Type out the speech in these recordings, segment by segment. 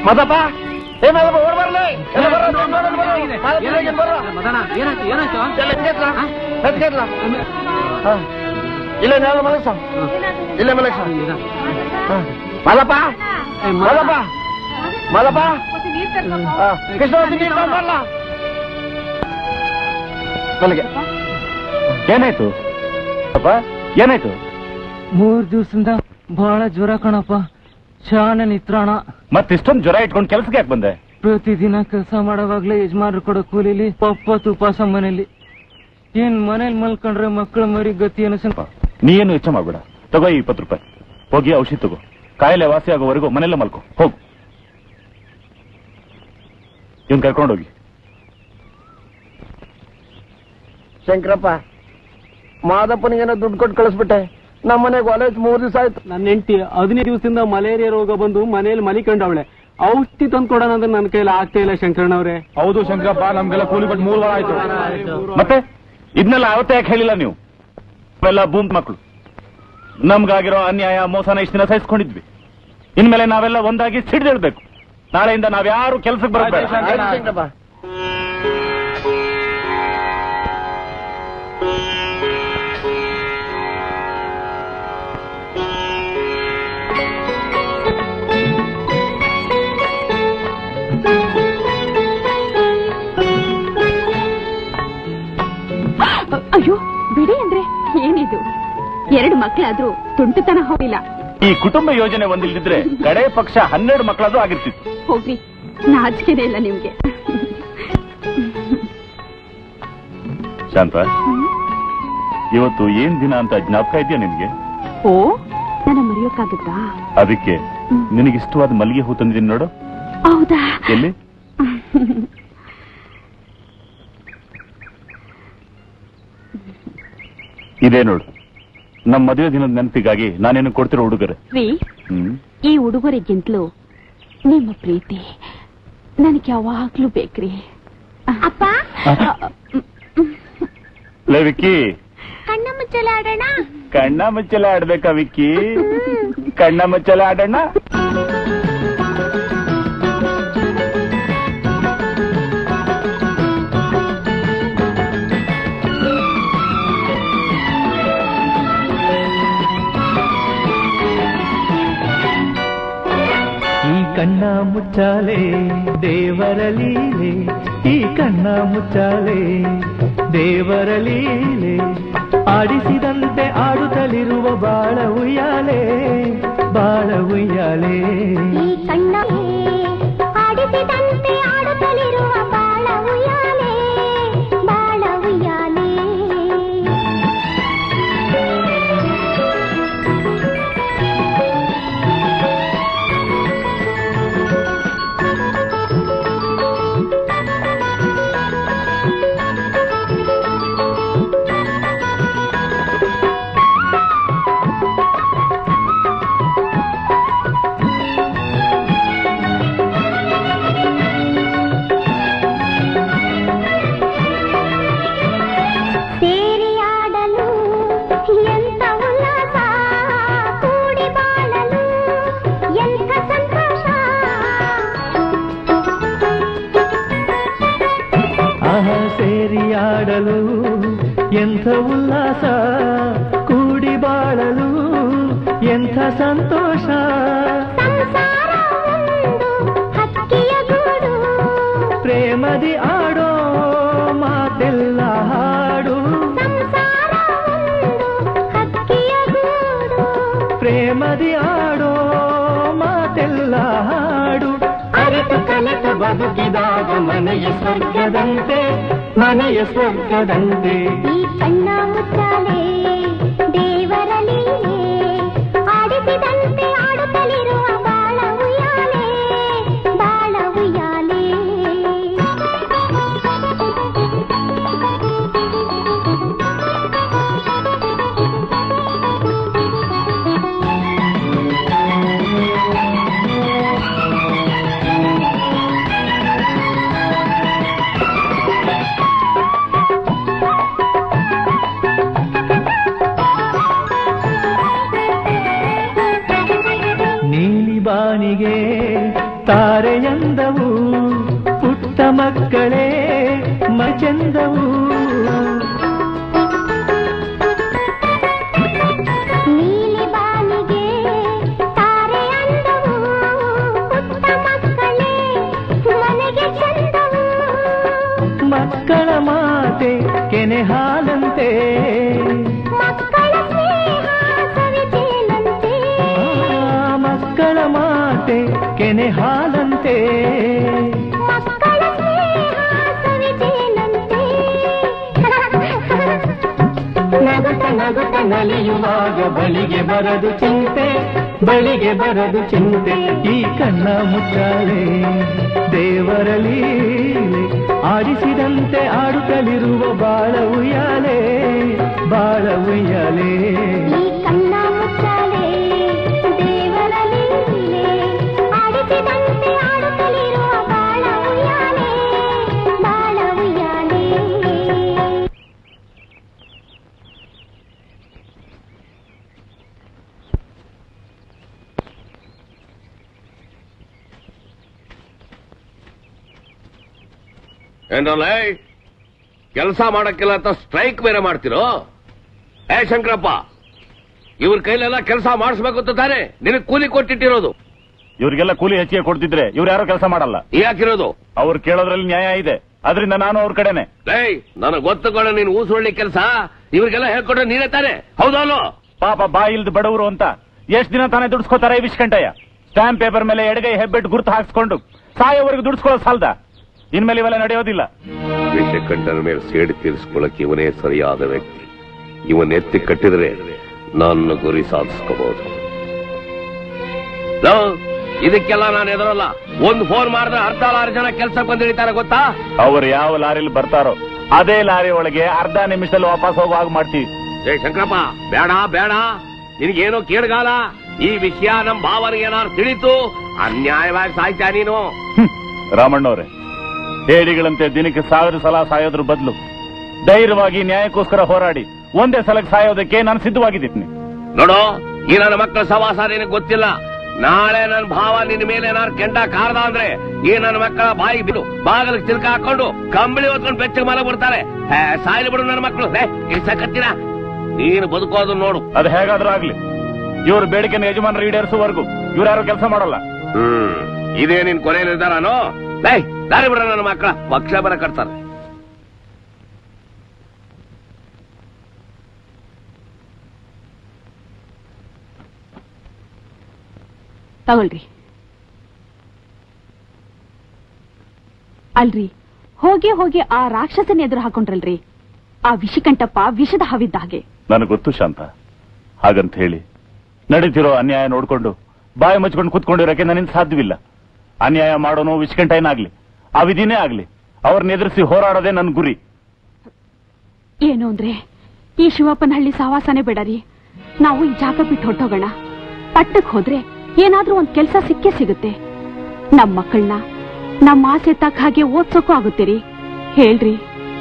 ಮದಪ್ಪ ಏ ಮದಪ್ಪ ಓಡ್ ಬರ್ಲಿ ಎಲ್ಲ ಬರ್ರ, ದೊಡ್ಡ ದೊಡ್ಡ ಬರ್ರ. ಮಾದಪ್ಪ, ಬೇಗ ಬರ್ರ. ಮದನ ಏನಾಯ್ತು ಏನಾಯ್ತು ಎಲ್ಲ ಎತ್ಕೆತ್ಲ? ಎತ್ಕೆತ್ಲ? ಹಾ. ಇಲ್ಲೇ ನಾನು ಮಲಗ್ಸ ಇಲ್ಲೇ ಮಲಗ್ಸ ಹಾ. ಮದಪ್ಪ ಮದಪ್ಪ ಮದಪ್ಪ ಹಾ. ಕೃಷ್ಣ ನೀರು ತಗೊಂಬರ್ಲ? ಮಲಗೆ ಏನಾಯ್ತು ಅಪ್ಪ ಏನಾಯ್ತು ಮೂರ್ ದಿವಸದಿಂದ ಬಹಳ ಜ್ವರ ಕಣಪ್ಪ ಶಾನೆ ನಿತ್ರಾಣ ಮತ್ತಿಷ್ಟೊಂದು ಜ್ವರ ಇಟ್ಕೊಂಡು ಕೆಲ್ಸಕ್ಕೆ ಯಾಕೆ ಬಂದೆ ಪ್ರತಿದಿನ ಕೆಲಸ ಮಾಡೋವಾಗ್ಲೇ ಯಜಮಾನ್ರು ಕೊಡೋ ಕೂಲಿಲಿ ಪಪ್ಪ ತುಪಾಸ ಮನೇಲಿ ಏನ್ ಮನೇಲಿ ಮಲ್ಕೊಂಡ್ರೆ ಮಕ್ಕಳ ಮರಿ ಗತಿ ಅನ್ಸ ನೀ ಏನು ವೆಚ್ಚ ಮಾಡ್ಬೇಡ ತಗೋ ಈ ಇಪ್ಪತ್ತು ರೂಪಾಯಿ ಹೋಗಿ ಔಷಧಿ ತಗೋ ಕಾಯಿಲೆ ವಾಸಿ ಆಗೋವರೆಗೂ ಮನೆಯಲ್ಲೇ ಮಲ್ಕೋ ಹೋಗು ಇವನ್ ಕರ್ಕೊಂಡೋಗಿ ಶಂಕರಪ್ಪ ಮಾದಪ್ಪನಿಗೇನೋ ದುಡ್ಡು ಕೊಟ್ಟು ಕಳಿಸ್ಬಿಟ್ಟೆ ನಮ್ಮ ಮನೆಗೆ ಒಲೆ ಹಚ್ಚಿ ಮೂರು ದಿವಸ ಆಯ್ತು ನನ್ನ ಹೆಂಡತಿ ಹದಿನೈದು ದಿವಸದಿಂದ ಮಲೇರಿಯಾ ರೋಗ ಬಂದು ಮನೆಯಲ್ಲಿ ಮಲಿಕೊಂಡವಳೆ ಔಷಧಿ ತಂದು ಕೊಡೋಣ ಅಂದ್ರೆ ನನ್ನ ಕೈಲಿ ಆಗ್ತಾ ಇಲ್ಲ ಶಂಕರಣ್ಣವ್ರೆ ಹೌದು ಶಂಕರಪ್ಪ ನಮ್ಗೆಲ್ಲ ಕೂಲಿ ಬಿಟ್ಟು ಮೂರು ವಾರ ಆಯ್ತು ಮತ್ತೆ ಇದನ್ನೆಲ್ಲ ಅವತ್ತೇ ಯಾಕೆ ಹೇಳಿಲ್ಲ ನೀವು ನಾವೆಲ್ಲ ಬೂಂತ್ ಮಕ್ಕಳು ನಮ್ಗಾಗಿರೋ ಅನ್ಯಾಯ ಮೋಸನ ಇಷ್ಟು ದಿನ ಸಹಿಸ್ಕೊಂಡಿದ್ವಿ ಇನ್ಮೇಲೆ ನಾವೆಲ್ಲ ಒಂದಾಗಿ ಸಿಡಿದಿಡ್ಬೇಕು ನಾಳೆಯಿಂದ ನಾವ್ಯಾರು ಕೆಲ್ಸಕ್ಕೆ ಬರಬೇಡ ಆಯ್ತು ಶಂಕರಪ್ಪ ಅಯ್ಯೋ ಬಿಡಿ ಅಂದ್ರೆ ಏನಿದು ಎರಡು ಮಕ್ಕಳಾದ್ರೂ ತುಂಟತನ ಹೋಗಿಲ್ಲ ಈ ಕುಟುಂಬ ಯೋಜನೆ ಒಂದಿಲ್ದಿದ್ರೆ ಕಡೆ ಪಕ್ಷ ಹನ್ನೆರಡು ಮಕ್ಕಳಾದ್ರೂ ಆಗಿರ್ತಿತ್ತು ಹೋಗ್ರಿ ನಾಚಿಕೆನೇ ಇಲ್ಲ ನಿಮ್ಗೆ ಶಾಂತ ಇವತ್ತು ಏನ್ ದಿನ ಅಂತ ಜ್ಞಾಪಕ ಇದೆಯಾ ನಿನ್ಗೆ ಓ ನನ್ನ ಮರೆಯೋಕ್ಕಾಗುತ್ತಾ ಅದಕ್ಕೆ ನಿನಗಿಷ್ಟವಾದ ಮಲ್ಲಿಗೆ ಹೂ ತಂದಿದ್ದೀನಿ ನೋಡು ಹೌದಾ ಎಲ್ಲಿ ಇದೇ ನೋಡು ನಮ್ಮ ಮದುವೆ ದಿನದ ನೆನಪಿಗಾಗಿ ನಾನೇನು ಕೊಡ್ತಿರೋ ಉಡುಗೊರೆ ರೀ ಹ್ಮ್ ಈ ಉಡುಗೊರೆಗಿಂತಲೂ ನಿಮ್ಮ ಪ್ರೀತಿ ನನಗೆ ಯಾವಾಗ್ಲೂ ಬೇಕ್ರಿ ಅಪ್ಪ ಲೇ ವಿಕ್ಕಿ ಕಣ್ಣ ಮುಚ್ಚಲ ಆಡೋಣ ಕಣ್ಣ ಮುಚ್ಚಲ ಆಡ್ಬೇಕಾ ವಿಕ್ಕಿ ಕಣ್ಣ ಮುಚ್ಚಲ ಆಡೋಣ ಈ ಕಣ್ಣ ಮುಚ್ಚಾಲೆ ದೇವರ ಲೀಲೆ ಈ ಕಣ್ಣ ಮುಚ್ಚಾಲೆ ದೇವರ ಲೀಲೆ ಆಡಿಸಿದಂತೆ ಆಡುತ್ತಲಿರುವ ಬಾಳ ಉಯ್ಯಾಲೆ ಬಾಳ ಉಯ್ಯಾಲೆ ಈ ಕಣ್ಣ ಆಡಿಸಿದಂತೆ ಆಡುತ್ತಲಿರುವ ಬಾಳ ಉಯ್ಯಾಲೆ ಬಾಳ ಉಯ್ಯಾಲೆ ಸೇರಿ ಆಡಲು ಎಂತ ಉಲ್ಲಾಸ ಕೂಡಿ ಬಾಳಲು ಎಂತ ಸಂತೋಷ ಆಹ ಸೇರಿ ಆಡಲು ಎಂಥ ಉಲ್ಲಾಸ ಕೂಡಿ ಬಾಳಲು ಎಂಥ ಸಂತೋಷ ಸಂಸಾರ ಒಂದು ಹಕ್ಕಿಯ ಗೂಡು ಪ್ರೇಮದಿ ಆಡೋ ಮಾತೆಲ್ಲ ಹಾಡು ಸಂಸಾರ ಒಂದು ಹಕ್ಕಿಯ ಗೂಡು ಪ್ರೇಮದಿ ಆಡೋ ಮಾತೆಲ್ಲ ಹಾಡು ಅರೆತು ಕಲೆತು ಬದುಕಿದಾಗ ಮನೆಯ ಸ್ವರ್ಗದಂತೆ ಮನೆಯ ಸ್ವರ್ಗದಂತೆ ಈ ಕಣ್ಣ ಮುಚ್ಚಾಲೆ ದೇವರ ಲೀಲೆ ಆಡಿಸಿದಂತೆ ಆಡುತ್ತಲಿರುವ ಬಾಳ ಉಯ್ಯಾಲೆ ಬಾಳ ಉಯ್ಯಾಲೆ ಚೆಂದವು ನೀಲಿ ಬಾನಿಗೆ ತಾರೆ ಅಂದವು ಪುಟ್ಟ ಮಕ್ಕಳೇ ಮನೆಗೆ ಚಂದವು ಮಕ್ಕಳ ಮಾತೆ ಕೆನೆ ಹಾಲಂತೆ ಮಕ್ಕಳ ಸ್ನೇಹ ಸವಿತೇನಂತೆ ಆ, ಮಕ್ಕಳ ಮಾತೆ ಕೆನೆ ಹಾಲಂತೆ ಮಕ್ಕಳ ಸ್ನೇಹ ಸವಿತೇನಂತೆ ನಗುತ್ತ ನಗುತ್ತ ನಲಿಯುವಾಗ ಬಳಿಗೆ ಬರದು ಚಿಂತೆ ಬಳಿಗೆ ಬರದು ಚಿಂತೆ ಈ ಕಣ್ಣ ಮುಚ್ಚಾಳೆ ದೇವರ ಲೀಲೆ ಆಡಿಸಿದಂತೆ ಆಡುತ್ತಲಿರುವ ಬಾಳ ಉಯ್ಯಾಲೆ ಬಾಳ ಉಯ್ಯಾಲೆ ಈ ಕಣ್ಣ ಮುಚ್ಚಾಲೆ ದೇವರ ಲೀಲೆ ಆಡಿಸಿದಂತೆ ಆಡುತ್ತಲಿರುವ ಬಾಳ ಉಯ್ಯಾಲೆ ಬಾಳ ಉಯ್ಯಾಲೆ ಏನಲ್ಲ ಕೆಲಸ ಮಾಡಕ್ಕಿಲ್ಲ ಅಂತ ಸ್ಟ್ರೈಕ್ ಬೇರೆ ಮಾಡ್ತಿರೋ ಏ ಶಂಕರಪ್ಪ ಇವ್ರ ಕೈಲೆಲ್ಲ ಕೆಲಸ ಮಾಡಿಸ್ಬೇಕು ಅಂತ ತಾನೆ ನಿನಗ್ ಕೂಲಿ ಕೊಟ್ಟಿಟ್ಟಿರೋದು ಇವ್ರಿಗೆಲ್ಲ ಕೂಲಿ ಹೆಚ್ಚಿಗೆ ಕೊಡ್ತಿದ್ರೆ ಇವ್ರು ಯಾರೋ ಕೆಲಸ ಮಾಡಲ್ಲ ಯಾಕಿರೋದು ಅವ್ರು ಕೇಳೋದ್ರಲ್ಲಿ ನ್ಯಾಯ ಇದೆ ಅದರಿಂದ ನಾನು ಅವ್ರ ಕಡೆನೆ ಲೇ ನನಗ್ ಗೊತ್ತುಕೊಳ್ಳ ನೀನು ಊಸುಳ್ಳಿ ಕೆಲಸ ಇವ್ರಿಗೆಲ್ಲ ಹೇಳ್ಕೊಟ್ರೆ ನೀನೇ ತಾನೆ ಹೌದಲ್ಲೋ ಪಾಪ ಬಾಯಿ ಇಲ್ದ ಬಡವರು ಅಂತ ಎಷ್ಟ್ ದಿನ ತಾನೇ ದುಡ್ಸ್ಕೋತಾರೆ ವಿಷ್ಕಂಠಯ್ಯ ಸ್ಟಾಂಪ್ ಪೇಪರ್ ಮೇಲೆ ಎಡಗೈ ಹೆಬ್ಬೆಟ್ ಗುರುತು ಹಾಕ್ಸ್ಕೊಂಡು ಸಾಯೋವರೆಗೂ ದುಡ್ಸ್ಕೊಳ್ಳೋ ಸಾಲ್ದ ಇನ್ಮೇಲೆ ಇವೆಲ್ಲ ನಡೆಯೋದಿಲ್ಲ ವಿಷಕಂಠನ ಮೇಲೆ ಸೇಡು ತೀರಿಸ್ಕೊಳ್ಳಕ್ಕೆ ಇವನೇ ಸರಿಯಾದ ವ್ಯಕ್ತಿ ಇವನ್ ಎತ್ತಿ ಕಟ್ಟಿದ್ರೆ ನನ್ನ ಗುರಿ ಸಾಧಿಸ್ಕೋಬಹುದು ಇದಕ್ಕೆಲ್ಲ ನಾನು ಎದುರಲ್ಲ ಒಂದು ಫೋನ್ ಮಾಡಿದ್ರೆ ಅರ್ಧ ಆರು ಜನ ಕೆಲಸಕ್ಕೆ ಬಂದು ಹಿಡಿತಾರೆ ಗೊತ್ತಾ ಅವ್ರು ಯಾವ ಲಾರಿಲಿ ಬರ್ತಾರೋ ಅದೇ ಲಾರಿ ಒಳಗೆ ಅರ್ಧ ನಿಮಿಷದಲ್ಲಿ ವಾಪಸ್ ಹೋಗೋ ಹಾಗೆ ಮಾಡ್ತೀವಿ ಏ ಶಂಕರಪ್ಪ ಬೇಡ ಬೇಡ ನಿನಗೇನೋ ಕೇಳ್ಗಾಲ ಈ ವಿಷಯ ನಮ್ ಭಾವನಿಗೆ ಏನಾದ್ರು ತಿಳಿತು ಅನ್ಯಾಯವಾಗಿ ಸಾಯ್ತಾ ನೀನು ಹ್ಮ್. ರಾಮಣ್ಣವ್ರೆ ಹೇಡಿಗಳಂತೆ ದಿನಕ್ಕೆ ಸಾವಿರ ಸಲ ಸಾಯೋದ್ರ ಬದಲು ಧೈರ್ಯವಾಗಿ ನ್ಯಾಯಕ್ಕೋಸ್ಕರ ಹೋರಾಡಿ ಒಂದೇ ಸಲಕ್ಕೆ ಸಾಯೋದಕ್ಕೆ ನಾನು ಸಿದ್ಧವಾಗಿದ್ದೀನಿ ನೋಡು ಈ ನನ್ನ ಮಕ್ಕಳ ಸವಾಸ ನಿನಗೆ ಗೊತ್ತಿಲ್ಲ ನಾಳೆ ನನ್ನ ಭಾವ ನಿನ್ನ ಮೇಲೆ ಏನಾರು ಕೆಂಡ ಕಾರ್ದ ಅಂದ್ರೆ ಈ ನನ್ನ ಮಕ್ಕಳ ಬಾಯಿ ಬಿಡು ಬಾಗಿಲಿಗೆ ಚಿಲ್ಕ ಹಾಕೊಂಡು ಕಂಬಳಿ ಹೊತ್ಕೊಂಡು ಬೆಚ್ಚಗೆ ಮಲ ಬಿಡ್ತಾರೆ ಹೇ, ಸಾಯ್ಲಿ ಬಿಡು ನನ್ನ ಮಕ್ಕಳು ಇಳ್ಸಕತ್ತೀರ ನೀನು ಬದುಕೋದು ನೋಡು ಅದು ಹೇಗಾದ್ರೂ ಆಗ್ಲಿ ಇವ್ರ ಬೇಡಿಕೆನ ಯಜಮಾನರು ಈಡೇರಿಸುವವರೆಗೂ ಇವ್ರು ಯಾರು ಕೆಲಸ ಮಾಡಲ್ಲ ಹ್ಮ್ ಇದೇ ನಿನ್ ಕೊನೆ ನಿರ್ಧಾರನೋ ಲೈ ದಾರಿ ಬಿಡ ನನ್ನ ಮಕ್ಕಳ ಪಕ್ಷ ಬರ ಕಟ್ತಾರೆ ತಗೊಳ್ರಿ ಅಲ್ರಿ ಹೋಗಿ ಹೋಗಿ ಆ ರಾಕ್ಷಸನ ಎದುರು ಹಾಕೊಂಡ್ರಲ್ರಿ ಆ ವಿಷಿಕಂಠಪ್ಪ ವಿಷದ ಹವಿದ್ದ ಹಾಗೆ ನನಗೆ ಗೊತ್ತು ಶಾಂತ ಹಾಗಂತ ಹೇಳಿ ನಡೀತಿರೋ ಅನ್ಯಾಯ ನೋಡ್ಕೊಂಡು ಬಾಯಿ ಮುಚ್ಕೊಂಡು ಕುತ್ಕೊಂಡಿರೋಕೆ ನನ್ನಿಂದ ಸಾಧ್ಯವಿಲ್ಲ ಅನ್ಯಾಯ ಮಾಡೋನು ವಿಷ್ಕಂಠೇನಾಗ್ಲಿ ಆ ವಿಧಿನೇ ಆಗ್ಲಿ ಅವ್ರನ್ನ ಎದುರಿಸಿ ಹೋರಾಡೋದೇ ನನ್ನ ಗುರಿ ಏನು ಅಂದ್ರೆ ಈ ಶಿವಪ್ಪನಹಳ್ಳಿ ಸಹವಾಸನೆ ಬೇಡ ರೀ ನಾವು ಈ ಜಾಗ ಬಿಟ್ಟು ಹೊಟ್ಟೋಗೋಣ ಪಟ್ಟಕ್ ಹೋದ್ರೆ ಏನಾದ್ರೂ ಒಂದ್ ಕೆಲ್ಸ ಸಿಕ್ಕೇ ಸಿಗುತ್ತೆ ನಮ್ ಮಕ್ಕಳನ್ನ ನಮ್ಮ ಆಸೆ ತಕ್ಕ ಹಾಗೆ ಓದ್ಸೋಕೂ ಆಗುತ್ತೆ ರೀ ಹೇಳ್ರಿ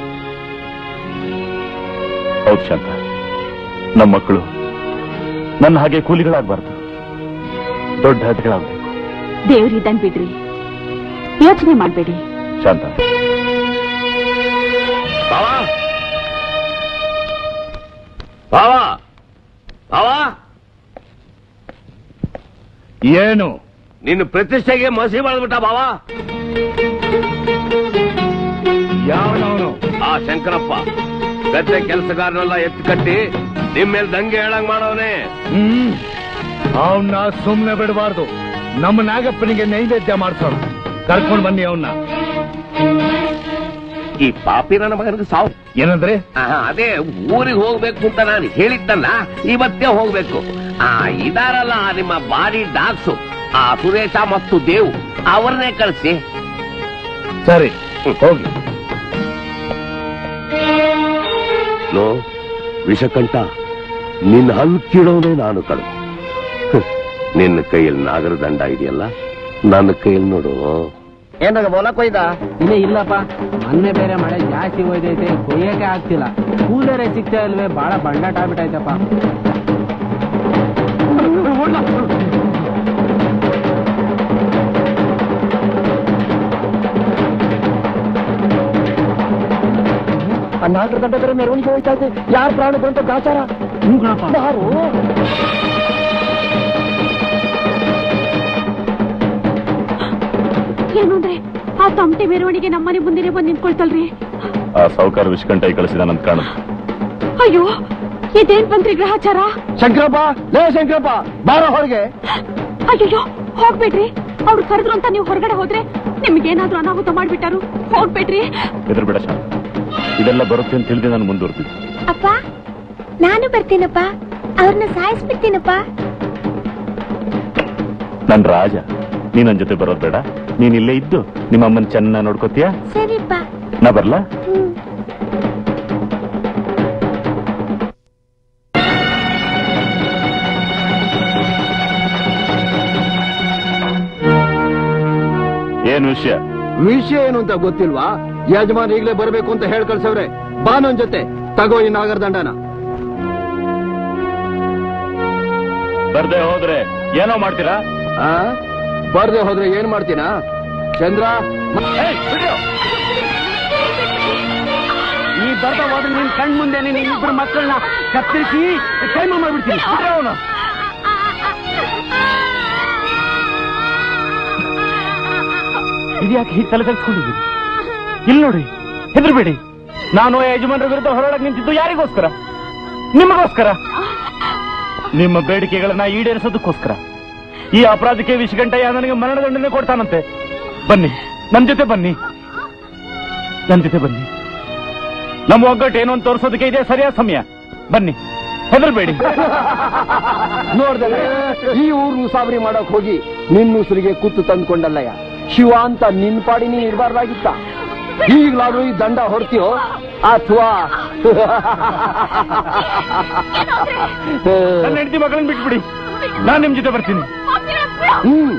ಹೌದು ಶಾಂತ ನಮ್ಮ ಮಕ್ಕಳು ನನ್ನ ಹಾಗೆ ಕೂಲಿಗಳಾಗಬಾರ್ದು ದೊಡ್ಡ ಹದ್ಗಳಾಗಬೇಕು ದೇವ್ರಿದನ್ ಬಿಡ್ರಿ ಯೋಚನೆ ಮಾಡ್ಬೇಡಿ ಶಾಂತ ಬಾವಾ ಬಾವಾ ಬಾವಾ ಏನು ನಿನ್ನ ಪ್ರತಿಷ್ಠೆಗೆ ಮಸಿ ಮಾಡಿದ್ಬಿಟ್ಟ ಬಾವಾ ಯಾವನವನು ಆ ಶಂಕರಪ್ಪ ಗದ್ದೆ ಕೆಲಸಗಾರನೆಲ್ಲ ಎತ್ತು ಕಟ್ಟಿ ನಿಮ್ ಮೇಲೆ ದಂಗೆ ಹೇಳಂಗ್ ಮಾಡವನೇ ಹ್ಮ್ ಅವನ್ನ ಸುಮ್ನೆ ಬಿಡಬಾರ್ದು ನಮ್ಮ ನಾಗಪ್ಪನಿಗೆ ನೈವೇದ್ಯ ಮಾಡ್ಸೋಣ ಕರ್ಕೊಂಡ್ ಬನ್ನಿ ಅವನ್ನ ಈ ಪಾಪಿ ನನ್ನ ಮಗನಿಗೆ ಸಾವು ಏನಂದ್ರೆ ಆಹಾ, ಅದೇ ಊರಿಗೆ ಹೋಗ್ಬೇಕು ಅಂತ ನಾನು ಹೇಳಿದ್ದಲ್ಲ ಇವತ್ತೇ ಹೋಗ್ಬೇಕು ಆ ಇದಾರಲ್ಲ ನಿಮ್ಮ ಬಾಡಿ ಡಾಕ್ಸು ಆ ಸುರೇಶ ಮತ್ತು ದೇವ್ ಅವ್ರನ್ನೇ ಕಳಿಸಿ ಸರಿ ಹೋಗಿ ನೋ ವಿಷಕಂಠ ನಿನ್ನ ಹಲ್ಲು ಕೀಳೋನೇ ನಾನು ಕಳು ನಿನ್ನ ಕೈಯಲ್ಲಿ ನಾಗರ ದಂಡ ಇದೆಯಲ್ಲ ನನ್ನ ಕೈಯಲ್ಲಿ ನೋಡು ಏನಾಗ ಮೊಲ ಕೊಯ್ದ ಇನ್ನೇ ಇಲ್ಲಪ್ಪ ಮೊನ್ನೆ ಬೇರೆ ಮಳೆ ಜಾಸ್ತಿ ಹೋಯ್ತೈತೆ ಕೊಯ್ಯಕ್ಕೆ ಆಗ್ತಿಲ್ಲ ಕೂಲರೇ ಸಿಗ್ತಾ ಇಲ್ವೇ ಬಹಳ ಬಂಡಾಟ ಆಗ್ಬಿಟ್ಟೈತಪ್ಪ ಆ ನಾಲ್ಕರ ಗಂಟೆ ಬೇರೆ ಮೆರವಣಿಗೆ ಹೋಯ್ತಾ ಇದೆ ಯಾರ ಪ್ರಾಣ ಬಂತ ಗಾಚಾರ ಯಾರು ಏನು ಅಂದ್ರೆ ಆ ತಮಟೆ ಮೆರವಣಿಗೆ ನಮ್ಮನೆ ಮುಂದೆನೆ ಬಂದು ನಿಂತ್ಕೊಳ್ತಲ್ರಿ ಆ ಸಾವುಕಾರ ವಿಷ್ಕಂಠ ಕಳಿಸಿದಾನಂತ ಕಾಣುದು ಅಯ್ಯೋ ಇದೇನ್ ಬಂದ್ರಿ ಗ್ರಹಚಾರ ಶಂಕರಪ್ಪ ಲೇ ಶಂಕರಪ್ಪ ಬಾರ ಹೊರಗೆ ಅಯ್ಯೋ ಹೋಗ್ಬೇಡ್ರಿ ಅವ್ರು ಕರೆದ್ರು ಅಂತ ನೀವು ಹೊರಗಡೆ ಹೋದ್ರೆ ನಿಮ್ಗೇನಾದ್ರೂ ಅನಾಹುತ ಮಾಡ್ಬಿಟ್ಟಾರು ಹೋಗ್ಬೇಡ್ರಿ ಹೆದರ್ಬೇಡ ಶಾಂತ ಇದೆಲ್ಲ ಬರುತ್ತೆ ಅಂತ ತಿಳಿದು ನಾನು ಮುಂದುವರ್ತಿದ್ದೆ ಅಪ್ಪ ನಾನು ಬರ್ತೀನಪ್ಪ ಅವ್ರನ್ನ ಸಾಯಿಸ್ಬಿಡ್ತೀನಪ್ಪ ನನ್ ರಾಜ ನೀ ನನ್ ಜೊತೆ ಬರೋದ್ ಬೇಡ ನೀನ್ ಇಲ್ಲೇ ಇದ್ದು ನಿಮ್ಮ ಅಮ್ಮನ್ ಚೆನ್ನಾಗ್ ನೋಡ್ಕೋತೀಯ ಸರಿಪ್ಪ ನಾ ಬರ್ಲಾ ಹ್ಮ್ ಏನ್ ವಿಷಯ ವಿಷಯ ಏನು ಅಂತ ಗೊತ್ತಿಲ್ವಾ ಯಜಮಾನ್ ಈಗಲೇ ಬರಬೇಕು ಅಂತ ಹೇಳ್ ಕಳ್ಸವ್ರೆ ಬಾ ನನ್ ಜೊತೆ ತಗೋ ಈ ನಾಗರದಂಡನ ಬರ್ದೆ ಹೋದ್ರೆ ಏನೋ ಮಾಡ್ತೀರಾ ಆ ಬರ್ದೆ ಹೋದ್ರೆ ಏನ್ ಮಾಡ್ತೀನಾ ಚಂದ್ರ ಈ ಬರ್ದ ಹೋದ್ರೆ ನಿನ್ ಕಣ್ ಮುಂದೆ ನಿನ್ ಇಬ್ಬರು ಮಕ್ಕಳನ್ನ ಕತ್ತರಿಸಿ ಕೈಮ ಮಾಡ್ಬಿಡ್ತೀನಿ ಬಿಡ್ರಿ ಅವ್ನ. ಇದ್ಯಾಕೆ ಹೀಗೆ ತಲೆ ತೆಗೆಸ್ಕೊಂಡಿದ್ದೀರಿ ಇಲ್ಲಿ ನೋಡಿ ಹೆದರ್ಬೇಡಿ ನಾನು ಯಜಮಾನರ ವಿರುದ್ಧ ಹೊರಡಕ್ ನಿಂತಿದ್ದು ಯಾರಿಗೋಸ್ಕರ ನಿಮಗೋಸ್ಕರ ನಿಮ್ಮ ಬೇಡಿಕೆಗಳನ್ನ ಈಡೇರಿಸೋದಕ್ಕೋಸ್ಕರ ಈ ಅಪರಾಧಕ್ಕೆ ವಿಷಗಂಟಯ್ಯ ನನಗೆ ಮರಣದಂಡನೆ ಕೊಡ್ತಾನಂತೆ ಬನ್ನಿ ನನ್ ಜೊತೆ ಬನ್ನಿ ನನ್ ಜೊತೆ ಬನ್ನಿ ನಮ್ಮ ಒಗ್ಗಟ್ಟು ಏನು ಅಂತ ತೋರಿಸೋದಕ್ಕೆ ಇದೆ ಸರಿಯಾದ ಸಮಯ ಬನ್ನಿ ಹೆದರ್ಬೇಡಿ ನೋಡ್ದೆ ಈ ಊರ್ ಮುಸಾಬರಿ ಮಾಡಕ್ ಹೋಗಿ ನಿನ್ನ ಉಸಿರಿಗೆ ಕುತ್ತು ತಂದ್ಕೊಂಡಲ್ಲಯ್ಯ ಶಿವ ಅಂತ ನಿನ್ ಪಾಡಿ ನೀ ಇರಬಾರ್ದಾಗಿತ್ತ ಈಗ್ಲಾದ್ರೂ ಈ ದಂಡ ಹೊರ್ತೀಯೋ ಅಥವಾ ನನ್ನ ಹೆಂಡತಿ ಮಗಳನ್ನ ಬಿಟ್ಬಿಡಿ ನಾನ್ ನಿಮ್ ಜೊತೆ ಬರ್ತೀನಿ ಹ್ಮ್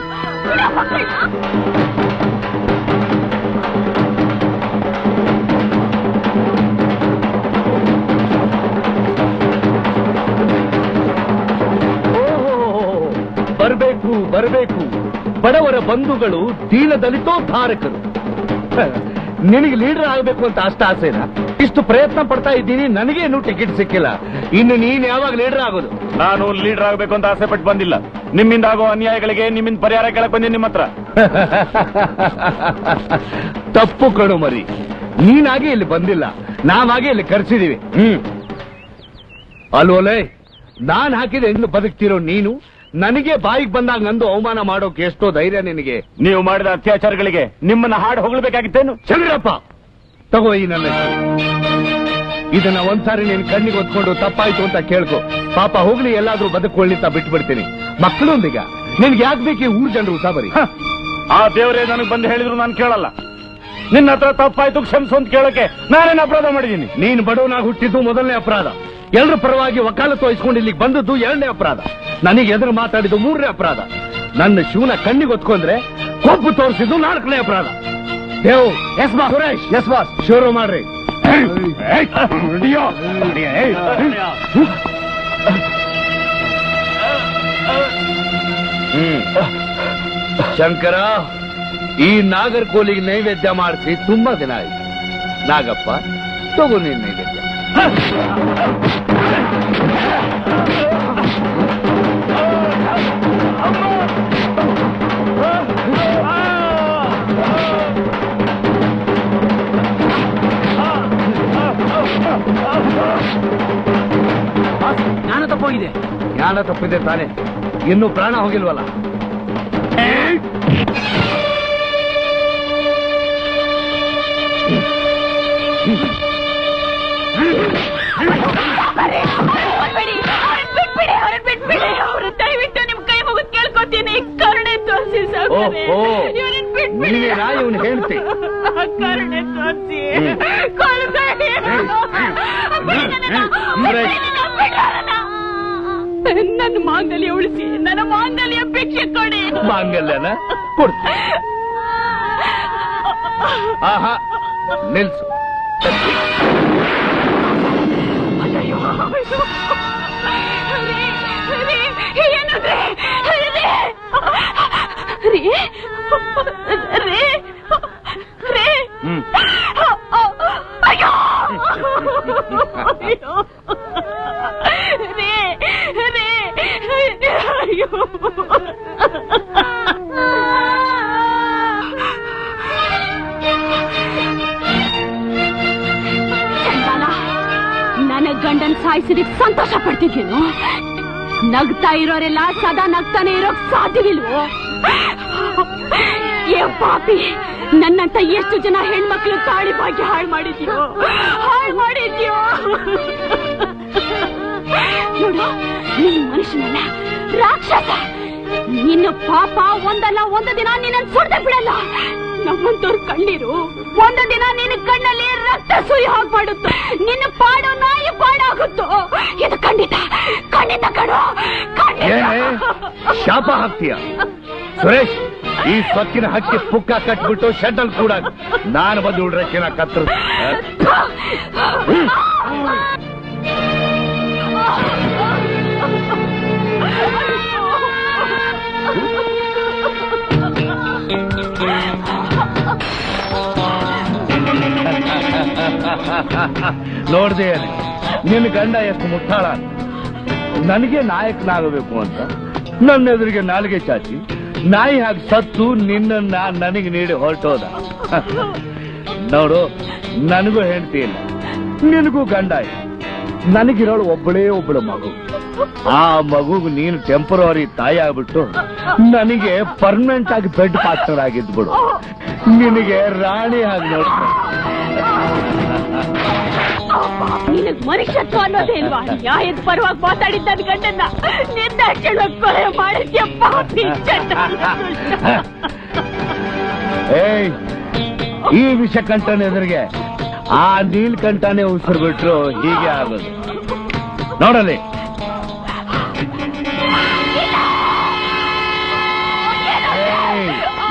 ಬರಬೇಕು ಬರಬೇಕು ಬಡವರ ಬಂಧುಗಳು ದೀನ ದಲಿತೋದ್ಧಾರಕರು ಹ, ನಿನಗೆ ಲೀಡರ್ ಆಗಬೇಕು ಅಂತ ಅಷ್ಟ ಆಸೆನಾ ಇಷ್ಟು ಪ್ರಯತ್ನ ಪಡ್ತಾ ಇದ್ದೀನಿ ನನಗೆ ಇನ್ನೂ ಟಿಕೆಟ್ ಸಿಕ್ಕಿಲ್ಲ ಇನ್ನು ನೀನ್ ಯಾವಾಗ ಲೀಡರ್ ಆಗೋದು ನಾನು ಲೀಡರ್ ಆಗಬೇಕು ಅಂತ ಆಸೆ ಪಟ್ಟು ಬಂದಿಲ್ಲ ನಿಮ್ಮಿಂದ ಆಗೋ ಅನ್ಯಾಯಗಳಿಗೆ ನಿಮ್ಮಿಂದ ಪರಿಹಾರ ಕೇಳಕ್ ಬಂದಿನಿ ನಿಮ್ಮ ಹತ್ರ ತಪ್ಪು ಕಣು ಮರಿ ನೀನಾಗೆ ಇಲ್ಲಿ ಬಂದಿಲ್ಲ ನಾವಾಗೆ ಇಲ್ಲಿ ಕರ್ಸಿದೀವಿ ಹ್ಮ್ ಅಲ್ವಲೇ ನಾನ್ ಹಾಕಿದ ಹೆಣ್ಣು ಬದುಕ್ತಿರೋ ನೀನು ನನಗೆ ಬಾಯಿಗೆ ಬಂದಾಗ ನಂದು ಅವಮಾನ ಮಾಡೋಕೆ ಎಷ್ಟೋ ಧೈರ್ಯ ನಿನಗೆ ನೀವು ಮಾಡಿದ ಅತ್ಯಾಚಾರಗಳಿಗೆ ನಿಮ್ಮನ್ನ ಹಾಡು ಹೊಗಳಬೇಕಾಗಿತ್ತೇನು ಚಂದ್ರಪ್ಪ ತಗೋ ಈ ನನ್ನ ಇದನ್ನ ಒಂದ್ಸಾರಿ ನೀನ್ ಕಣ್ಣಿಗೆ ಹೊತ್ಕೊಂಡು ತಪ್ಪಾಯ್ತು ಅಂತ ಕೇಳ್ಕೊ ಪಾಪ ಹೋಗ್ಲಿ ಎಲ್ಲಾದ್ರೂ ಬದುಕೊಳ್ಳಿತ್ತ ಬಿಟ್ಟು ಬಿಡ್ತೀನಿ ಮಕ್ಕಳೊಂದಿಗ ನಿನ್ಗೆ ಯಾಕೆ ಬೇಕಿ ಊರ್ ಜನರು ಉಸಾಬರಿ ಹ, ಆ ದೇವರೇ ನನಗೆ ಬಂದು ಹೇಳಿದ್ರು ನಾನು ಕೇಳಲ್ಲ ನಿನ್ನ ಹತ್ರ ತಪ್ಪಾಯ್ತು ಕ್ಷಮಿಸು ಅಂತ ಕೇಳಕ್ಕೆ ನಾನೇನು ಅಪರಾಧ ಮಾಡಿದ್ದೀನಿ ನೀನ್ ಬಡವನಾಗಿ ಹುಟ್ಟಿದ್ದು ಮೊದಲನೇ ಅಪರಾಧ ಎಲ್ರ ಪರವಾಗಿ ವಕಾಲತ್ತು ವಹಿಸ್ಕೊಂಡು ಇಲ್ಲಿಗೆ ಬಂದದ್ದು ಎರಡನೇ ಅಪರಾಧ ನನಗೆ ಎದುರು ಮಾತಾಡಿದ್ದು ಮೂರನೇ ಅಪರಾಧ ನನ್ನ ಶಿವನ ಕಣ್ಣಿಗೆ ಹೊತ್ಕೊಂಡ್ರೆ ಕೊಬ್ಬು ತೋರಿಸಿದ್ದು ನಾಲ್ಕನೇ ಅಪರಾಧ ದೇವ್ ಎಸ್ ಬಾ ಸುರೇಶ್ ಎಸ್ ಬಾಸ್ ಶುರು ಮಾಡ್ರಿ ಹ್ಮ್. ಶಂಕರ ಈ ನಾಗರಕೋಲಿಗೆ ನೈವೇದ್ಯ ಮಾಡಿಸಿ ತುಂಬಾ ದಿನ ಆಯ್ತು ನಾಗಪ್ಪ ತಗೋ ನೀನ್ ನೈವೇದ್ಯ ಜ್ಞಾನ ತಪ್ಪೋಗಿದೆ ಜ್ಞಾನ ತಪ್ಪಿದೆ ತಾನೆ ಇನ್ನು ಪ್ರಾಣ ಹೋಗಿಲ್ವಲ್ಲ ದಯವಿಟ್ಟು ನಿಮ್ ಕೈ ಮುಗಿದ್ ಕೇಳ್ಕೊತೀನಿ ಕರುಣೆ ತೋರಿಸಿ ಓಹೋ ನೀನೇನಾ ಇವನು ಹೇಳ್ತಿ ಕರುಣೆ ತೋರಿಸಿ ನನ್ನ ಮಾಂಗಲ್ಯ ಉಳಿಸಿ ನನ್ನ ಮಾಂಗಲ್ಯ ಭಿಕ್ಷೆ ಕೊಡಿ ಮಾಂಗಲ್ಯನ ಕೊಡ್ತೀನಿ ಆಹಾ ನಿಲ್ಸು ರೀ ರೀ ರೀ ಹ್ಮ್ ಅಯ್ಯೋ ಗಂಡನ್ ಸಾಯಿಸಿದಕ್ ಸಂತೋಷ ಪಡ್ತಿದ್ಯೇನು ನಗ್ತಾ ಇರೋರೆಲ್ಲ ಸದಾ ನಗ್ತಾನೆ ಇರೋಕ್ ಸಾಧ್ಯವಿಲ್ವೋ ಏ ಪಾಪಿ ನನ್ನಂತ ಎಷ್ಟು ಜನ ಹೆಣ್ಮಕ್ಳು ತಾಳಿ ಭಾಗ್ಯ ಹಾಳು ಮಾಡಿದ್ಯೋ ಹಾಳು ಮಾಡಿದ್ಯೋ ನೋಡು ನೀನು ಮನುಷ್ಯನಲ್ಲ ರಾಕ್ಷಸ ನಿನ್ನ ಪಾಪ ಒಂದಲ್ಲ ಒಂದು ದಿನ ನಿನ್ನ ಸುಡ್ದೆ ಬಿಡಲ್ಲ ನಮ್ಮಂತವ್ರ ಕಣ್ಣೀರು ಒಂದು ದಿನ ನಿನ್ನ ಕಣ್ಣಲ್ಲಿ ರಕ್ತ ಸುರಿ ಹಾಗೆ ಮಾಡುತ್ತೋ ನಿನ್ನ ಪಾಡು ನಾಯಿ ಪಾಡಾಗುತ್ತೋ ಇದು ಖಂಡಿತ ಖಂಡಿತ ಕಣೋ ಏನೇ ಖಂಡಿತ ಶಾಪ ಹಾಕ್ತೀಯ ಸುರೇಶ್ ಈ ಸೊಕ್ಕಿನ ಹಕ್ಕಿ ಪುಕ್ಕ ಕಟ್ಬಿಟ್ಟು ಶೆಡ್ಡಲ್ ಕೂಡ ನಾನು ಬಂದು ಉಳ್ರಕ್ಕಿನ ಕತ್ರ ನೋಡ್ದೆ ನಿನ್ನ ಗಂಡ ಎಷ್ಟು ಮುಟ್ಟಾಳ ಅಂತ. ನನಗೆ ನಾಯಕನಾಗಬೇಕು ಅಂತ ನನ್ನ ಎದುರಿಗೆ ನಾಲಿಗೆ ಚಾಚಿ ನಾಯಿ ಹಾಗೆ ಸತ್ತು ನಿನ್ನನ್ನ ನನಗೆ ನೀಡಿ ಹೊರಟೋದ ನೋಡು ನನಗೂ ಹೆಂಡತಿ ಇಲ್ಲ ನಿನಗೂ ಗಂಡ ಇಲ್ಲ ನನಗಿರೋಳು ಒಬ್ಬಳೇ ಒಬ್ಬಳು ಮಗು ಆ ಮಗುಗ್ ನೀನು ಟೆಂಪರರಿ ತಾಯಿ ಆಗ್ಬಿಟ್ಟು ನನಗೆ ಪರ್ಮನೆಂಟ್ ಆಗಿ ಬೆಡ್ ಪಾರ್ಟ್ನರ್ ಆಗಿದ್ಬಿಡು ನಿನಗೆ ರಾಣಿ ಹಾಗೆ ನೋಡ್ತಾರೆ ನಿನಗ್ ಮನುಷ್ಯತ್ವ ಅನ್ನೋದೇ ಇಲ್ವಾ ನ್ಯಾಯದ ಪರವಾಗಿ ಮಾತಾಡಿದ್ದ ನನ್ ಗಂಡನ್ನ ನಿರ್ದಾಕ್ಷಿಣ್ಯ ಕೊಲೆ ಮಾಡಿದ್ಯ ಪಾಪಿ ಚಂಡ. ಏಯ್ ಈ ವಿಷಕಂಠನ ಎದುರಿಗೆ ಆ ನೀಲ್ಕಂಠನೇ ಉಸಿರು ಬಿಟ್ರು ಹೀಗೆ ಆಗೋದು ನೋಡಲಿ ಏಯ್.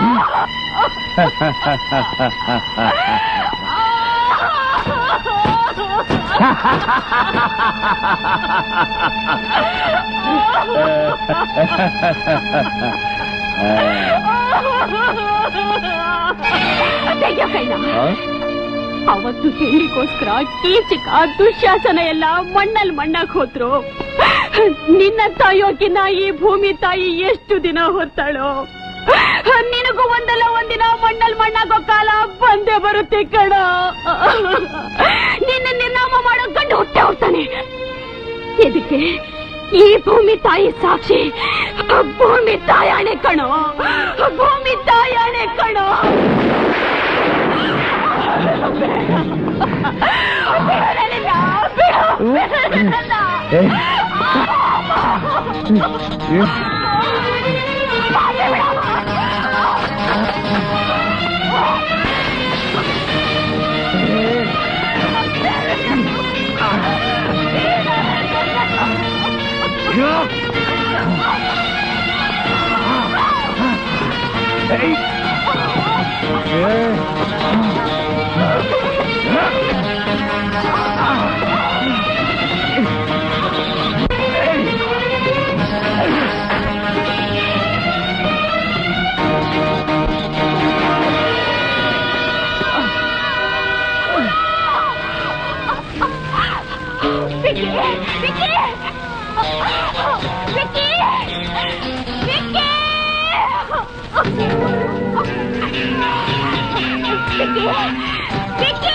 ತೆಗ್ಯೋ ಕೈನ ಆ? ಅವತ್ತು ಹೆಣ್ಣಿಗೋಸ್ಕರ ಕೀಚಕ ದುಶ್ಯಾಸನ ಎಲ್ಲ ಮಣ್ಣಲ್ಲಿ ಮಣ್ಣಾಕ್ ಹೋದ್ರು ನಿನ್ನ ತಾಯೋಕಿನ ಈ ಭೂಮಿ ತಾಯಿ ಎಷ್ಟು ದಿನ ಹೊತ್ತಾಳೋ ನಿನಗೂ ಒಂದಲ್ಲ ಒಂದಿನ ಮಣ್ಣಲ್ಲಿ ಮಣ್ಣಾಗೋ ಕಾಲ ಬಂದೇ ಬರುತ್ತೆ ಕಣ ನಿನ್ನ ನಿರ್ನಾಮ ಮಾಡೋ ಗಂಡು ಹುಟ್ಟೆ ಹೋಗ್ತಾನೆ ಇದಕ್ಕೆ ಈ ಭೂಮಿ ತಾಯಿ ಸಾಕ್ಷಿ ಭೂಮಿ ತಾಯಾಣೆ ಕಣೋ ಭೂಮಿ ತಾಯಾಣೆ ಕಣೋ ಏಯ್. ಏಯ್. ಏಯ್. ಏಯ್. ವಿಕ್ಕಿ ವಿಕ್ಕಿ ವಿಕ್ಕಿ ವಿಕ್ಕಿ ವಿಕ್ಕಿ ವಿಕ್ಕಿ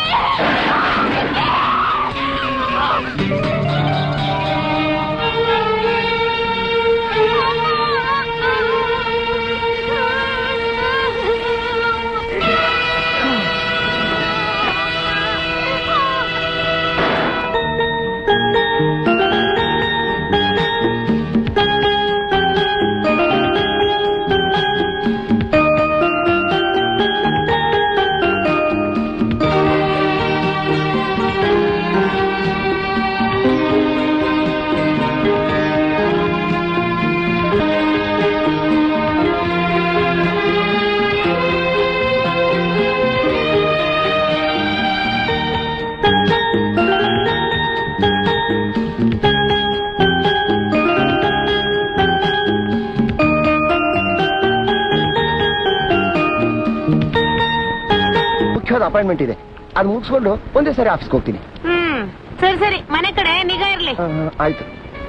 ಮುಖ್ಯವಾದ ಅಪಾಯಿಂಟ್ಮೆಂಟ್ ಇದೆ ಅದು ಮುಗಿಸ್ಕೊಂಡು ಒಂದೇ ಸರಿ ಆಫೀಸ್ಗೆ ಹೋಗ್ತೀನಿ ಹ್ಮ್ ಸರಿ ಸರಿ ಮನೆ ಕಡೆ ನಿಗಾ ಇರ್ಲಿ ಆ, ಆಯ್ತು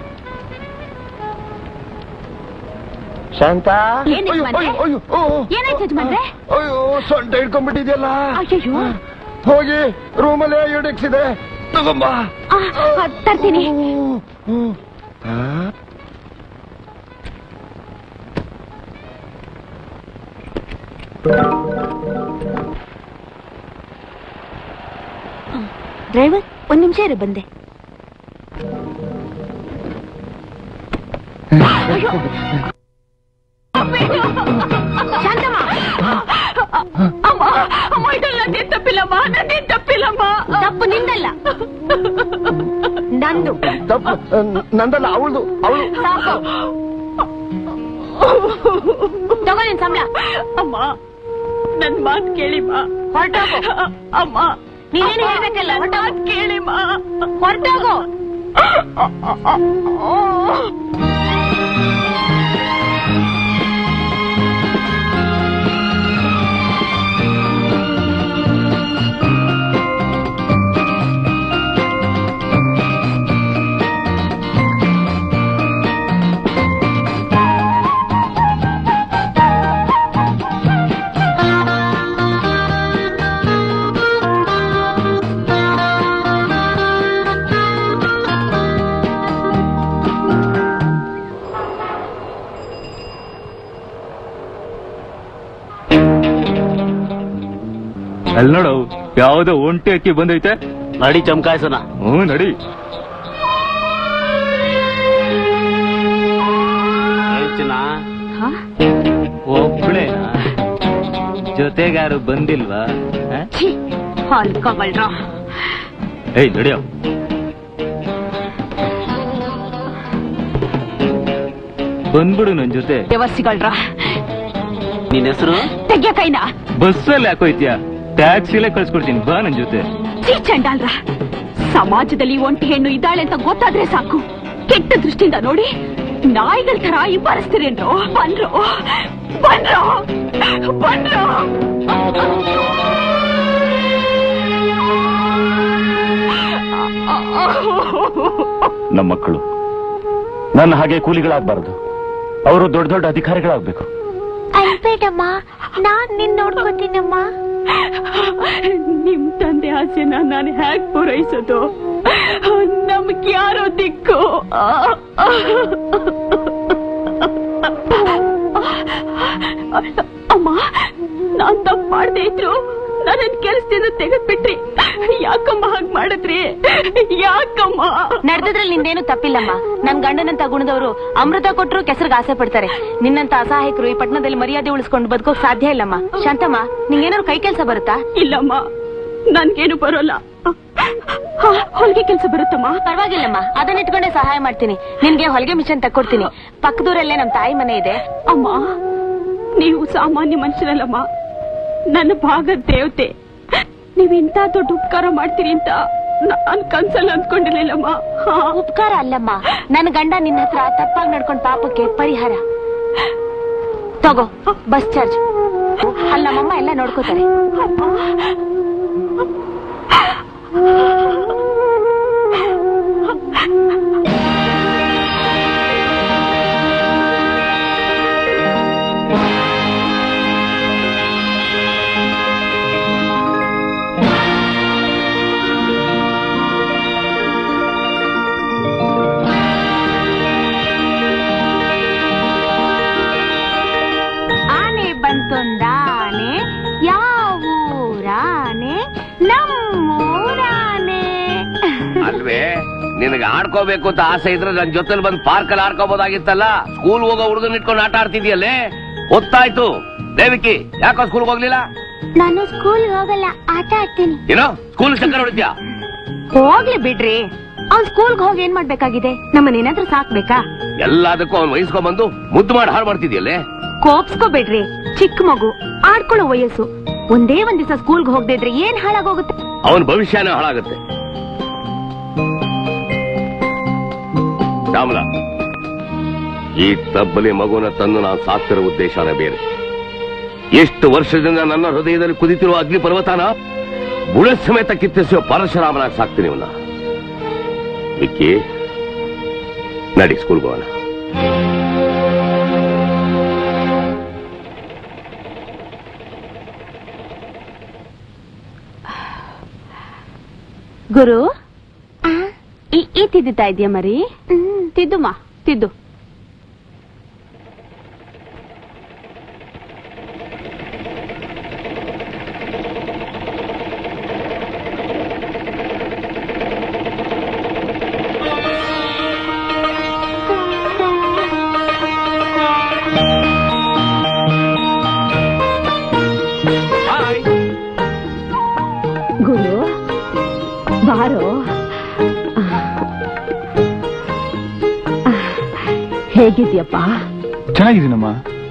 ಶಾಂತ ಏನ್ ಅಯ್ಯೋ, ಯಜಮಾನ್ರೆ? ಅಯ್ಯೋ, ಅಯ್ಯೋ, ಓ, ಓ. ಏನಾಯ್ತು ಯಜಮಾನ್ರೆ? ಅಯ್ಯೋ ಸೊಂಟ ಹಿಡ್ಕೊಂಡ್ಬಿಟ್ಟಿದ್ಯಲ್ಲ ಅಯ್ಯಯ್ಯೋ. ಹೋಗಿ ರೂಮಲ್ಲೇ ಯುಡಿಕ್ಸ್ ಇದೆ ತಗೊಂಬಾ ಆ, ಆ, ತರ್ತೀನಿ ಡ್ರೈವರ್ ಒಂದ್ ನಿಮಿಷ ಇರು ಬಂದೆ ಶಾಂತಮ್ಮ ಅಮ್ಮ ಅಮ್ಮ ಇದೆಲ್ಲ ನಿನ್ ತಪ್ಪಿಲ್ಲಮ್ಮ ನನ್ನೇನ್ ತಪ್ಪಿಲ್ಲಮ್ಮ ತಪ್ಪು ನಿಂದಲ್ಲ ನಂದು ತಪ್ಪು ನಂದಲ್ಲ ಅವಳದು ಅವಳು ಸಾಕು ತಗೋ ನಿನ್ ಸಂಬಳ ಅಮ್ಮ ನನ್ ಮಾತ್ ಕೇಳಿಮ್ಮ ಹೊರಟೋಗು ಅಮ್ಮ ನೀನೇನು ಹೇಳ್ಬೇಕಲ್ಲ ಹೊರಟೋಗು ಕೇಳಿಮ್ಮ ಹೊರಟೋಗು ಅಲ್ಲಿ ನೋಡು ಯಾವ್ದೋ ಒಂಟಿ ಅಕ್ಕಿ ಬಂದೈತೆ ನಡಿ ಚಮಕಾಯ್ಸನ ಹ್ಞೂ ನಡಿ ಚಿನ್ನ ಹಾ? ಒಬ್ಳೇನಾ ಜೊತೆಗಾರು ಬಂದಿಲ್ವಾ ಆ? ಛೀ, ಅಲ್ಕೋಬಲ್ರ ಏಯ್ ನಡಿಯೋ ಬಂದ್ಬಿಡು ನನ್ ಜೊತೆ ವ್ಯವಸ್ಥೆಗಳ್ರ ನಿನ್ ಹೆಸರು ತೆಗ್ಯ ಕೈನ ಬಸ್ಸಲ್ಲಿ ಹಾಕೋಯ್ತೀಯ ಟ್ಯಾಕ್ಸಿಲೇ ಕಳ್ಸ್ಕೊಡ್ತೀನಿ ಬಾ ನನ್ ಜೊತೆ ಛೀ ಚಂಡಾಲ್ರ ಸಮಾಜದಲ್ಲಿ ಒಂಟಿ ಹೆಣ್ಣು ಇದ್ದಾಳೆ ಅಂತ ಗೊತ್ತಾದ್ರೆ ಸಾಕು ಕೆಟ್ಟ ದೃಷ್ಟಿಯಿಂದ ನೋಡಿ ನಾಯಿಗಳ ತರ ಇಂಬಾರಿಸ್ತೀರೇನ್ರೋ ಬನ್ರೋ ಬನ್ರೋ ಬನ್ರೋ ನಮ್ಮ ಮಕ್ಕಳು ನನ್ನ ಹಾಗೆ ಕೂಲಿಗಳಾಗಬಾರದು ಅವರು ದೊಡ್ಡ ದೊಡ್ಡ ಅಧಿಕಾರಿಗಳಾಗಬೇಕು ಅನ್ಬೇಡಮ್ಮ ನಾನ್ ನಿನ್ ನೋಡ್ಕೋತೀನಮ್ಮ ನಿಮ್ ತಂದೆ ಆಸೆನ ನಾನು ಹ್ಯಾಕ್ ಪೂರೈಸೋದು ನಮ್ಗೆ ಯಾರೋ ದಿಕ್ಕು ಅಮ್ಮ ನಾನ್ ತಪ್ಪು ಮಾಡದೆ ಇದ್ರು ನನ್ನ ಕೆಲ್ಸದಿಂದ ತೆಗೆದ್ಬಿಟ್ರಿ ಯಾಕಮ್ಮ ಹಾಗ್ ಮಾಡಿದ್ರಿ ಯಾಕಮ್ಮ ನಡೆದ್ರಲ್ಲಿ ನಿಂದೇನು ತಪ್ಪಿಲ್ಲಮ್ಮ ನನ್ ಗಂಡನಂತ ಗುಣದವರು ಅಮೃತ ಕೊಟ್ಟರು ಕೆಸರಿಗೆ ಆಸೆ ಪಡ್ತಾರೆ ನಿನ್ನಂತ ಅಸಹಾಯಕರು ಈ ಪಟ್ಟಣದಲ್ಲಿ ಮರ್ಯಾದೆ ಉಳಿಸ್ಕೊಂಡು ಬದುಕೋಕ್ ಸಾಧ್ಯ ಇಲ್ಲಮ್ಮ ಶಾಂತಮ್ಮ ನಿಂಗೇನಾದ್ರು ಕೈ ಕೆಲಸ ಬರುತ್ತಾ ಇಲ್ಲಮ್ಮ ನನ್ಗೇನು ಬರೋಲ್ಲ ಹ, ಹೊಲ್ಗೆ ಕೆಲ್ಸ ಬರುತ್ತಮ್ಮ ಪರವಾಗಿಲ್ಲಮ್ಮ ಅದನ್ನ ಇಟ್ಕೊಂಡೆ ಸಹಾಯ ಮಾಡ್ತೀನಿ ನಿನ್ಗೆ ಹೊಲಿಗೆ ಮಿಷನ್ ತಕ್ಕೊಡ್ತೀನಿ ಪಕ್ಕದೂರಲ್ಲೇ ನಮ್ ತಾಯಿ ಮನೆ ಇದೆ ಅಮ್ಮ ನೀವು ಸಾಮಾನ್ಯ ಮನುಷ್ಯರಲ್ಲಮ್ಮ ನನ್ನ ಭಾಗದ ದೇವತೆ ನೀವ್ ಇಂಥ ದೊಡ್ಡ ಉಪಕಾರ ಮಾಡ್ತೀರಿ ಅಂತ ನಾನ್ ಕನ್ಸಲ್ಲಿ ಅಂದ್ಕೊಂಡಿರ್ಲಿಲ್ಲಮ್ಮ ಹಾ. ಉಪಕಾರ ಅಲ್ಲಮ್ಮ ನನ್ ಗಂಡ ನಿನ್ನ ಹತ್ರ ತಪ್ಪಾಗಿ ನಡ್ಕೊಂಡ್ ಪಾಪಕ್ಕೆ ಪರಿಹಾರ ತಗೋ ಬಸ್ ಚಾರ್ಜ್ ಅಲ್ಲಿ ನಮ್ಮಮ್ಮ ಎಲ್ಲ ನೋಡ್ಕೋತಾರೆ ಆನೆ ಬಂತೊಂದಾನೆ ಯಾವೂರಾನೆ ನಮ್ಮೂರಾನೆ ಅಲ್ವೇ ನಿನಗೆ ಆಡ್ಕೋಬೇಕು ಅಂತ ಆಸೆ ಇದ್ರೆ ನನ್ ಜೊತೆಲಿ ಬಂದ್ ಪಾರ್ಕ್ ಅಲ್ಲಿ ಆಡ್ಕೋಬಹುದಾಗಿತ್ತಲ್ಲ ಸ್ಕೂಲ್ ಹೋಗೋ ಹುಡುಗನ್ ಇಟ್ಕೊಂಡು ಆಟ ಆಡ್ತಿದ್ಯಲ್ಲೇ ಗೊತ್ತಾಯ್ತು ದೇವಿಕಿ ಯಾಕೋ ಸ್ಕೂಲ್ ಹೋಗ್ಲಿಲ್ಲ ನಾನು ಸ್ಕೂಲ್ ಹೋಗಲ್ಲ ಆಟ ಆಡ್ತೀನಿ ಏನೋ ಸ್ಕೂಲ್ ಚಕ್ಕರ್ ಹೊಡಿತ್ಯಾ ಹೋಗ್ಲಿ ಬಿಡ್ರಿ ಅವ್ನ್ ಸ್ಕೂಲ್ಗೆ ಹೋಗಿ ಏನ್ ಮಾಡ್ಬೇಕಾಗಿದೆ ನಮ್ಮನ್ನೇನಾದ್ರೂ ಸಾಕ್ಬೇಕಾ ಎಲ್ಲದಕ್ಕೂ ಅವ್ನ್ ವಹಿಸ್ಕೊಂಡ್ ಬಂದು ಮುದ್ದು ಮಾಡಿ ಹಾಳು ಮಾಡ್ತಿದ್ಯಲ್ಲೇ ಕೋಪ್ಸ್ಕೋಬೇಡ್ರಿ ಚಿಕ್ಕ ಮಗು ಆಡ್ಕೊಳ್ಳೋ ವಯಸ್ಸು ಒಂದೇ ಒಂದ್ ದಿವಸ ಸ್ಕೂಲ್ಗೆ ಹೋಗದೆ ಇದ್ರೆ ಏನ್ ಹಾಳಾಗೋಗುತ್ತೆ ಅವನ ಭವಿಷ್ಯನೇ ಹಾಳಾಗುತ್ತೆ ಶ್ಯಾಮಲ ಈ ತಬ್ಬಲಿ ಮಗುನ ತಂದು ನಾನು ಸಾಕ್ತಿರೋ ಉದ್ದೇಶನೇ ಬೇರೆ ಎಷ್ಟು ವರ್ಷದಿಂದ ನನ್ನ ಹೃದಯದಲ್ಲಿ ಕುದಿತಿರುವ ಅಗ್ನಿ ಪರ್ವತನ ಬುಡ ಸಮೇತ ಕಿತ್ತಿಸುವ ಪರಶುರಾಮನಾಗಿ ಸಾಕ್ತೀನಿ ಇವನ್ನ ವಿಕ್ಕಿ ನಡಿ ಸ್ಕೂಲ್ಗೆ ಹೋಗೋಣ ಗುರು ಈ- ಈ ತಿದ್ದುತ್ತಾ ಇದೆಯಾ ಮರಿ ಹ್ಮ್ ತಿದ್ದುಮ್ಮ ತಿದ್ದು ಗುರು ಬಾರೋ ಹೇಗಿದ್ಯಪ್ಪ ಚೆನ್ನಾಗಿದ್ದೀನಮ್ಮ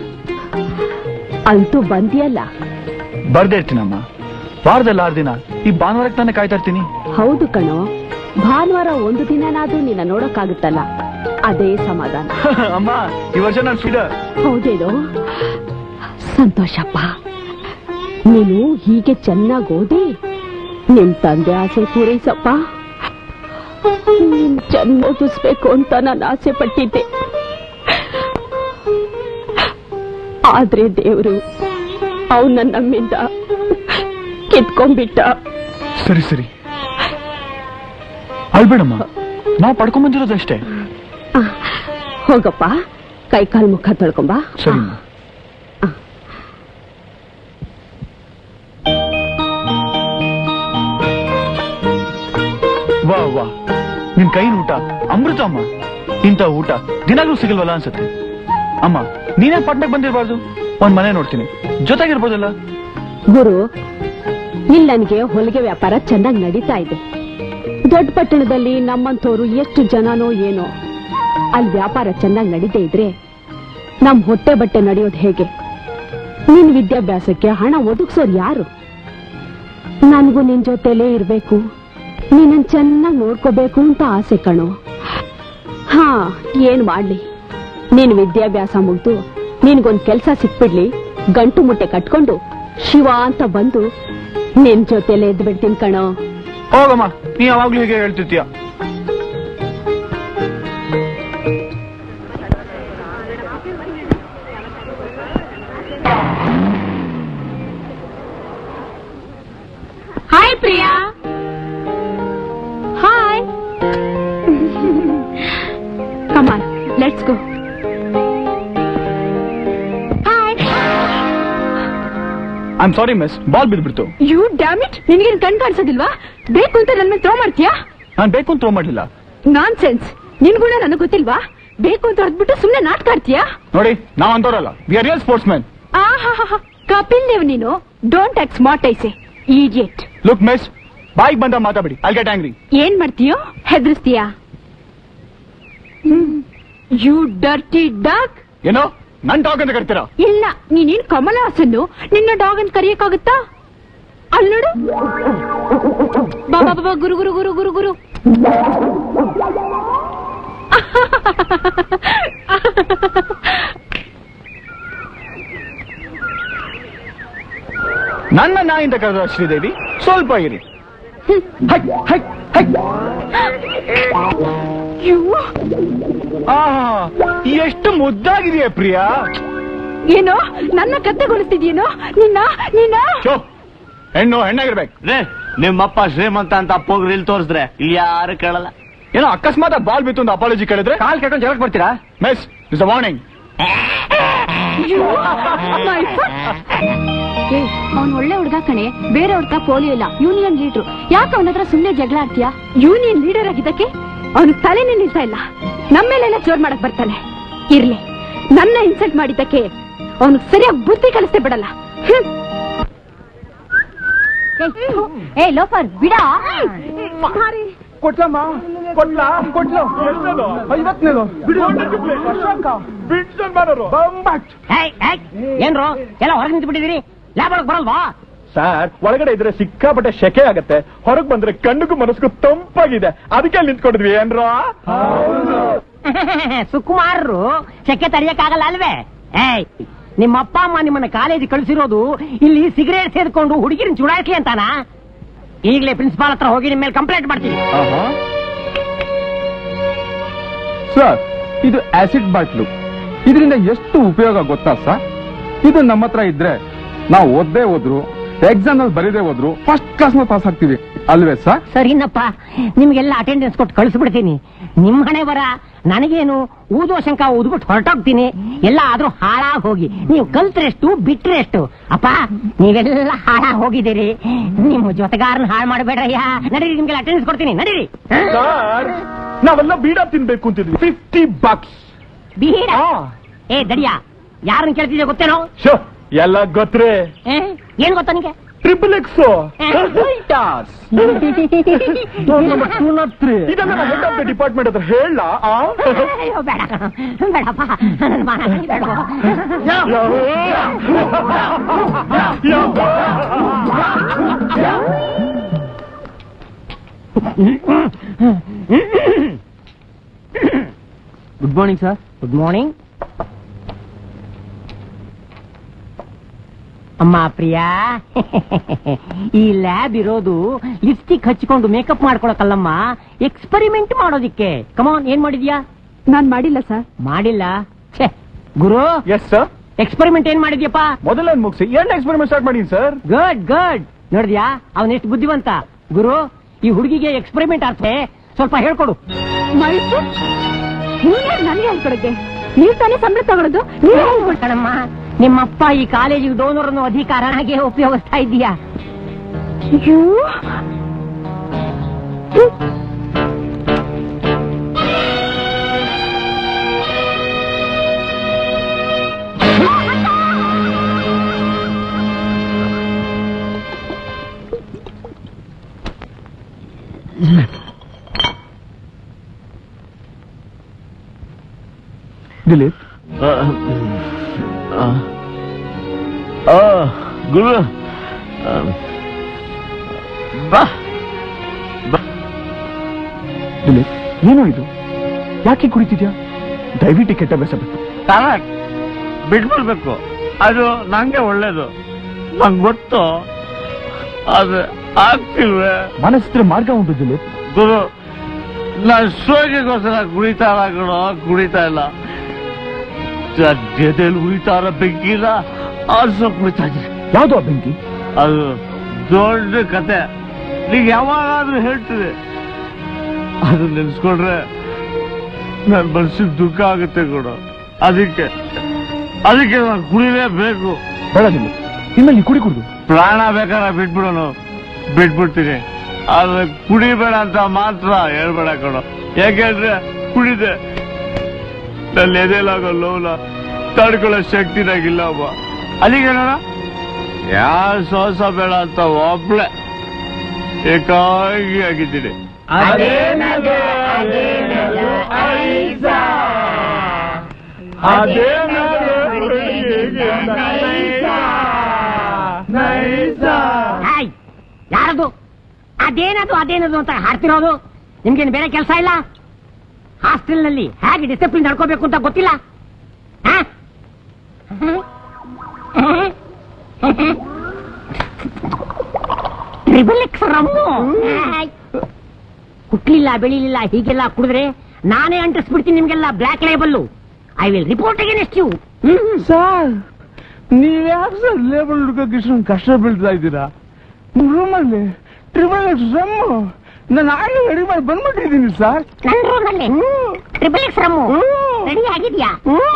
ಅಂತೂ ಬಂದಿಯಲ್ಲ ಬರ್ದೇ ಇರ್ತೀನಮ್ಮ ವಾರದಲ್ಲಿ ಆರು ದಿನ ಈ ಭಾನುವಾರಕ್ಕೆ ತಾನೇ ಕಾಯ್ತಾ ಇರ್ತೀನಿ ಹೌದು ಕಣೋ ಭಾನುವಾರ ಒಂದು ದಿನನಾದ್ರೂ ನಿನ್ನ ನೋಡಕ್ಕಾಗುತ್ತಲ್ಲ ಅದೇ ಸಮಾಧಾನ ಅಮ್ಮ ಈ ವರ್ಷ ನಾನು ಫೀಡ ಹೌದೇನೋ ಸಂತೋಷಪ್ಪ ನೀನು ಹೀಗೆ ಚೆನ್ನಾಗಿ ಓದಿ ನಿಮ್ ತಂದೆ ಆಸೆ ಪೂರೈಸಪ್ಪ ನೀನ್ ಚೆನ್ನಾಗಿ ಓದಿಸ್ಬೇಕು ಅಂತ ನಾನು ಆಸೆ ಪಟ್ಟಿದ್ದೆ ಆದ್ರೆ ದೇವರು ಅವನ್ನ ನಮ್ಮಿಂದ ಕಿತ್ಕೊಂಡ್ಬಿಟ್ಟ ಸರಿ ಸರಿ ಅಳ್ಬೇಡಮ್ಮ ನಾವು ಪಡ್ಕೊಂಡ್ ಬಂದಿರೋದಷ್ಟೇ ಆ, ಹೋಗಪ್ಪ ಕೈ ಕಾಲು ಮುಖ ತೊಳ್ಕೊಂಬಾ ಸರಿ ವಾ ವಾ ನಿನ್ ಕೈನ ಊಟ ಅಮೃತ ಅಮ್ಮ ಇಂಥ ಊಟ ದಿನಾಗ್ಲೂ ಸಿಗಲ್ವಲ್ಲ ಅನ್ಸುತ್ತೆ ಅಮ್ಮ ನೀನೇ ಪಟ್ನಕ್ಕೆ ಬಂದಿರಬಾರ್ದು ಒಂದ್ ಮನೆ ನೋಡ್ತೀನಿ ಜೊತೆಗಿರ್ಬೋದಲ್ಲ ಗುರು ಇಲ್ಲಿ ನನಗೆ ಹೊಲಿಗೆ ವ್ಯಾಪಾರ ಚೆನ್ನಾಗಿ ನಡೀತಾ ಇದೆ ದೊಡ್ಡ ಪಟ್ಟಣದಲ್ಲಿ ನಮ್ಮಂಥವ್ರು ಎಷ್ಟು ಜನನೋ ಏನೋ ಅಲ್ಲಿ ವ್ಯಾಪಾರ ಚೆನ್ನಾಗಿ ನಡೀತಾ ಇದ್ರೆ ನಮ್ ಹೊಟ್ಟೆ ಬಟ್ಟೆ ನಡೆಯೋದು ಹೇಗೆ ನಿನ್ ವಿದ್ಯಾಭ್ಯಾಸಕ್ಕೆ ಹಣ ಒದಗಿಸೋರು ಯಾರು ನನಗೂ ನಿನ್ ಜೊತೆಲೇ ಇರ್ಬೇಕು ನೀನನ್ ಚೆನ್ನಾಗಿ ನೋಡ್ಕೋಬೇಕು ಅಂತ ಆಸೆ ಕಣೋ ಹಾ ಏನ್ ಮಾಡ್ಲಿ ನೀನ್ ವಿದ್ಯಾಭ್ಯಾಸ ಮುಗ್ದು ನಿನ್ಗೊಂದ್ ಕೆಲ್ಸ ಸಿಕ್ಬಿಡ್ಲಿ ಗಂಟು ಮುಟ್ಟೆ ಕಟ್ಕೊಂಡು ಶಿವ ಅಂತ ಬಂದು ನಿನ್ ಜೊತೆಲೆ ಎದ್ದು ಬಿಡ್ತೀನಿ ಕಣೋ ಹೋಗಮ್ಮ ನೀ ಯಾವಾಗ್ಲೂ ಹೀಗೆ ಹೇಳ್ತಿರ್ತೀಯ hi Priya hi come on let's go hi I am sorry miss ball ಬಿದ್ಬಿಡ್ತು ಯು ಡ್ಯಾಮ್ ಇಟ್ ನಿನಗೇನು ಕಣ್ ಕಾಣಿಸೋದಿಲ್ವಾ ಬೇಕು ಅಂತ ನನ್ನ ಮೇಲೆ ಥ್ರೋ ಮಾಡ್ತೀಯಾ ನಾನ್ ಬೇಕು ಅಂತ ಥ್ರೋ ಮಾಡಿಲ್ಲ ನಾನ್ ಸೆನ್ಸ್ ನಿನ್ಗುಣ ನನಗೆ ಗೊತ್ತಿಲ್ವಾ ಬೇಕು ಅಂತ ಹೊರದ್ಬಿಟ್ಟು ಸುಮ್ನೆ ನಾಟಕ ಆಡ್ತೀಯಾ ನೋಡಿ ನಾವ್ ಅಂತವ್ರಲ್ಲ we are real sportsman ಆಹಾಹಾ ಕಪಿಲ್ ದೇವ್ ನೀನು ಡೋಂಟ್ ಆಕ್ಟ್ ಸ್ಮಾರ್ಟ್ ಐಸೆ ಈಡಿಯಟ್ ಲುಕ್ ಮಿಸ್ ಬಾಯಿಗೆ ಬಂದ ಮಾತಾಡಿ ಐ ಗೆಟ್ ಆಂಗ್ರಿ ಏನ್ ಮಾಡ್ತೀಯೋ ಹೆದರ್ಸ್ತೀಯಾ ಯು ಡರ್ಟಿ ಡಾಗ್ ಏನೋ ನನ್ ಟಾಕ್ ಅಂತ ಕರಿತೀರಾ ಇಲ್ಲ ನೀನೇನ್ ಕಮಲ ಹಾಸನ್ನು ನಿನ್ನ ಡಾಗ್ ಅಂತ ಕರೆಯಕ್ಕಾಗುತ್ತಾ ಅಲ್ಲಿ ನೋಡು ಬಾ ಬಾ ಬಾ, ಬಾ ಗುರು ಗುರು ಗುರು ಗುರು ಗುರು ನನ್ನ ನಾಯಿಂದ ಕರೆದ ಶ್ರೀದೇವಿ ಸ್ವಲ್ಪ ಇರಿ ಹೈ, ಹೈ, ಹೈ. ಆಹಾ, ಎಷ್ಟು ಮುದ್ದಾಗಿದೆಯಾ ಪ್ರಿಯಾ ಏನೋ ನನ್ನ ಕತ್ತೆಗೊಳಿಸ್ತಿದ್ಯೇನೋ ನಿನ್ನ ನಿನ್ನ ಚೋ ಹೆಣ್ಣು ಹೆಣ್ಣಾಗಿರ್ಬೇಕು ರೇ ನಿಮ್ಮಪ್ಪ ಶ್ರೀಮಂತ ಅಂತ ಅಪ್ಪೋಗ್ರಿ ಇಲ್ಲಿ ತೋರಿಸಿದ್ರೆ ಇಲ್ಲಿ ಯಾರು ಕೇಳಲ್ಲ ಏನೋ ಅಕಸ್ಮಾತ್ ಬಾಲ್ ಬಿತ್ತು ಒಂದು ಅಪಾಲಜಿ ಕೇಳಿದ್ರೆ ಕಾಲ್ ಕೆಟ್ಕೊಂಡು ಜಗಕ್ ಬರ್ತೀರಾ ಮಿಸ್ ಇಸ್ ಅ ವಾರ್ನಿಂಗ್ ಅವನ್ ಒಳ್ಳೆ ಹುಡ್ಗ ಕಣೆ ಬೇರೆ ಹುಡ್ಗ ಪೋಲಿಯೋ ಇಲ್ಲ ಯೂನಿಯನ್ ಲೀಡ್ರು ಯಾಕೆ ಅವನ ಹತ್ರ ಸುಮ್ನೆ ಜಗಳ ಆಡ್ತೀಯಾ ಯೂನಿಯನ್ ಲೀಡರ್ ಆಗಿದ್ದಕ್ಕೆ ಅವನು ತಲೆನೇ ನಿಲ್ತಾ ಇಲ್ಲ ನಮ್ಮೇಲೆಲ್ಲ ಜೋರ್ ಮಾಡಕ್ ಬರ್ತಾನೆ ಇರ್ಲಿ ನನ್ನ ಇನ್ಸಲ್ಟ್ ಮಾಡಿದ್ದಕ್ಕೆ ಅವನು ಸರಿಯಾಗಿ ಬುದ್ಧಿ ಕಲಿಸ್ತೇ ಬಿಡಲ್ಲ ಹ್ಮ್. ಏ ಲೋಫರ್ ಬಿಡ ಕೊಟ್ಲಮ್ಮ ಕೊಟ್ಲ ಕೊಟ್ಲು ಐವತ್ತನೇದು ಏನ್ರು ಎಲ್ಲ ಹೊರಗೆ ನಿಂತು ಬಿಟ್ಟಿದ್ದೀರಿ ಲ್ಯಾಬ್ ಒಳಗೆ ಬರಲ್ವಾ ಸರ್ ಒಳಗಡೆ ಇದ್ರೆ ಸಿಕ್ಕಾಪಟ್ಟೆ ಶೆಕೆ ಆಗತ್ತೆ ಹೊರಗ್ ಬಂದ್ರೆ ಕಣ್ಣಿಗೂ ಮನಸ್ಸಿಗೂ ತಂಪಾಗಿದೆ ಅದಕ್ಕೆ ಅಲ್ಲಿ ನಿಂತ್ಕೊಂಡಿದ್ವಿ ಏನ್ರೋ ಸುಕುಮಾರರು ಸೆಕೆ ತಡೆಯಕ್ಕಾಗಲ್ಲ ಅಲ್ವೇ ಏಯ್ ನಿಮ್ಮ ಅಪ್ಪ ಅಮ್ಮ ನಿಮ್ಮನ್ನ ಕಾಲೇಜ್ ಕಳಿಸಿರೋದು ಇಲ್ಲಿ ಸಿಗರೇಟ್ ಸೇದ್ಕೊಂಡು ಹುಡುಗಿರನ್ ಚುಡಾಯಿಸ್ಲಿ ಅಂತಾನ ಈಗಲೇ ಪ್ರಿನ್ಸಿಪಾಲ್ ಹತ್ರ ಹೋಗಿ ನಿಮ್ಮ ಮೇಲೆ ಕಂಪ್ಲೇಂಟ್ ಮಾಡ್ತೀನಿ ಸರ್ ಇದು ಆಸಿಡ್ ಬಾಟ್ಲು ಇದರಿಂದ ಎಷ್ಟು ಉಪಯೋಗ ಗೊತ್ತಾ ಸರ್ ಇದು ನಮ್ಮ ಹತ್ರ ಇದ್ರೆ ನಾವು ಓದ್ದೇ ಹೋದ್ರು ಎಕ್ಸಾಮ್ ಅಲ್ಲಿ ಬರೀದೇ ಹೋದ್ರು ಫಸ್ಟ್ ಕ್ಲಾಸ್ ನಲ್ಲಿ ಪಾಸ್ ಆಗ್ತೀವಿ ಅಲ್ವೇ ಸರ್ ಸರಿನಪ್ಪ ನಿಮ್ಗೆಲ್ಲ ಅಟೆಂಡೆನ್ಸ್ ಕೊಟ್ಟು ಕಳಿಸ್ಬಿಡ್ತೀನಿ ನಿಮ್ ಹಣೆ ಬರ ನನಗೇನು ಊದೋ ಶಂಕ ಊದ್ಬಿಟ್ಟು ಹೊರಟೋಗ್ತೀನಿ ಎಲ್ಲ ಆದ್ರೂ ಹಾಳಾಗ್ ಹೋಗಿ ನೀವು ಕಲ್ತ್ರೆಷ್ಟು ಬಿಟ್ರೆಷ್ಟು ಅಪ್ಪ ನೀವೆಲ್ಲ ಹಾಳಾಗ್ ಹೋಗಿದ್ದೀರಿ ನಿಮ್ಮ ಜೊತೆಗಾರನ ಹಾಳು ಮಾಡಬೇಡ್ರಯ್ಯ ನಡೀರಿ ನಿಮ್ಗೆಲ್ಲ ಅಟೆಂಡೆನ್ಸ್ ಕೊಡ್ತೀನಿ ನಡೀರಿ ಹ? ಸರ್ ನಾವೆಲ್ಲ ಬೀಡ ತಿನ್ಬೇಕು ಅಂತಿದ್ವಿ ಫಿಫ್ಟಿ ಬಾಕ್ಸ್ ಬೀಡ ಏ ದಡಿಯ ಯಾರನ್ನ ಕೇಳ್ತಿದ್ಯಾ ಗೊತ್ತೇನೋ ಶೋ ಎಲ್ಲ ಗೊತ್ತರೆ ಏ? ಏನ್ ಗೊತ್ತಾ ನಿಂಗೆ ಟ್ರಿಪಲ್ ಎಕ್ಸ್ ಇದನ್ನ ಹೆಡ್ ಆಫ್ ದ ಡಿಪಾರ್ಟ್ಮೆಂಟ್ ಹತ್ರ ಹೇಳ ಅಯ್ಯೋ ಬೇಡ ಬೇಡಪ್ಪ ನನ್ನ ಮಾನ ಬೇಡವಾ good morning sir good morning ಅಮ್ಮ ಪ್ರಿಯಾ ಈ ಲ್ಯಾಬ್ ಇರೋದು ಲಿಪ್ಸ್ಟಿಕ್ ಹಚ್ಚಿಕೊಂಡು ಮೇಕಪ್ ಮಾಡ್ಕೊಳಕಲ್ಲಮ್ಮ ಎಕ್ಸ್ಪರಿಮೆಂಟ್ ಮಾಡೋದಿಕ್ಕೆ ಕಮಾನ್ ಏನ್ ಮಾಡಿದ್ಯಾ ನಾನ್ ಮಾಡಿಲ್ಲ ಸರ್ ಮಾಡಿಲ್ಲ ಛೇ ಗುರು ಎಸ್ ಸರ್ ಎಕ್ಸ್ಪರಿಮೆಂಟ್ ಏನ್ ಮಾಡಿದ್ಯಪ್ಪ ಮೊದಲ ಮುಗಿಸಿ ಎರಡನೇ ಎಕ್ಸ್ಪೆರಿಮೆಂಟ್ ಸ್ಟಾರ್ಟ್ ಮಾಡೀನಿ ಸರ್ ಗುಡ್ ಗುಡ್ ನೋಡಿದ್ಯಾ ಅವನ್ ಎಷ್ಟು ಬುದ್ಧಿವಂತ ಗುರು ಈ ಹುಡುಗಿಗೆ ಎಕ್ಸ್ಪರಿಮೆಂಟ್ ಅರ್ಥ ಸ್ವಲ್ಪ ಹೇಳ್ಕೊಡು ಮೈಸೂರು ನೀವ್ಯಾರು ನನಗೆ ಹೇಳ್ಕೊಡಕ್ಕೆ ನೀವ್ ತಾನೇ ಸಂಬಳ ತಗೊಳ್ಳೋದು ನೀವೇ ಹೇಳ್ಕೊಡಿ ಕಣಮ್ಮ ನಿಮ್ಮಪ್ಪ ಈ ಕಾಲೇಜಿಗೆ ಡೋನರ್ ಅನ್ನೋ ಅಧಿಕಾರ ಹಾಗೆ ಉಪಯೋಗಿಸ್ತಾ ಇದ್ದೀಯಾ ಅಯ್ಯೋ ದಿಲೀಪ್ ಗುರು ದಿಲೀಪ್ ಏನೋ ಇದು ಯಾಕೆ ಕುಡಿತಿದ್ಯಾ ದಯವಿಟ್ಟು ಕೆಟ್ಟ ಅಭ್ಯಾಸ ಬಿಟ್ಟು ಬಿಟ್ಬಿಡ್ಬೇಕು ಅದು ನಂಗೆ ಒಳ್ಳೇದು ನಂಗೆ ಗೊತ್ತು ಅದು ಆಗ್ತಿಲ್ವೇ ಮನಸ್ಸಿದ್ರೆ ಮಾರ್ಗ ಉಂಟು ದಿಲೀಪ್ ಗುರು ನಾನು ಶೋಕಿಗೋಸ್ಕರ ಕುಡಿತಾ ಇಲ್ಲ ಕಣೋ ಕುಡಿತಾ ಇಲ್ಲ ಜೊತೆಲಿ ಉಳಿತಾರ ಬೆಂಕಿನ ಆರ್ಸೋ ಕುಡಿತಾ ಇದ್ದೀನಿ ಯಾವ್ದು ಆ ಬೆಂಕಿ ಅದು ದೊಡ್ಡ ಕತೆ ನೀಗ ಯಾವಾಗಾದ್ರೂ ಹೇಳ್ತಿದೆ ಅದು ನೆನ್ಸ್ಕೊಂಡ್ರೆ ನನ್ನ ಮನಸ್ಸಿಗೆ ದುಃಖ ಆಗುತ್ತೆ ಕೂಡ ಅದಕ್ಕೆ ಅದಕ್ಕೆ ನಾನು ಕುಡಿಲೇಬೇಕು ಬೇಡ ದಿಲೀಪ್ ಇನ್ಮೇಲೆ ನೀ ಕುಡಿ ಕುಡ್ದು ಪ್ರಾಣ ಬೇಕಾದ್ರೆ ಬಿಟ್ಬಿಡೋನು ಬಿಟ್ಬಿಡ್ತೀನಿ ಆದ್ರೆ ಕುಡಿಬೇಡ ಅಂತ ಮಾತ್ರ ಹೇಳ್ಬೇಡ ಕಣೋ ಯಾಕೆಂದ್ರೆ ಕುಡಿದೆ ನನ್ನ ಎದೆಲಾಗೋ ಲೋಲ ತಡ್ಕೊಳ್ಳೋ ಶಕ್ತಿನಾಗಿಲ್ಲ ಒಬ್ಬ ಅಲ್ಲಿಗೆ ನೋಡ ಯಾವ ಸೋಸ ಬೇಡ ಅಂತ ಒಬ್ಳೆ ಏಕಾಗಿ ಆಗಿದ್ದೀನಿ ಹಾಯ್ ಯಾರದು ಅದೇನದು ಅದೇನದು ಅಂತ ಹಾಡ್ತಿರೋದು ನಿಮ್ಗೇನು ಬೇರೆ ಕೆಲಸ ಇಲ್ಲ ಹಾಸ್ಟೆಲ್ನಲ್ಲಿ ಹೇಗೆ ಡಿಸಿಪ್ಲಿನ್ ನಡ್ಕೋಬೇಕು ಅಂತ ಗೊತ್ತಿಲ್ಲ ಆ? Triple X rum hi. ಹುಟ್ಲಿಲ್ಲ ಬೆಳಿಲಿಲ್ಲ ಹೀಗೆಲ್ಲ ಕುಡಿದ್ರೆ ನಾನೇ ಅಂಟಿಸ್ಬಿಡ್ತೀನಿ ನಿಮ್ಗೆಲ್ಲ black label I will report against you sir ನೀವ್ ಯಾಕೆ ಸರ್ ಲೇಬಲ್ ಹುಡುಕಕ್ಕೆ ಇಷ್ಟೊಂದು ಕಷ್ಟ ಬೀಳ್ತಾ ಇದ್ದೀರಾ ರೂಮಲ್ಲಿ ಟ್ರಿಬಲ್ ಎಕ್ಸ್ ರಮ್ಮು ನಾನು ಆಗಲೇ ರೆಡಿ ಮಾಡಿ ಬಂದ್ಬಿಟ್ಟಿದ್ದೀನಿ ಸರ್ ನನ್ನ ರೂಮಲ್ಲಿ ಟ್ರಿಬಲ್ ಎಕ್ಸ್ ರಮ್ಮು ರೆಡಿ ಆಗಿದ್ಯಾ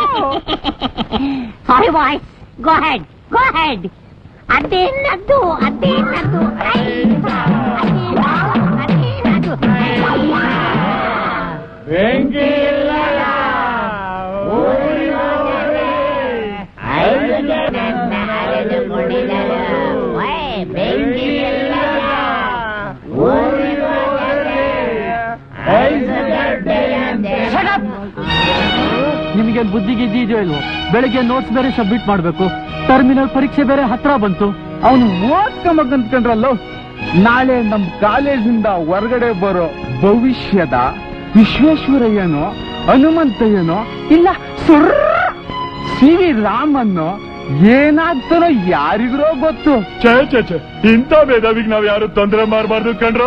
sorry boys go ahead go ahead ಅದೇನದ್ದು ಅದೇನದ್ದು ಐ, ಅದೇನದು, ಅದೇನದು ಓಯ್, ಬೆಂಕಿ ಇಲ್ಲ. ನಿಮಗೆ ಬುದ್ಧಿ ಗಿದ್ದಿ ಇದೆಯೋ ಇಲ್ವೋ ಬೆಳಿಗ್ಗೆ ನೋಟ್ಸ್ ಬೇರೆ ಸಬ್ಮಿಟ್ ಮಾಡ್ಬೇಕು ಟರ್ಮಿನಲ್ ಪರೀಕ್ಷೆ ಬೇರೆ ಹತ್ರ ಬಂತು ಅವನು ಓದ್ಕೊಂಬಂದ್ಕೊಂಡ್ರಲ್ಲ ನಾಳೆ ನಮ್ ಕಾಲೇಜಿಂದ ಹೊರಗಡೆ ಬರೋ ಭವಿಷ್ಯದ ವಿಶ್ವೇಶ್ವರಯ್ಯನೋ ಹನುಮಂತಯ್ಯನೋ ಇಲ್ಲ ಸುರ್ ಸಿ ವಿ ರಾಮನ್ನೋ ಏನಾಗ್ತಾರೋ ಯಾರಿಗ್ರೋ ಗೊತ್ತು ಛೇ ಛೇ ಛೇ ಇಂಥ ಮೇಧಾವಿಗೆ ನಾವ್ ಯಾರು ತೊಂದರೆ ಮಾಡಬಾರ್ದು ಕಣ್ರು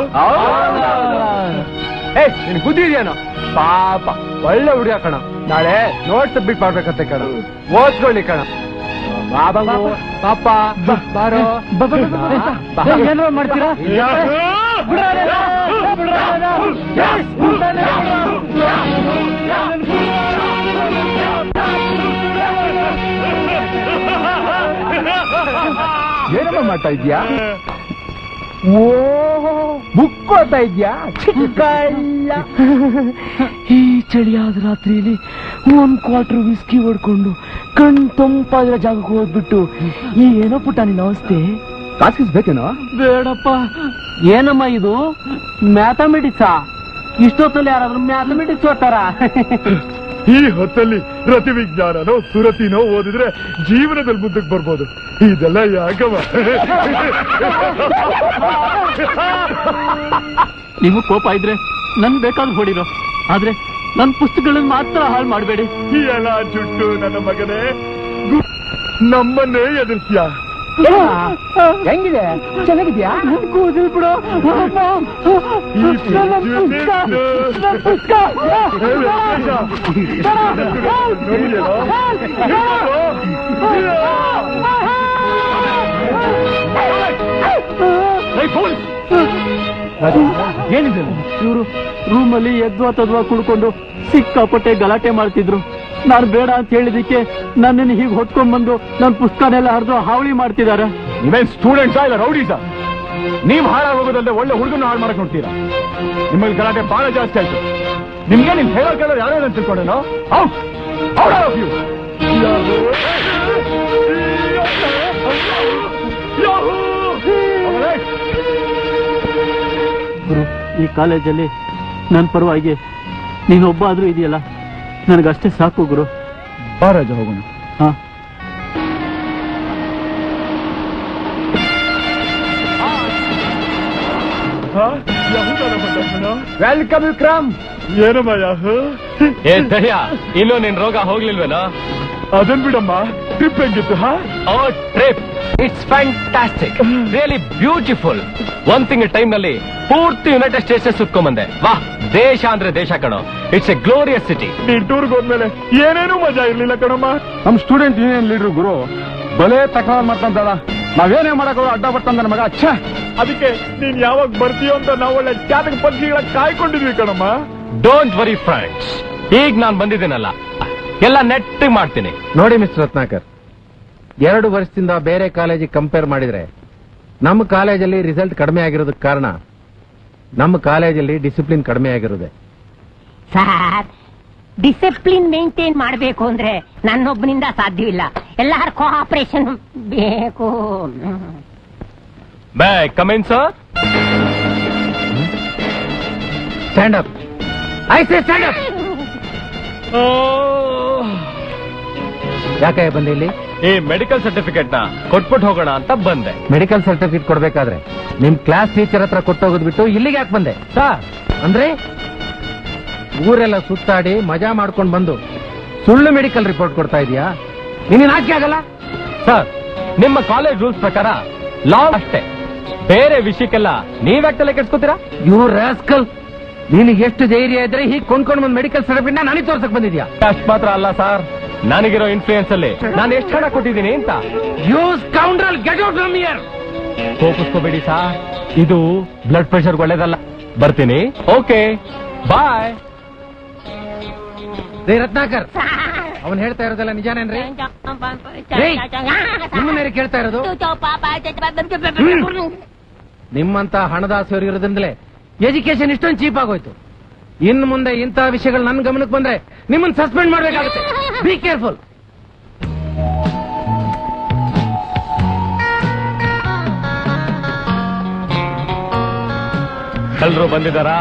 ಏ ನಿನ್ ಬುದ್ಧಿ ಇದೆಯೇನೋ ಪಾಪ ಒಳ್ಳೆ ಹುಡುಗ ಕಣ ನಾಳೆ ನೋಟ್ ಸಬ್ಮಿಟ್ ಮಾಡ್ಬೇಕಂತೆ ಕಣ ಓದ್ಕೊಳ್ಳಿ ಕಣ ಪಾಪ ಬಾರೋ ಏನಾರ ಮಾಡ್ತೀರಾ ಏನಮ್ಮ ಮಾಡ್ತಾ ಇದ್ಯಾ ಓ ಬುಕ್ ಓದ್ತಾ ಇದ್ಯಾ ಚಿಕ್ಕಲ್ಲ ಈ ಚಳಿಯಾದ ರಾತ್ರಿಯಲ್ಲಿ ಒಂದ್ ಕ್ವಾರ್ಟರ್ ವಿಸ್ಕಿ ಹೊಡ್ಕೊಂಡು ಕಣ್ ತಂಪಾದ ಜಾಗಕ್ಕೆ ಹೋಗ್ಬಿಟ್ಟು ಈ ಏನೋ ಪುಟ್ಟ ನಿನ್ನ ಅವಸ್ಥೆ ಕಾಸಿಸ್ಬೇಕೇನೋ ಬೇಡಪ್ಪ ಏನಮ್ಮ ಇದು ಮ್ಯಾಥಮೆಟಿಕ್ಸಾ ಇಷ್ಟೊತ್ತಲ್ಲಿ ಯಾರಾದ್ರೂ ಮ್ಯಾಥಮೆಟಿಕ್ಸ್ ಓದ್ತಾರ ಈ ಹೊತ್ತಲ್ಲಿ ರತಿ ವಿಜ್ಞಾನನೋ ಸುರತಿನೋ ಓದಿದ್ರೆ ಜೀವನದಲ್ಲಿ ಮುಂದಕ್ಕೆ ಬರ್ಬೋದು ಇದೆಲ್ಲ ಯಾಕವ ನೀವು ಕೋಪ ಇದ್ರೆ ನನ್ ಬೇಕಾದ್ ಹೊಡಿರೋ ಆದ್ರೆ ನನ್ ಪುಸ್ತಕಗಳನ್ನ ಮಾತ್ರ ಹಾಳು ಮಾಡಬೇಡಿ ಈ ಎಲ್ಲ ಜುಟ್ಟು ನನ್ನ ಮಗನೇ ಗು- ನಮ್ಮನ್ನೇ ಎದುರ್ಸ್ಯ ಹೆಂಗಿದೆ ಚೆನ್ನಾಗಿದ್ಯಾ ಕೂದಲ್ ಬಿಡು ಈ ಪ್ರಜ್ವಲಿತ- ನೋಡಿದ್ಯೇನೋ? ಏನಿದೆ ಇವರು ರೂಮಲ್ಲಿ ಎದ್ವಾ ತದ್ವಾ ಕುಡ್ಕೊಂಡು ಸಿಕ್ಕಾಪಟ್ಟೆ ಗಲಾಟೆ ಮಾಡ್ತಿದ್ರು ನಾನು ಬೇಡ ಅಂತ ಹೇಳಿದಕ್ಕೆ ನನ್ನನ್ನು ಹೀಗೆ ಹೊತ್ಕೊಂಡ್ ಬಂದು ನನ್ನ ಪುಸ್ತಕನೆಲ್ಲ ಹರಿದು ಹಾವಳಿ ಮಾಡ್ತಿದ್ದಾರೆ ನೀವೇನ್ ಸ್ಟೂಡೆಂಟ್ಸಾ ಇಲ್ಲ ರೌಡೀಸಾ ನೀವ್ ಹಾಳಾಗಿ ಹೋಗೋದಲ್ಲದೆ ಒಳ್ಳೆ ಹುಡುಗನ ಹಾಳು ಮಾಡಕ್ ನೋಡ್ತೀರಾ ನಿಮ್ಮಲ್ಲಿ ಗಲಾಟೆ ಬಹಳ ಜಾಸ್ತಿ ಆಯ್ತು ನಿಮ್ಗೆ ನಿಮ್ ಹೇಳೋ ಕೇಳೋ ಯಾರೋ ಅಂತ ತಿಳ್ಕೊಂಡೇನೋ out out of you Guru ಈ ಕಾಲೇಜಲ್ಲಿ ನನ್ನ ಪರವಾಗಿ ನೀನೊಬ್ಬ ಆದ್ರೂ ಇದೆಯಲ್ಲ ನನಗಷ್ಟೇ ಸಾಕು ಗುರು ಬಾ ರಾಜ ಹೋಗೋಣ ಹಾ ವೆಲ್ಕಮ್ ವಿಕ್ರಮ್ ಏನಮ್ಮ ಯಾಹು ಏ ದಯ್ಯ ಇನ್ನು ನಿನ್ ರೋಗ ಹೋಗ್ಲಿಲ್ವೇನೋ ಅದನ್ ಬಿಡಮ್ಮ ಟ್ರಿಪ್ ಹೆಂಗಿತ್ತು ಹಾ oh trip it's fantastic really beautiful ಒಂದ್ ತಿಂಗಳ ಟೈಮ್ ನಲ್ಲಿ ಪೂರ್ತಿ ಯುನೈಟೆಡ್ ಸ್ಟೇಟ್ಸ್ ಸುತ್ಕೊಂಬಂದೆ ವಾಹ್ ದೇಶ ಅಂದ್ರೆ ದೇಶ ಕಣೋ ಇಟ್ಸ್ ಎ ಗ್ಲೋರಿಯಸ್ ಸಿಟಿ ನೀನ್ ಟೂರ್ಗೆ ಹೋದ್ಮೇಲೆ ಏನೇನೂ ಮಜಾ ಇರ್ಲಿಲ್ಲ ಕಣಮ್ಮ ನಮ್ ಸ್ಟೂಡೆಂಟ್ ಯೂನಿಯನ್ ಲೀಡರ್ ಗುರು ಬಲೇ ತಕರಾರು ಮಾಡ್ಕೊಂತಾಳ ನಾವೇನೇ ಮಾಡಕ್ ಹೋಗಿ ಅಡ್ಡ ಬರ್ತಾನ ನನ್ನ ಮಗ ಛೇ ಅದಕ್ಕೆ ನೀನ್ ಯಾವಾಗ ಬರ್ತೀಯೋ ಅಂತ ನಾವು ಒಳ್ಳೆ ಜಾತಕ ಪಕ್ಷಿಗಳ ಕಾಯ್ಕೊಂಡಿದ್ವಿ ಕಣಮ್ಮ ಡೋಂಟ್ ವರಿ ಫ್ರೆಂಡ್ಸ್ ಈಗ ನಾನ್ ಬಂದಿದ್ದೀನಲ್ಲ ಎಲ್ಲ ನೆಟ್ಟಿಗೆ ಮಾಡ್ತೀನಿ ನೋಡಿ ಮಿಸ್ಟರ್ ರತ್ನಾಕರ್ ಎರಡು ವರ್ಷದಿಂದ ಬೇರೆ ಕಾಲೇಜಿಗೆ ಕಂಪೇರ್ ಮಾಡಿದ್ರೆ ನಮ್ಮ ಕಾಲೇಜಲ್ಲಿ ರಿಸಲ್ಟ್ ಕಡಿಮೆ ಆಗಿರೋದಕ್ಕೆ ಕಾರಣ ನಮ್ಮ ಕಾಲೇಜಲ್ಲಿ ಡಿಸಿಪ್ಲಿನ್ ಕಡಿಮೆ ಆಗಿರೋದೆ ಸರ್ ಡಿಸಿಪ್ಲಿನ್ ಮೇಂಟೈನ್ ಮಾಡಬೇಕು ಅಂದ್ರೆ ನನ್ನೊಬ್ಬನಿಂದ ಸಾಧ್ಯವಿಲ್ಲ ಎಲ್ಲಾರ ಕೋಆಪರೇಷನ್ ಬೇಕು ಬೇ come in sir stand up I say stand up ಯಾಕೆ ಬಂದೆ ಇಲ್ಲಿ ಈ ಮೆಡಿಕಲ್ ಸರ್ಟಿಫಿಕೇಟ್ ನ ಕೊಟ್ಬಿಟ್ಟು ಹೋಗೋಣ ಅಂತ ಬಂದೆ ಮೆಡಿಕಲ್ ಸರ್ಟಿಫಿಕೇಟ್ ಕೊಡ್ಬೇಕಾದ್ರೆ ನಿಮ್ ಕ್ಲಾಸ್ ಟೀಚರ್ ಹತ್ರ ಕೊಟ್ಟೋಗೋದ್ ಬಿಟ್ಟು ಇಲ್ಲಿಗೆ ಯಾಕೆ ಬಂದೆ ಸರ್ ಅಂದ್ರೆ ಊರೆಲ್ಲ ಸುತ್ತಾಡಿ ಮಜಾ ಮಾಡ್ಕೊಂಡ್ ಬಂದು ಸುಳ್ಳು ಮೆಡಿಕಲ್ ರಿಪೋರ್ಟ್ ಕೊಡ್ತಾ ಇದೀಯಾ ನಿನ್ನ ನಾಚಿಕೆ ಆಗಲ್ಲ ಸರ್ ನಿಮ್ಮ ಕಾಲೇಜ್ ರೂಲ್ಸ್ ಪ್ರಕಾರ ಲಾ ಅಷ್ಟೇ ಬೇರೆ ವಿಷಯಕ್ಕೆಲ್ಲ ನೀವ್ಯಾಕೆ ತಲೆ ಕೆಡ್ಸ್ಕೊತೀರಾ ಯು ರಾಸ್ಕಲ್ ನಿನಗೆ ಎಷ್ಟು ಧೈರ್ಯ ಇದ್ರೆ ಹೀಗೆ ಕೊಂಡ್ಕೊಂಡ್ ಬಂದ್ ಮೆಡಿಕಲ್ ಸರ್ಟಿಫಿಕೇಟ್ ನನಗೆ ತೋರ್ಸಕ್ ಬಂದಿದ್ಯಾ ಅಷ್ಟ್ ಮಾತ್ರ ಅಲ್ಲ ಸರ್ ನನಗಿರೋ ಇನ್ಫ್ಲೂಯೆನ್ಸ್ ಅಲ್ಲಿ ನಾನು ಎಷ್ಟು ಹಣ ಕೊಟ್ಟಿದ್ದೀನಿ ಅಂತ you scoundrel get out from here ಕೋಪಿಸ್ಕೋಬೇಡಿ ಸರ್ ಇದು ಬ್ಲಡ್ ಪ್ರೆಷರ್ ಒಳ್ಳೇದಲ್ಲ ಬರ್ತೀನಿ ಓಕೆ ಬಾಯ್ ರೇ ರತ್ನಾಕರ್ ಅವನ್ ಹೇಳ್ತಾ ಇರೋದೆಲ್ಲ ನಿಜಾನೇನ್ರಿ ಏಯ್, ನಿಮ್ಮನ್ನೇ ಕೇಳ್ತಾ ಇರೋದು ನಿಮ್ಮಂತ ಹಣದಾಸೆಯವರು ಇರೋದ್ರಿಂದಲೇ ಎಜುಕೇಶನ್ ಇಷ್ಟೊಂದು ಚೀಪ್ ಆಗೋಯ್ತು ಇನ್ನು ಮುಂದೆ ಇಂಥ ವಿಷಯಗಳು ನನ್ನ ಗಮನಕ್ಕೆ ಬಂದ್ರೆ ನಿಮ್ಮನ್ನ ಸಸ್ಪೆಂಡ್ ಮಾಡ್ಬೇಕಾಗುತ್ತೆ ಬಿ ಕೇರ್ಫುಲ್ ಎಲ್ರು ಬಂದಿದ್ದಾರಾ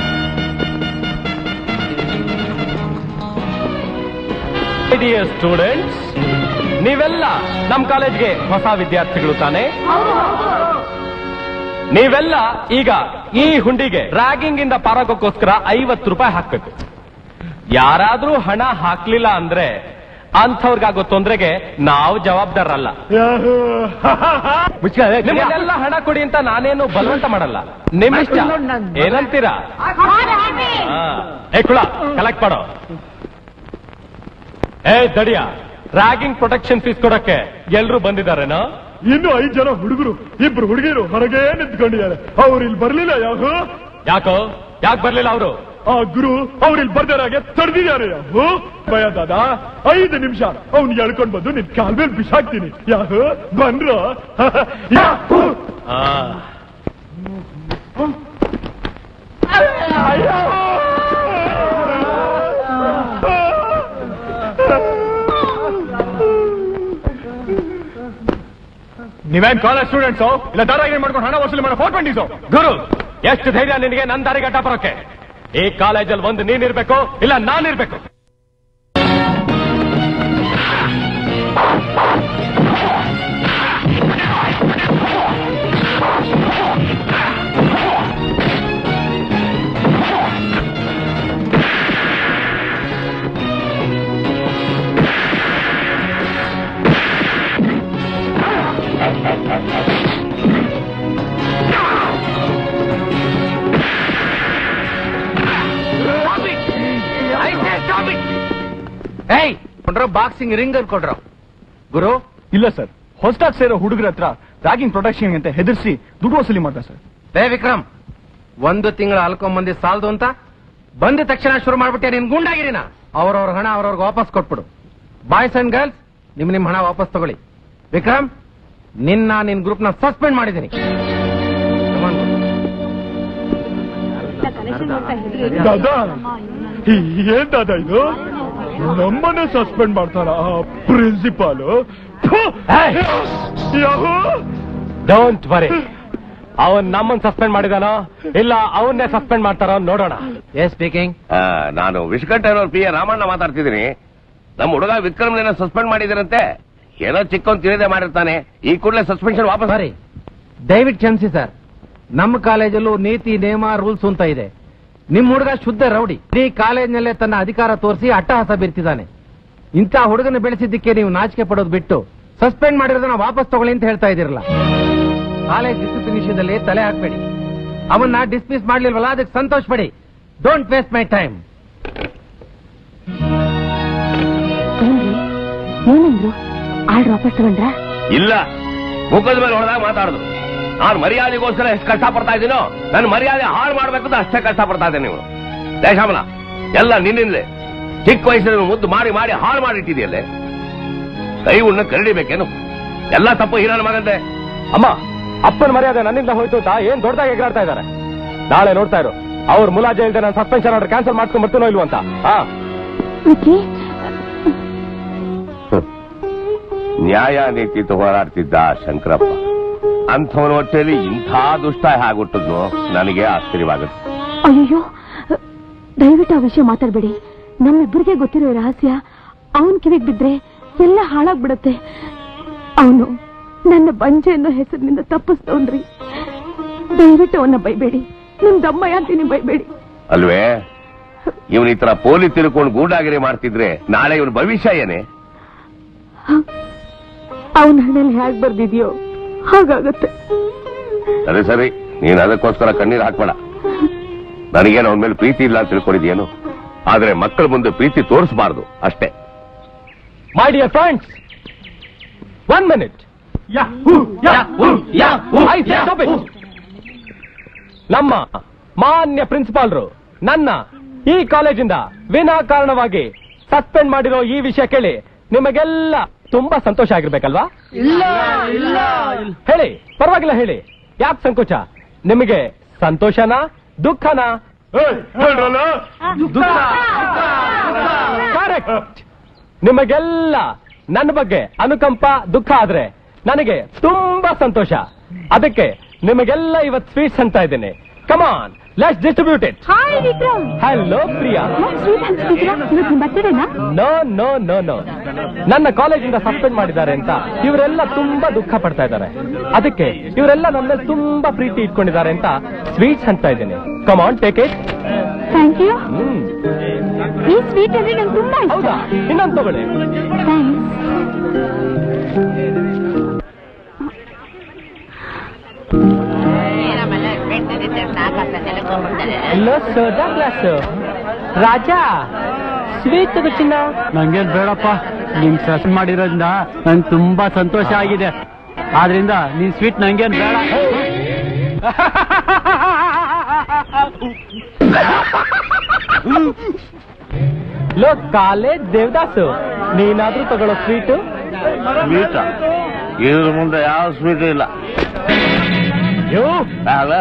ಡಿಯರ್ ಸ್ಟೂಡೆಂಟ್ಸ್ ನೀವೆಲ್ಲ ನಮ್ ಕಾಲೇಜ್ಗೆ ಹೊಸ ವಿದ್ಯಾರ್ಥಿಗಳು ತಾನೇ ನೀವೆಲ್ಲ ಈಗ ಈ ಹುಂಡಿಗೆ ರ್ಯಾಗಿಂಗ್ ಇಂದ ಪಾರಾಗೋಕ್ಕೋಸ್ಕರ ಐವತ್ತು ರೂಪಾಯಿ ಹಾಕ್ಬೇಕು ಯಾರಾದ್ರೂ ಹಣ ಹಾಕ್ಲಿಲ್ಲ ಅಂದ್ರೆ ಅಂಥವ್ರಿಗಾಗೋ ತೊಂದ್ರೆಗೆ ನಾವು ಜವಾಬ್ದಾರಲ್ಲ ನಿಮ್ಮನ್ನೆಲ್ಲ ಹಣ ಕೊಡಿ ಅಂತ ನಾನೇನು ಬಲವಂತ ಮಾಡಲ್ಲ ನಿಮ್ ಇಷ್ಟ ಏನಂತೀರಾ ಹಾ. ಏ ಕುಳ ಕಲೆಕ್ಟ್ ಮಾಡೋ ಏ ದಡಿಯ ರ್ಯಾಗಿಂಗ್ ಪ್ರೊಟೆಕ್ಷನ್ ಫೀಸ್ ಕೊಡಕ್ಕೆ ಎಲ್ರು ಬಂದಿದ್ದಾರೇನಾ ಇನ್ನು ಐದ್ ಜನ ಹುಡುಗರು ಇಬ್ರು ಹುಡುಗಿರು ಹೊರಗೆ ನಿಂತ್ಕೊಂಡಿದ್ದಾರೆ ಅವ್ರು ಇಲ್ಲಿ ಬರ್ಲಿಲ್ಲ ಯಾಕೋ ಯಾಕೋ ಯಾಕೆ ಬರ್ಲಿಲ್ಲ ಅವರು ಆ ಗುರು ಅವ್ರು ಇಲ್ಲಿ ಬರ್ದಾರಾಗೆ ತಡೆದಿದ್ದಾರೆ ಯಾಕೋ ಭಯ ದಾದ ಐದು ನಿಮಿಷ ಅವ್ನ್ ಎಳ್ಕೊಂಡ್ ಬಂದು ನಿನ್ ಕಾಲ್ ಮೇಲೆ ಬಿಸಾಕ್ತೀನಿ ಯಾಕೋ ಬಂದ್ರ ಯಾಕೋ ನೀವೇನ್ ಕಾಲೇಜ್ ಸ್ಟೂಡೆಂಟ್ಸು ಇಲ್ಲ ದಾರಾಗಿ ಮಾಡ್ಕೊಂಡು ಹಣ ವಸೂಲಿ ಮಾಡೋ ಫೋರ್ ಟ್ವೆಂಟೀಸು ಗುರು ಎಷ್ಟು ಧೈರ್ಯ ನಿನಗೆ ನನ್ನ ದಾರಿಗೆ ಅಡ್ಡ ಬರೋಕೆ ಈ ಕಾಲೇಜಲ್ಲಿ ಒಂದು ನೀನಿರ್ಬೇಕು ಇಲ್ಲ ನಾನಿರ್ಬೇಕು ಏಯ್ ಕೊಂಡ್ರೋ ಬಾಕ್ಸಿಂಗ್ ರಿಂಗ್ ಕೊಡ್ರೋ ಗುರು ಇಲ್ಲ ಸರ್ ಹೊಸದಾಗಿ ಸೇರೋ ಹುಡುಗರ ಹತ್ರ ರ್ಯಾಗಿಂಗ್ ಪ್ರೊಟೆಕ್ಷನ್ ಅಂತ ಹೆದರ್ಸಿ ದುಡ್ಡು ವಸೂಲಿ ಮಾಡ್ತಾರೆ ಸರ್ ಲೇ ವಿಕ್ರಮ್ ಒಂದು ತಿಂಗಳ ಅಲ್ಕೊಂಬಂದಿ ಸಾಲದು ಅಂತ ಬಂದ ತಕ್ಷಣ ಶುರು ಮಾಡ್ಬಿಟ್ಟೆ ನಿನ್ ಗುಂಡಾಗಿರಿನ ಅವ್ರವ್ರ ಹಣ ಅವ್ರವ್ರಿಗೆ ವಾಪಸ್ ಕೊಟ್ಬಿಡು ಬಾಯ್ಸ್ ಅಂಡ್ ಗರ್ಲ್ಸ್ ನಿಮ್ ನಿಮ್ ಹಣ ವಾಪಸ್ ತಗೊಳ್ಳಿ ವಿಕ್ರಮ್ ನಿನ್ನ ನಿನ್ ಗ್ರೂಪ್ ನ ಸಸ್ಪೆಂಡ್ ಮಾಡಿದ್ದೀನಿ ದಾದಾ ಏನ್ ದಾದಾ ಇದು ನಮ್ಮನ್ನೇ ಸಸ್ಪೆಂಡ್ ಮಾಡ್ತಾರ ಪ್ರಿನ್ಸಿಪಾಲು ಡೋಂಟ್ ವರಿ ಅವನ್ ನಮ್ಮನ್ ಸಸ್ಪೆಂಡ್ ಮಾಡಿದಾನೋ ಇಲ್ಲ ಅವನ್ನೇ ಸಸ್ಪೆಂಡ್ ಮಾಡ್ತಾರೋ ನೋಡೋಣ ಎಸ್ ಸ್ಪೀಕಿಂಗ್ ಆ, ನಾನು ವಿಶ್ಕಂಠನವ್ರ ಪಿ ಎ ರಾಮಣ್ಣ ಮಾತಾಡ್ತಿದ್ದೀನಿ ನಮ್ಮ ಹುಡುಗ ವಿಕ್ರಮ್ನ ಸಸ್ಪೆಂಡ್ ಮಾಡಿದಿರಂತೆ ಏನೋ ಚಿಕ್ಕೊಂದ್ ತಿಳಿದೇ ಮಾಡಿರ್ತಾನೆ ಈ ಕೂಡಲೇ ಸಸ್ಪೆನ್ಷನ್ ವಾಪಸ್ ಸಾರಿ ದಯವಿಟ್ಟು ಕ್ಷಮಿಸಿ ಸರ್ ನಮ್ಮ ಕಾಲೇಜಲ್ಲೂ ನೀತಿ ನಿಯಮ ರೂಲ್ಸ್ ಅಂತ ಇದೆ ನಿಮ್ ಹುಡುಗ ಶುದ್ಧ ರೌಡಿ ಈ ಕಾಲೇಜ್ನಲ್ಲೇ ತನ್ನ ಅಧಿಕಾರ ತೋರಿಸಿ ಅಟ್ಟಹಾಸ ಬೀರ್ತಿದ್ದಾನೆ ಇಂಥ ಹುಡುಗನ ಬೆಳೆಸಿದ್ದಕ್ಕೆ ನೀವು ನಾಚಿಕೆ ಪಡೋದು ಬಿಟ್ಟು ಸಸ್ಪೆಂಡ್ ಮಾಡಿರೋದನ್ನ ವಾಪಸ್ ತಗೊಳ್ಳಿ ಅಂತ ಹೇಳ್ತಾ ಇದಿರಲ್ಲ ಕಾಲೇಜ್ ಡಿಸಿಪ್ಲಿನ್ ವಿಷಯದಲ್ಲಿ ತಲೆ ಹಾಕ್ಬೇಡಿ ಅವನ್ನ ಡಿಸ್ಮಿಸ್ ಮಾಡ್ಲಿಲ್ವಲ್ಲ ಅದಕ್ಕೆ ಸಂತೋಷ ಪಡಿ ಡೋಂಟ್ ವೇಸ್ಟ್ ಮೈ ಟೈಮ್ ಏನಂದ್ರು ಆರ್ಡರ್ ವಾಪಸ್ ತಗೊಂಡ್ರಾ ಇಲ್ಲ ಮುಖದ ಮೇಲೆ ಹೊಡೆದಾಗ ಮಾತಾಡಿದ್ರು ನಾನು ಮರ್ಯಾದೆಗೋಸ್ಕರ ಎಷ್ಟು ಕಷ್ಟ ಪಡ್ತಾ ಇದ್ದೀನೋ ನನ್ನ ಮರ್ಯಾದೆ ಹಾಳು ಮಾಡ್ಬೇಕು ಅಂತ ಅಷ್ಟೇ ಕಷ್ಟ ಪಡ್ತಾ ಇದ್ದೇನೆ ನೀವು ದೇಶಾಮಲ ಎಲ್ಲ ನಿನ್ನಿಂದಲೇ ಚಿಕ್ಕ ವಯಸ್ಸಿನ ಮುದ್ದು ಮಾಡಿ ಮಾಡಿ ಹಾಳು ಮಾಡಿಟ್ಟಿದೆಯಲ್ಲೇ ಕೈ ಉಣ್ಣ ಕರಡಿಬೇಕೇನು ಎಲ್ಲ ತಪ್ಪು ಹೀರನ ಮಗಂದೆ ಅಮ್ಮ ಅಪ್ಪನ ಮರ್ಯಾದೆ ನನ್ನಿಂದ ಹೋಯ್ತು ಅಂತ ಏನ್ ದೊಡ್ಡದಾಗಿ ಎಗರಾಡ್ತಾ ಇದ್ದಾರೆ ನಾಳೆ ನೋಡ್ತಾ ಇರು ಅವ್ರ ಮುಲಾಜೆ ಇಲ್ದೆ ನಾನು ಸಸ್ಪೆನ್ಷನ್ ಆರ್ಡರ್ ಕ್ಯಾನ್ಸಲ್ ಮಾಡ್ಕೊಂಡ್ ಬರ್ತೀನೋ ಇಲ್ವೋ ಅಂತ ಹಾ ವಿಕಿ ನ್ಯಾಯ ನೀತಿ ಹೋರಾಡ್ತಿದ್ದ ಶಂಕರಪ್ಪ ಅಂಥವನ ಹೊಟ್ಟೆಯಲ್ಲಿ ಇಂಥ ದುಷ್ಟ ಹೇಗುಟ್ಟದ್ನು ನನಗೆ ಆಶ್ಚರ್ಯವಾಗುತ್ತೆ ಅಯ್ಯೋ ದಯವಿಟ್ಟು ಆ ವಿಷಯ ಮಾತಾಡ್ಬೇಡಿ ನಮ್ಮಿಬ್ಬರಿಗೆ ಗೊತ್ತಿರೋ ಈ ರಹಸ್ಯ ಅವನ್ ಕಿವಿಗ್ ಬಿದ್ರೆ ಎಲ್ಲ ಹಾಳಾಗ್ಬಿಡತ್ತೆ ಅವನು ನನ್ನ ಬಂಜೆ ಅನ್ನೋ ಹೆಸರಿನಿಂದ ತಪ್ಪಿಸ್ತವನ್ರಿ ದಯವಿಟ್ಟು ಅವನ್ನ ಬೈಬೇಡಿ ನಿಮ್ ದಮ್ಮಯ್ಯ ಅಂತೀನಿ ಬೈಬೇಡಿ ಅಲ್ವೇ ಇವನ್ ಈ ತರ ಪೋಲಿ ತಿಳ್ಕೊಂಡು ಗೂಂಡಾಗಿರಿ ಮಾಡ್ತಿದ್ರೆ ನಾಳೆ ಇವನ್ ಭವಿಷ್ಯ ಏನೇ ಅವನ ಹಣಲ್ಲಿ ಹೇಗ್ ಬರ್ದಿದ್ಯೋ ಹಾಗಾಗತ್ತೆ ಸರಿ ಸರಿ ನೀನ್ ಅದಕ್ಕೋಸ್ಕರ ಕಣ್ಣೀರ್ ಹಾಕ್ಬೇಡ ನನಗೇನು ಅವನ ಮೇಲೆ ಪ್ರೀತಿ ಇಲ್ಲ ಅಂತ ತಿಳ್ಕೊಂಡಿದ್ಯೇನು ಆದ್ರೆ ಮಕ್ಕಳ ಮುಂದೆ ಪ್ರೀತಿ ತೋರಿಸಬಾರ್ದು ಅಷ್ಟೇ my dear friends one minute ನಮ್ಮ ಮಾನ್ಯ ಪ್ರಿನ್ಸಿಪಾಲ್ರು ನನ್ನ ಈ ಕಾಲೇಜಿಂದ ವಿನಾಕಾರಣವಾಗಿ ಸಸ್ಪೆಂಡ್ ಮಾಡಿರೋ ಈ ವಿಷಯ ಕೇಳಿ ನಿಮಗೆಲ್ಲ ತುಂಬಾ ಸಂತೋಷ ಆಗಿರ್ಬೇಕಲ್ವಾ ಹೇಳಿ ಪರವಾಗಿಲ್ಲ ಹೇಳಿ ಯಾಕೆ ಸಂಕೋಚ ನಿಮಗೆ ಸಂತೋಷನಾ ದುಃಖನಾ ಕರೆಕ್ಟ್ ನಿಮಗೆಲ್ಲ ನನ್ನ ಬಗ್ಗೆ ಅನುಕಂಪ ದುಃಖ ಆದ್ರೆ ನನಗೆ ತುಂಬಾ ಸಂತೋಷ ಅದಕ್ಕೆ ನಿಮಗೆಲ್ಲ ಇವತ್ ಸ್ವೀಟ್ಸ್ ಅಂತ ಇದ್ದೇನೆ come on let's distribute it hi Vikram hello Priya sweet ಹಂಚ್ತಿದ್ದೀರಾ ಇವತ್ತು ಬರ್ತಡೇನಾ ನೋ ನೋ ನೋ ನೋ ನನ್ನ ಕಾಲೇಜಿಂದ ಸಸ್ಪೆಂಡ್ ಮಾಡಿದ್ದಾರೆ ಅಂತ ಇವರೆಲ್ಲ ತುಂಬಾ ದುಃಖ ಪಡ್ತಾ ಇದ್ದಾರೆ ಅದಕ್ಕೆ ಇವರೆಲ್ಲ ನನ್ನ ಮೇಲೆ ತುಂಬಾ ಪ್ರೀತಿ ಇಟ್ಕೊಂಡಿದ್ದಾರೆ ಅಂತ ಸ್ವೀಟ್ಸ್ ಅಂತ ಇದ್ದೇನೆ come on take it thank you ಈ ಸ್ವೀಟ್ ಅಂದ್ರೆ ನಂಗೆ ತುಂಬಾ ಇಷ್ಟ ಹೌದಾ ಇನ್ನೊಂದು ತಗೊಳ್ಳಿ ಥ್ಯಾಂಕ್ಸ್ ಗ್ಲಾಸ್ ರಾಜಾ ಸ್ವೀಟ್ ತಗೋ ಚಿನ್ನ ನಂಗೇನ್ ಬೇಡಪ್ಪ ನಿಮ್ ಸಸ್ ಮಾಡಿರೋದ್ರಿಂದ ನಂಗೆ ತುಂಬಾ ಸಂತೋಷ ಆಗಿದೆ ಆದ್ರಿಂದ ನೀನ್ ಸ್ವೀಟ್ ನಂಗೇನ್ ಬೇಡ ಲೋ ಕಾಲೇಜ್ ದೇವದಾಸು ನೀನಾದ್ರೂ ತಗೊಳ್ಳೋ ಸ್ವೀಟು ಸ್ವೀಟ ಇದ್ರ ಮುಂದೆ ಯಾವ ಸ್ವೀಟ್ ಇಲ್ಲ ಅಲ್ಲ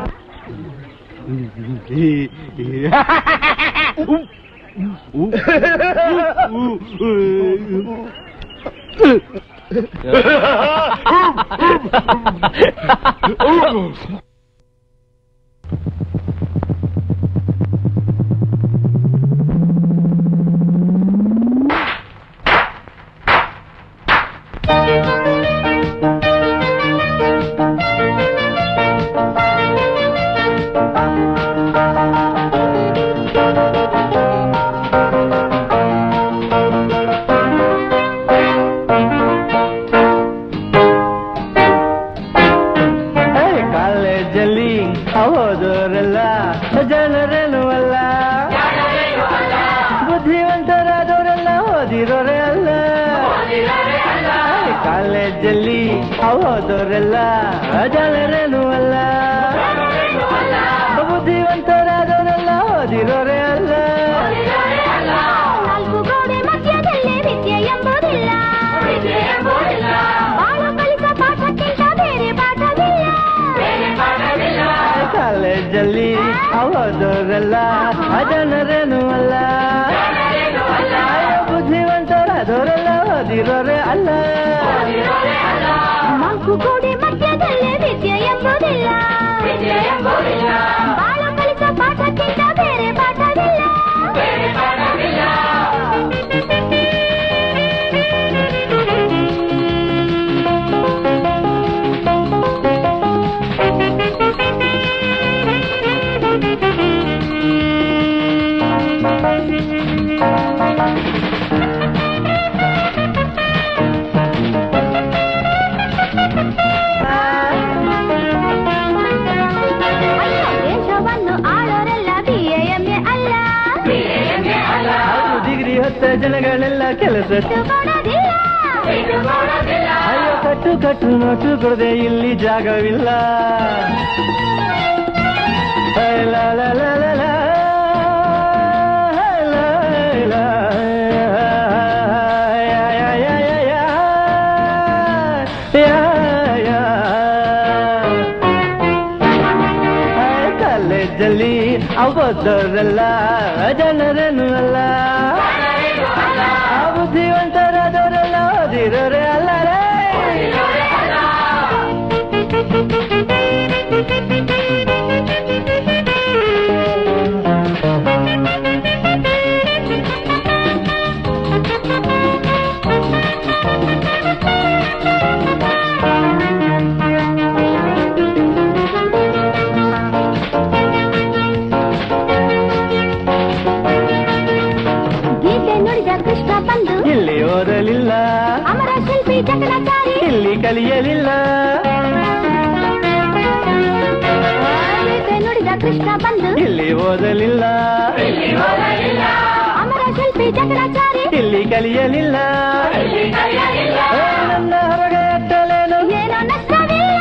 ಕಾಲೇಜಲ್ಲಿ ಹೋದೋರೆಲ್ಲ ಜನರೇನು ಅಲ್ಲ ಬುದ್ಧಿವಂತರಾದವರೆಲ್ಲ ಓದಿರೋರೇ ಅಲ್ಲ ಕಾಲೇಜಲ್ಲಿ ಹೋದೋರೆಲ್ಲ ಜನರೇನು ಅಲ್ಲ ಬುದ್ಧಿವಂತರಾದವರೆಲ್ಲ ಓದಿರೋರೇ ಅಲ್ಲ ನಾಲ್ಕು ಗೋಡೆ ಮಧ್ಯದಲ್ಲಿ ವಿದ್ಯೆ ಎಂಬುದಿಲ್ಲ ಬಾಳು ಕಲಿಸ ಪಾಠಕ್ಕಿಂತ ಬೇರೆ ಪಾಠವಿಲ್ಲ ಕಾಲೇಜಲ್ಲಿ ಹೋದೋರೆಲ್ಲ ಜನರೇನು ಅಲ್ಲ ಬುದ್ಧಿವಂತರಾದವರೆಲ್ಲ ಓದಿರೋರೇ ಅಲ್ಲ ನಾಲ್ಕು ಗೋಡೆ ಮಧ್ಯದಲ್ಲಿ ವಿದ್ಯೆ ಎಂಬುದಿಲ್ಲ ಬಾಳು ಕಲಿಸ ಪಾಠಕ್ಕಿಂತ ಬೇರೆ ಪಾಠವಿಲ್ಲ ಅಯ್ಯೋ, ದೇಶವನ್ನು ಆಳೋರೆಲ್ಲ ಬಿ ಎಂ ಎ ಅಲ್ಲ ಹತ್ತು ಡಿಗ್ರಿ ಹೊತ್ತ ಜನಗಳೆಲ್ಲ ಕೆಲಸ ಕೊಡೋದಿಲ್ಲ ಅಯ್ಯೋ ಕಟ್ಟು ಕಟ್ಟು ನೋಟು ಕೊಡದೆ ಇಲ್ಲಿ ಜಾಗವಿಲ್ಲ ಐ ಲಾ ಲಾ ಲಾ ಲಾ ಲಾ. ಐ ಲಾ ಲಾ. ಯಾ ಯಾ ಯಾ ಯಾ ಯಾ. ಯಾ ಯಾ. ಐ ಕಾಲೇಜಲ್ಲಿ ಅವತ್ತವರೆಲ್ಲ ಜನರೇನು ಅಲ್ಲ ಆ ಬುದ್ಧಿವಂತರಾದವರೆಲ್ಲ ಓದಿರೋರೇ ಅಲ್ಲ ರೇ ಗೀತೆ ನುಡಿದ ಕೃಷ್ಣ ಬಂದು ಇಲ್ಲಿ ಓದಲಿಲ್ಲ ಅಮರ ಶಿಲ್ಪಿ ಜಕಣಾಚಾರಿ ಇಲ್ಲಿ ಕಲಿಯಲಿಲ್ಲ ಗೀತೆ ನುಡಿದ ಕೃಷ್ಣ ಬಂದು ಇಲ್ಲಿ ಓದಲಿಲ್ಲ ಅಮರ ಶಿಲ್ಪಿ ಜಕಣಾಚಾರಿ ಇಲ್ಲಿ ಕಲಿಯಲಿಲ್ಲ ಏ, ನನ್ನ ಹೊರಗೆ ಅಟ್ಟಲೇನು ಏನೋ ನಷ್ಟವಿಲ್ಲ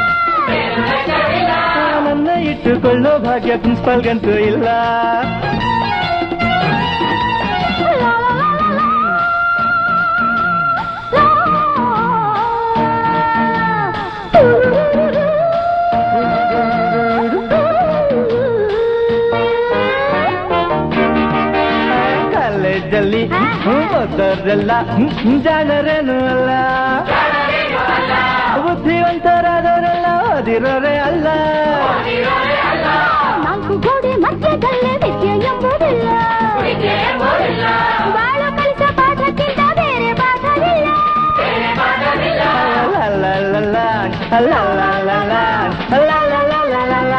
ನನ್ನ ಇಟ್ಟುಕೊಳ್ಳೋ ಭಾಗ್ಯ ಪ್ರಿನ್ಸಿಪಾಲ್ಗಂತೂ ಇಲ್ಲ ಕಾಲೇಜಲ್ಲಿ ಓದೋರೆಲ್ಲ ಜನರೇನು ಅಲ್ಲ ಬುದ್ಧಿವಂತರಾದವರೆಲ್ಲ ಓದಿರೋರೇ ಅಲ್ಲ ನಾಲ್ಕು ಗೋಡೆ ಮಧ್ಯದಲ್ಲೇ ವಿದ್ಯೆ ಎಂಬುದಿಲ್ಲ ಬಾಳು ಕಲಿಸ ಪಾಠಕ್ಕಿಂತ ಬೇರೆ ಪಾಠವಿಲ್ಲ ಲಲಲಲ, ಲಲಲಲ, ಲಲಲಲಲ.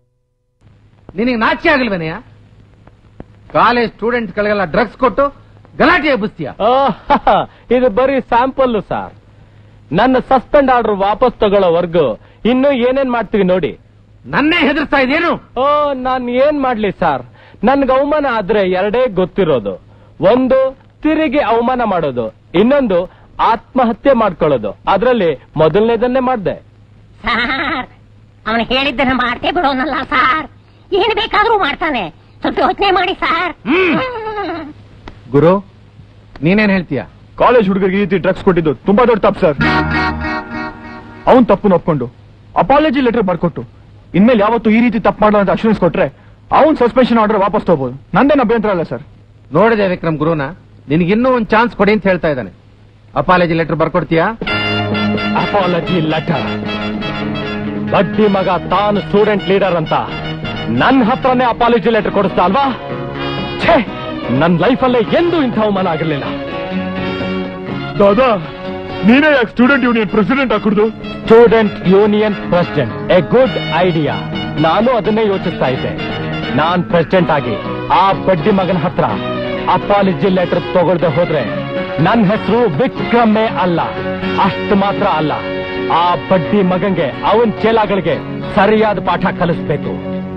ನಿನಗೆ ನಾಚಿಕೆ ಆಗಲ್ವೇನೆಯ ಕಾಲೇಜ್ ಸ್ಟೂಡೆಂಟ್ಗಳಿಗೆಲ್ಲ ಡ್ರಗ್ಸ್ ಕೊಟ್ಟು ಗಲಾಟೆ ಎಬ್ಬಿಸ್ತೀಯ ಇದು ಬರೀ ಸ್ಯಾಂಪಲ್ ಸರ್ ನನ್ನ ಸಸ್ಪೆಂಡ್ ಆರ್ಡರ್ ವಾಪಸ್ ತಗೊಳ್ಳೋವರೆಗೂ ಇನ್ನು ಏನೇನ್ ಮಾಡ್ತೀವಿ ನೋಡಿ ನನ್ನೇ ಹೆದರ್ಸ್ತಾ ಇದೇನು ಓ ನಾನ್ ಏನ್ ಮಾಡ್ಲಿ ಸರ್ ನನ್ಗೆ ಅವಮಾನ ಆದ್ರೆ ಎರಡೇ ಗೊತ್ತಿರೋದು ಒಂದು ತಿರುಗಿ ಅವಮಾನ ಮಾಡೋದು ಇನ್ನೊಂದು ಆತ್ಮಹತ್ಯೆ ಮಾಡ್ಕೊಳ್ಳೋದು ಅದ್ರಲ್ಲಿ ಮೊದಲನೇದನ್ನೇ ಮಾಡ್ದೆ ಸಾರ್ ಅವನು ಹೇಳಿದ್ದನ್ನ ಮಾಡ್ತೇ ಬಿಡೋನಲ್ಲ ಸಾರ್ ಏನ್ ಬೇಕಾದ್ರೂ ಮಾಡ್ತಾನೆ ಸ್ವಲ್ಪ ಯೋಚನೆ ಮಾಡಿ ಸಾರ್ ಗುರು ನೀನೇನ್ ಹೇಳ್ತೀಯ ಕಾಲೇಜ್ ಹುಡುಗರಿಗೆ ಈ ರೀತಿ ಡ್ರಗ್ಸ್ ಕೊಟ್ಟಿದ್ದು ತುಂಬಾ ದೊಡ್ಡ ತಪ್ಪು ಸರ್ ಅವನ್ ತಪ್ಪು ಒಪ್ಕೊಂಡು ಅಪಾಲಜಿ ಲೆಟರ್ ಬರ್ಕೊಟ್ಟು ಇನ್ಮೇಲೆ ಯಾವತ್ತು ಈ ರೀತಿ ತಪ್ಪು ಮಾಡೋ ಅಂತ ಅಶ್ಯೂರೆನ್ಸ್ ಕೊಟ್ರೆ ಅವನ್ ಸಸ್ಪೆನ್ಷನ್ ಆರ್ಡರ್ ವಾಪಸ್ ತಗೋಬಹುದು ನಂದೇನು ಅಭ್ಯಂತರ ಅಲ್ಲ ಸರ್ ನೋಡಿದೆ ವಿಕ್ರಮ್ ಗುರುನ ನಿನಗಿನ್ನೂ ಒಂದ್ ಚಾನ್ಸ್ ಕೊಡಿ ಅಂತ ಹೇಳ್ತಾ ಇದ್ದಾನೆ ಅಪಾಲಜಿ ಲೆಟರ್ ಬರ್ಕೊಡ್ತೀಯಾ ಅಪಾಲಜಿ ಲೆಟರ್ ಬಡ್ಡಿ ಮಗ ತಾನು ಸ್ಟೂಡೆಂಟ್ ಲೀಡರ್ ಅಂತ ನನ್ನ ಹತ್ರನೇ ಅಪಾಲಜಿ ಲೆಟರ್ ಕೊಡಿಸ್ತಾ ಅಲ್ವಾ ಛೇ ನನ್ನ ಲೈಫಲ್ಲೇ ಎಂದೂ ಇಂಥ ಅವಮಾನ ಆಗಿರ್ಲಿಲ್ಲ ದಾದಾ ನೀನೇ ಯಾಕೆ ಸ್ಟೂಡೆಂಟ್ ಯೂನಿಯನ್ ಪ್ರೆಸಿಡೆಂಟ್ ಹಾಕುದು student union president a good idea ನಾನು ಅದನ್ನೇ ಯೋಚಿಸ್ತಾ ಇದ್ದೆ ನಾನ್ ಪ್ರೆಸಿಡೆಂಟ್ ಆಗಿ ಆ ಬಡ್ಡಿ ಮಗನ ಹತ್ರ ಅಪಾಲಜಿ ಲೆಟರ್ ತಗೊಳ್ದೆ ಹೋದ್ರೆ ನನ್ನ ಹೆಸರು ವಿಕ್ರಮೇ ಅಲ್ಲ ಅಷ್ಟು ಮಾತ್ರ ಅಲ್ಲ ಆ ಬಡ್ಡಿ ಮಗಂಗೆ ಅವನ್ ಚೇಲಾಗಳಿಗೆ ಸರಿಯಾದ ಪಾಠ ಕಲಿಸ್ಬೇಕು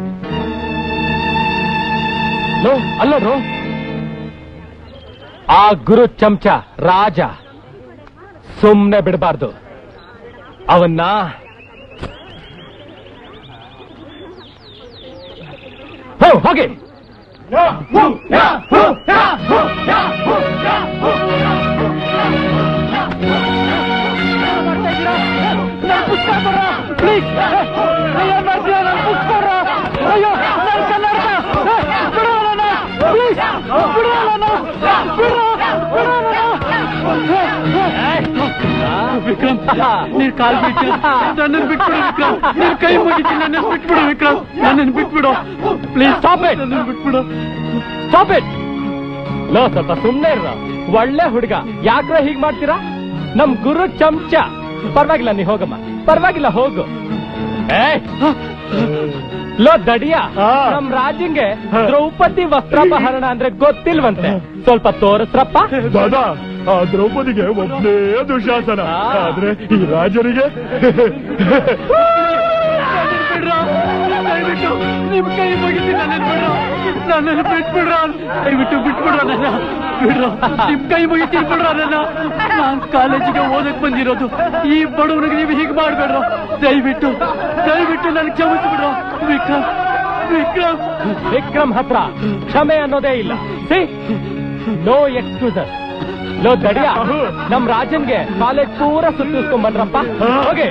ಲೋ, ಅಲ್ಲೋಡ್ರು ಆ ಗುರು ಚಮಚ ರಾಜ ಸುಮ್ನೆ ಬಿಡಬಾರ್ದು ಅವನ್ನ ಹೋ ಹೋಗಿ ವಿಕ್ರಮ್ ನೀನ್ ಕಾಲ್ ಬಿಟ್ಟು ನನ್ನನ್ನು ಬಿಟ್ಬಿಡು ವಿಕ್ರಮ್ ನೀನ್ ಕೈ ಮುಗಿತೀನಿ ನನ್ನನ್ನು ಬಿಟ್ಬಿಡು ವಿಕ್ರಮ್ ನನ್ನನ್ನು ಬಿಟ್ಬಿಡು ಪ್ಲೀಸ್ ಸ್ಟಾಪ್ ಇಟ್ ನನ್ನನ್ನು ಬಿಟ್ಬಿಡು ಸ್ಟಾಪ್ ಇಟ್ ಲೋ ಸ್ವಲ್ಪ ಸುಮ್ನೆ ಇರ ಒಳ್ಳೆ ಹುಡುಗ ಯಾಕ್ರ ಹೀಗ್ ಮಾಡ್ತೀರಾ ನಮ್ ಗುರು ಚಮಚ ಪರವಾಗಿಲ್ಲ ನೀ ಹೋಗಮ್ಮ ಪರವಾಗಿಲ್ಲ ಹೋಗು ಏಯ್! ಲೋ ದಡಿಯ ನಮ್ ರಾಜಂಗೆ ದ್ರೌಪದಿ ವಸ್ತ್ರಾಪಹರಣ ಅಂದ್ರೆ ಗೊತ್ತಿಲ್ವಂತೆ ಸ್ವಲ್ಪ ತೋರಿಸ್ರಪ್ಪ ದಾದಾ ಆ ದ್ರೌಪದಿಗೆ ಒಬ್ಬನೇ ದುಶಾಸನ ಆದ್ರೆ ಈ ರಾಜರಿಗೆ ಬಿಡ್ರೋ ದಯವಿಟ್ಟು ನಿಮ್ ಕೈ ಮುಗಿತೀನಿ ನನ್ನನ್ನು ಬಿಡ್ರೋ ನನ್ನನ್ನು ಬಿಟ್ಬಿಡ್ರೋ ದಯವಿಟ್ಟು ಬಿಟ್ಬಿಡ್ರೋ ನನ್ನ ಬಿಡ್ರೋ ನಿಮ್ ಕೈ ಮುಗಿತೀನಿ ಬಿಡ್ರೋ ನನ್ನ ನಾನ್ ಕಾಲೇಜಿಗೆ ಓದಕ್ ಬಂದಿರೋದು ಈ ಬಡವನಿಗೆ ನೀವು ಹೀಗೆ ಮಾಡ್ಬೇಡ್ರೋ ದಯವಿಟ್ಟು ದಯವಿಟ್ಟು ನನ್ ಕ್ಷಮಿಸ್ಬಿಡ್ರೋ ವಿಕ್ರಮ್ ವಿಕ್ರಮ್ ವಿಕ್ರಮ್ ಹತ್ರ ಕ್ಷಮೆ ಅನ್ನೋದೇ ಇಲ್ಲ ಸಿ ನೋ ಎಕ್ಸ್ಕ್ಯೂಸಸ್ ಲೋ ದಡಿಯ ನಮ್ ರಾಜನ್ಗೆ ಕಾಲೇಜ್ ಪೂರ ಸುತ್ತಿಸ್ಕೊಂಡ್ ಬಂದ್ರಪ್ಪ ಹೋಗಿ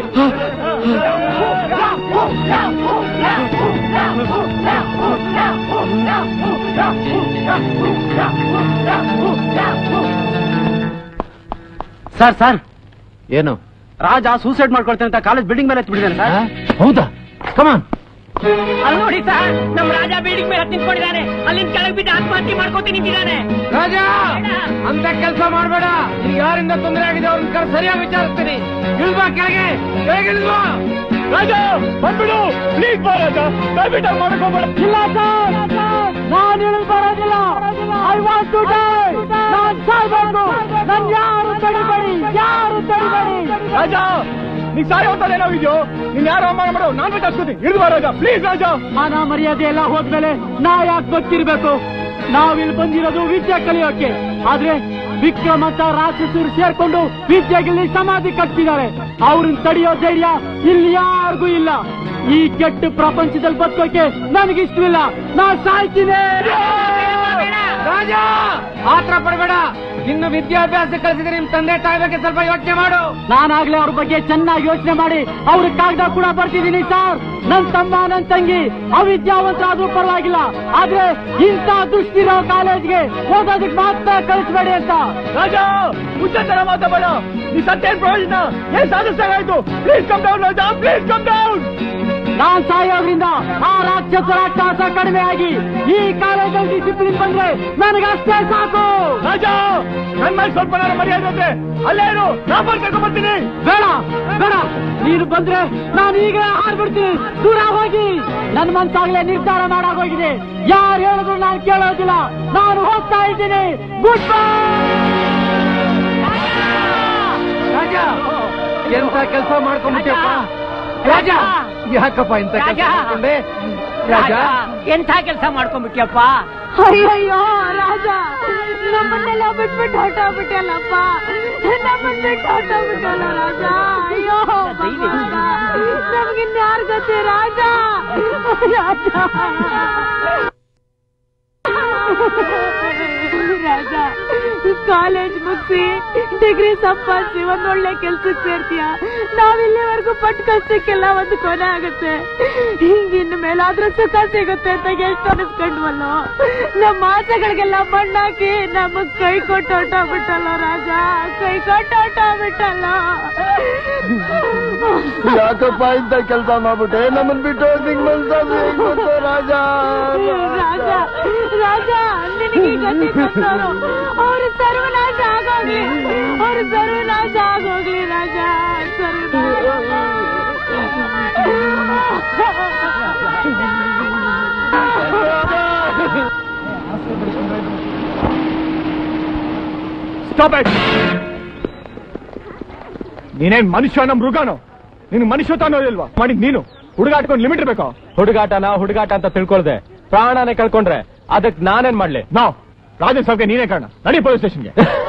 ಸರ್ ಸರ್ ಏನು ರಾಜ ಸೂಸೈಡ್ ಮಾಡ್ಕೊಳ್ತೇನೆ ಅಂತ ಕಾಲೇಜ್ ಬಿಲ್ಡಿಂಗ್ ಮೇಲೆ ಎತ್ಬಿಟ್ಟಿದ್ದಾನೆ ಸರ್ ಹೌದಾ ಕಮಾನ್ ಅಲ್ಲಿ ನೋಡಿ ಸರ್ ನಮ್ ರಾಜ ಬಿಲ್ಡಿಂಗ್ ಮೇಲೆ ನಿಂತ್ಕೊಂಡಿದ್ದಾನೆ ಅಲ್ಲಿಂದ ಕೆಳಗೆ ಬಿದ್ದು ಆತ್ಮಹತ್ಯೆ ಮಾಡ್ಕೋತೀನಿ ನಿಂತಿದ್ದಾನೆ ರಾಜ ಅಂತ ಕೆಲಸ ಮಾಡಬೇಡ ಈಗ ಯಾರಿಂದ ತೊಂದರೆ ಆಗಿದೆ ಅವ್ರನ್ನ ಕರ್ ಸರಿಯಾಗಿ ವಿಚಾರಿಸ್ತೀನಿ ಇಳ್ಬಾ ಕೆಳಗೆ ಕೆಳಗೆ ಇಳ್ಬಾ ರಾಜ ಬಂದ್ಬಿಡು ಪ್ಲೀಸ್ ಬಾ ರಾಜ ದಯವಿಟ್ಟು ಹಂಗ್ ಮಾಡಕ್ ಹೋಗ್ಬೇಡ ಇಲ್ಲ ಸರ್ ನಾನು ಇಳಿದು ಬರೋದಿಲ್ಲ ಐ ವಾಂಟ್ ಟು ಡೈ ನಾನ್ ಸಾಯ್ಬೇಕು ನನ್ ಯಾರು ತಡಿಬೇಡಿ ಯಾರು ತಡಿಬೇಡಿ ರಾಜ ನೀ ಸಾಯ ಹೋಗ್ತಾನೆ ನಾವಿದ್ಯೋ ನೀನ್ ಯಾರು ಅವಮಾನ ಮಾಡೋ ನಾನ್ ಬಿಟ್ಟಾಸ್ಕೋತೀನಿ ಹಿಡಿದು ಬಾ ರಾಜ ಪ್ಲೀಸ್ ರಾಜ ಮಾನ ಮರ್ಯಾದೆ ಎಲ್ಲ ಹೋದ್ಮೇಲೆ ನಾ ಯಾಕೆ ಗೊತ್ತಿರ್ಬೇಕು ನಾವಿಲ್ಲಿ ಬಂದಿರೋದು ವಿದ್ಯೆ ಕಲಿಯೋಕೆ ಆದ್ರೆ ವಿಕ್ರಮ್ ಅಂತ ರಾಕ್ಷಸರು ಸೇರ್ಕೊಂಡು ವಿದ್ಯೆಗಿಲ್ಲಿ ಸಮಾಧಿ ಕಟ್ತಿದ್ದಾರೆ ಅವ್ರನ್ನ ತಡೆಯೋ ಧೈರ್ಯ ಇಲ್ಲಿ ಯಾರಿಗೂ ಇಲ್ಲ ಈ ಕೆಟ್ಟ ಪ್ರಪಂಚದಲ್ಲಿ ಬದುಕೋಕೆ ನನಗಿಷ್ಟವಿಲ್ಲ ನಾ ಸಾಯ್ತೀನಿ ರಾಜ ಆತ್ರ ಪಡಬೇಡ ಇನ್ನು ವಿದ್ಯಾಭ್ಯಾಸ ಕಲಿಸಿದ್ರೆ ನಿಮ್ ತಂದೆ ತಾಯಿ ಬಗ್ಗೆ ಸ್ವಲ್ಪ ಯೋಚನೆ ಮಾಡು ನಾನಾಗ್ಲೇ ಅವ್ರ ಬಗ್ಗೆ ಚೆನ್ನಾಗಿ ಯೋಚನೆ ಮಾಡಿ ಅವ್ರ ಕಾಗದ ಕೂಡ ಬರ್ತಿದ್ದೀನಿ ಸರ್ ನನ್ ತಮ್ಮ ನನ್ ತಂಗಿ ಅವಿದ್ಯಾವಂತರಾದ್ರೂ ಪರವಾಗಿಲ್ಲ ಆದ್ರೆ ಇಂಥ ದುಷ್ಟಿರೋ ಕಾಲೇಜ್ಗೆ ಓದೋದಕ್ಕೆ ಮಾತ್ರ ಕಳಿಸ್ಬೇಡಿ ಅಂತ ರಾಜ ಹುಚ್ಚ ತರ ಮಾತಾಡ ನೀ ಸತ್ಯ ಏನ್ ಪ್ರಯೋಜನ ಏನ್ ಸಾಧಿಸ್ತಾಗಾಯ್ತು please come down Raja please come down ನಾನ್ ಸಾಯೋದ್ರಿಂದ ಆ ರಾಕ್ಷಸರ ಅಟ್ಟಹಾಸ ಕಡಿಮೆ ಆಗಿ ಈ ಕಾಲೇಜಲ್ಲಿ ಡಿಸಿಪ್ಲಿನ್ ಬಂದ್ರೆ ನನಗಷ್ಟೇ ಸಾಕು ರಾಜ ನನ್ನ ಮೇಲೆ ಸ್ವಲ್ಪ ಮರ್ಯಾದೆ ಇದೆ ಅಲ್ಲೇ ಇರು ನಾ ಬಂದು ಬರ್ತೀನಿ ಬೇಡ ಬೇಡ ನೀನು ಬಂದ್ರೆ ನಾನು ಈಗ ಹಾರ್ಬಿಡ್ತೀನಿ ದೂರ ಹೋಗಿ ನನ್ನ ಮನ್ಸಾಗ್ಲೇ ನಿರ್ಧಾರ ಮಾಡಾಗೋಗಿದೆ ಯಾರು ಹೇಳಿದ್ರು ನಾನು ಕೇಳೋದಿಲ್ಲ ನಾನು ಹೋಗ್ತಾ ಇದ್ದೀನಿ ಗುಡ್ ರಾಜ ಎಂತ ಕೆಲಸ ಮಾಡ್ಕೊಂಡ್ಬಿಟ್ಟಿಯಪ್ಪ ರಾಜ ಯಾಕಪ್ಪ ಇಂತ ಕೆಲಸ ಮಾಡ್ಕೊಂಡೆ ರಾಜ ಎಂಥ ಕೆಲಸ ಮಾಡ್ಕೊಂಡ್ಬಿಟ್ಟಿಯಪ್ಪ ಅಯ್ಯಯ್ಯೋ ರಾಜ ನಮ್ಮನ್ನೆಲ್ಲ ಬಿಟ್ಬಿಟ್ಟು ಹೊಟ್ಟೋಗ್ಬಿಟ್ಟಲ್ಲಪ್ಪ ನಮ್ಮನ್ನ ಬಿಟ್ಟು ಹೊಟ್ಟೋಗ್ಬಿಟ್ಟಲ್ಲ ರಾಜ ಅಯ್ಯೋ ನಮ್ಗಿನ್ಯಾರ ಗತಿ ರಾಜ ರಾಜ ಕಾಲೇಜ್ ಮುಗಿಸಿ ಡಿಗ್ರಿ ಸಂಪಾದಿಸಿ ಒಂದ್ ಒಳ್ಳೆ ಕೆಲ್ಸಕ್ಕೆ ಸೇರ್ತೀಯ ನಾವಿಲ್ಲಿವರೆಗೂ ಪಟ್ ಕಷ್ಟಕ್ಕೆಲ್ಲ ಒಂದು ಕೊನೆ ಆಗುತ್ತೆ ಹಿಂಗಿನ್ನು ಮೇಲಾದ್ರೂ ಸುಖ ಸಿಗುತ್ತೆ ಅಂತ ಎಷ್ಟು ಅನಿಸ್ಕೊಂಡ್ವಲ್ಲೋ ನಮ್ಮ ಆಸೆಗಳಿಗೆಲ್ಲ ಮಣ್ಣಾಕಿ ನಮಗ್ ಕೈ ಕೊಟ್ಟು ಹೊಟ್ಟೋಗ್ಬಿಟ್ಟಲ್ಲ ರಾಜ ಕೈ ಕೊಟ್ಟು ಹೊಟ್ಟೋಗ್ಬಿಟ್ಟಲ್ಲ ಯಾಕಪ್ಪ ಇಂತ ಕೆಲಸ ಮಾಡ್ಬಿಟ್ಟೆ ನಮ್ಮನ್ ಬಿಟ್ಟು ಹೋಗ್ಲಿಕ್ಕೆ ಮನ್ಸಾದ್ರು ಹೆಂಗ್ ಬಂತು ರಾಜ ರಾಜ ರಾಜ ನಿನಗೆ ಈ ಗತಿ ತಂದವರು ಅವ್ರ ಸರ್ವನಾಶ ಆಗೋಗ್ಲಿ ಅವ್ರ ಸರ್ವನಾಶ ಆಗೋಗ್ಲಿ ರಾಜ ಸ್ಟಾಪ್ ಇಟ್ ನೀನೇನ್ ಮನುಷ್ಯನ ಮೃಗನೋ ನಿನ್ ಮನುಷ್ಯತ ಅನ್ನೋದಿಲ್ವಾ ಮಾಡಿದ್ ನೀನು ಹುಡುಗಾಟ್ಕೊಂಡು ಲಿಮಿಟ್ ಇರ್ಬೇಕು ಹುಡುಗಾಟನ ಹುಡುಗಾಟ ಅಂತ ತಿಳ್ಕೊಳ್ದೆ ಪ್ರಾಣನೇ ಕಳ್ಕೊಂಡ್ರೆ ಅದಕ್ ನಾನೇನ್ ಮಾಡ್ಲಿ ನಾವ್ ರಾಜನ್ ಸಾವ್ಗೆ ನೀನೇ ಕಾರಣ ನಡಿ ಪೊಲೀಸ್ ಸ್ಟೇಷನ್ಗೆ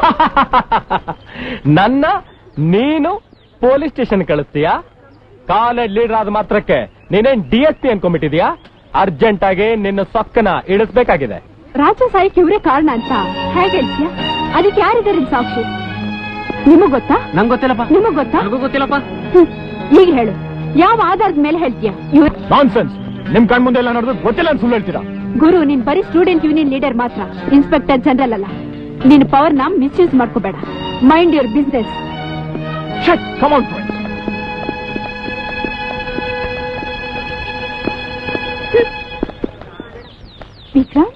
ನನ್ನ ನೀನು ಪೊಲೀಸ್ ಸ್ಟೇಷನ್ ಕಳಿಸ್ತೀಯಾ ಕಾಲೇಜ್ ಲೀಡರ್ ಆದ ಮಾತ್ರಕ್ಕೆ ನೀನೇನ್ ಡಿ ಎಸ್ ಪಿ ಅನ್ಕೊಂಡ್ಬಿಟ್ಟಿದ್ಯಾ ಅರ್ಜೆಂಟ್ ಆಗಿ ನಿನ್ನ ಸೊಕ್ಕನ ಇಳಿಸ್ಬೇಕಾಗಿದೆ ರಾಜ ಸಾಯಕ್ಕೆ ಇವರೇ ಕಾರಣ ಅಂತ ಹೇಗೆ ಹೇಳ್ತೀಯ ಅದಕ್ಕೆ ಯಾರಿದ್ದಾರೆ ಇಲ್ಲಿ ಸಾಕ್ಷಿ ನಿಮಗ್ ಗೊತ್ತಾ ನಂಗೆ ಗೊತ್ತಿಲ್ಲಪ್ಪ ನಿಮಗ್ ಗೊತ್ತಾ ನನಗೂ ಗೊತ್ತಿಲ್ಲಪ್ಪ ಹ್ಮ್. ಈಗ ಹೇಳು ಯಾವ ಆಧಾರದ ಮೇಲೆ ಹೇಳ್ತೀಯ ಇವ್ರ ನಾನ್ ಸೆನ್ಸ್ ನಿಮ್ ಕಣ್ ಮುಂದೆ ಎಲ್ಲ ನೋಡಿದ್ರೆ ಗೊತ್ತಿಲ್ಲ ಅಂತ ಸುಳ್ಳು ಹೇಳ್ತೀರಾ ಗುರು ನೀನ್ ಬರೀ ಸ್ಟೂಡೆಂಟ್ ಯೂನಿಯನ್ ಲೀಡರ್ ಮಾತ್ರ ಇನ್ಸ್ಪೆಕ್ಟರ್ ಜನರಲ್ ಅಲ್ಲ ನಿನ್ ಪವರ್ ನ ಮಿಸ್ಯೂಸ್ ಮಾಡ್ಕೋಬೇಡ mind your business come on Vikram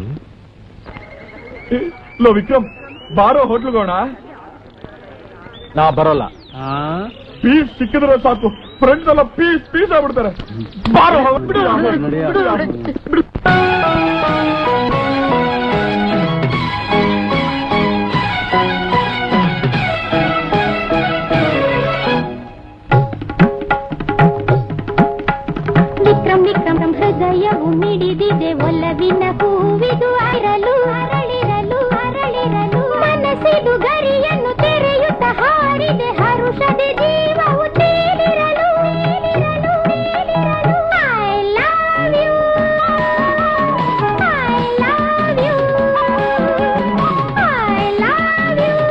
ಲೋ ವಿಕ್ರಮ್ ಬಾರೋ ಹೋಟ್ಲುಗೋಣ ನಾ ಬರೋಲ್ಲ ಪೀಸ್ ಸಿಕ್ಕಿದ್ರೆ ಸಾಕು ಫ್ರೆಂಡ್ಸ್ ಎಲ್ಲ ಪೀಸ್ ಪೀಸ್ ಆಗ್ಬಿಡ್ತಾರೆ ಬಾರೋ ಹೋಗ್- ಬಿಡು, ಬಿಡು, ಬಿಡು. ವಿಕ್ರಮ್ ವಿಕ್ರಮ್ ಹೃದಯವು ಮಿಡಿದಿದೆ ಒಲವಿನ ಹೂವಿದು ಅರಳು ಅರಳಿರಲು ಅರಳಿರಲು ಮನಸ್ಸಿದು ಗರಿಯನ್ನು ತೆರೆಯುತ್ತ ಹಾರಿದೆ ಹರುಷದೆ ಜೀವವು ತೇಲಿರಲು I love you I love you I love you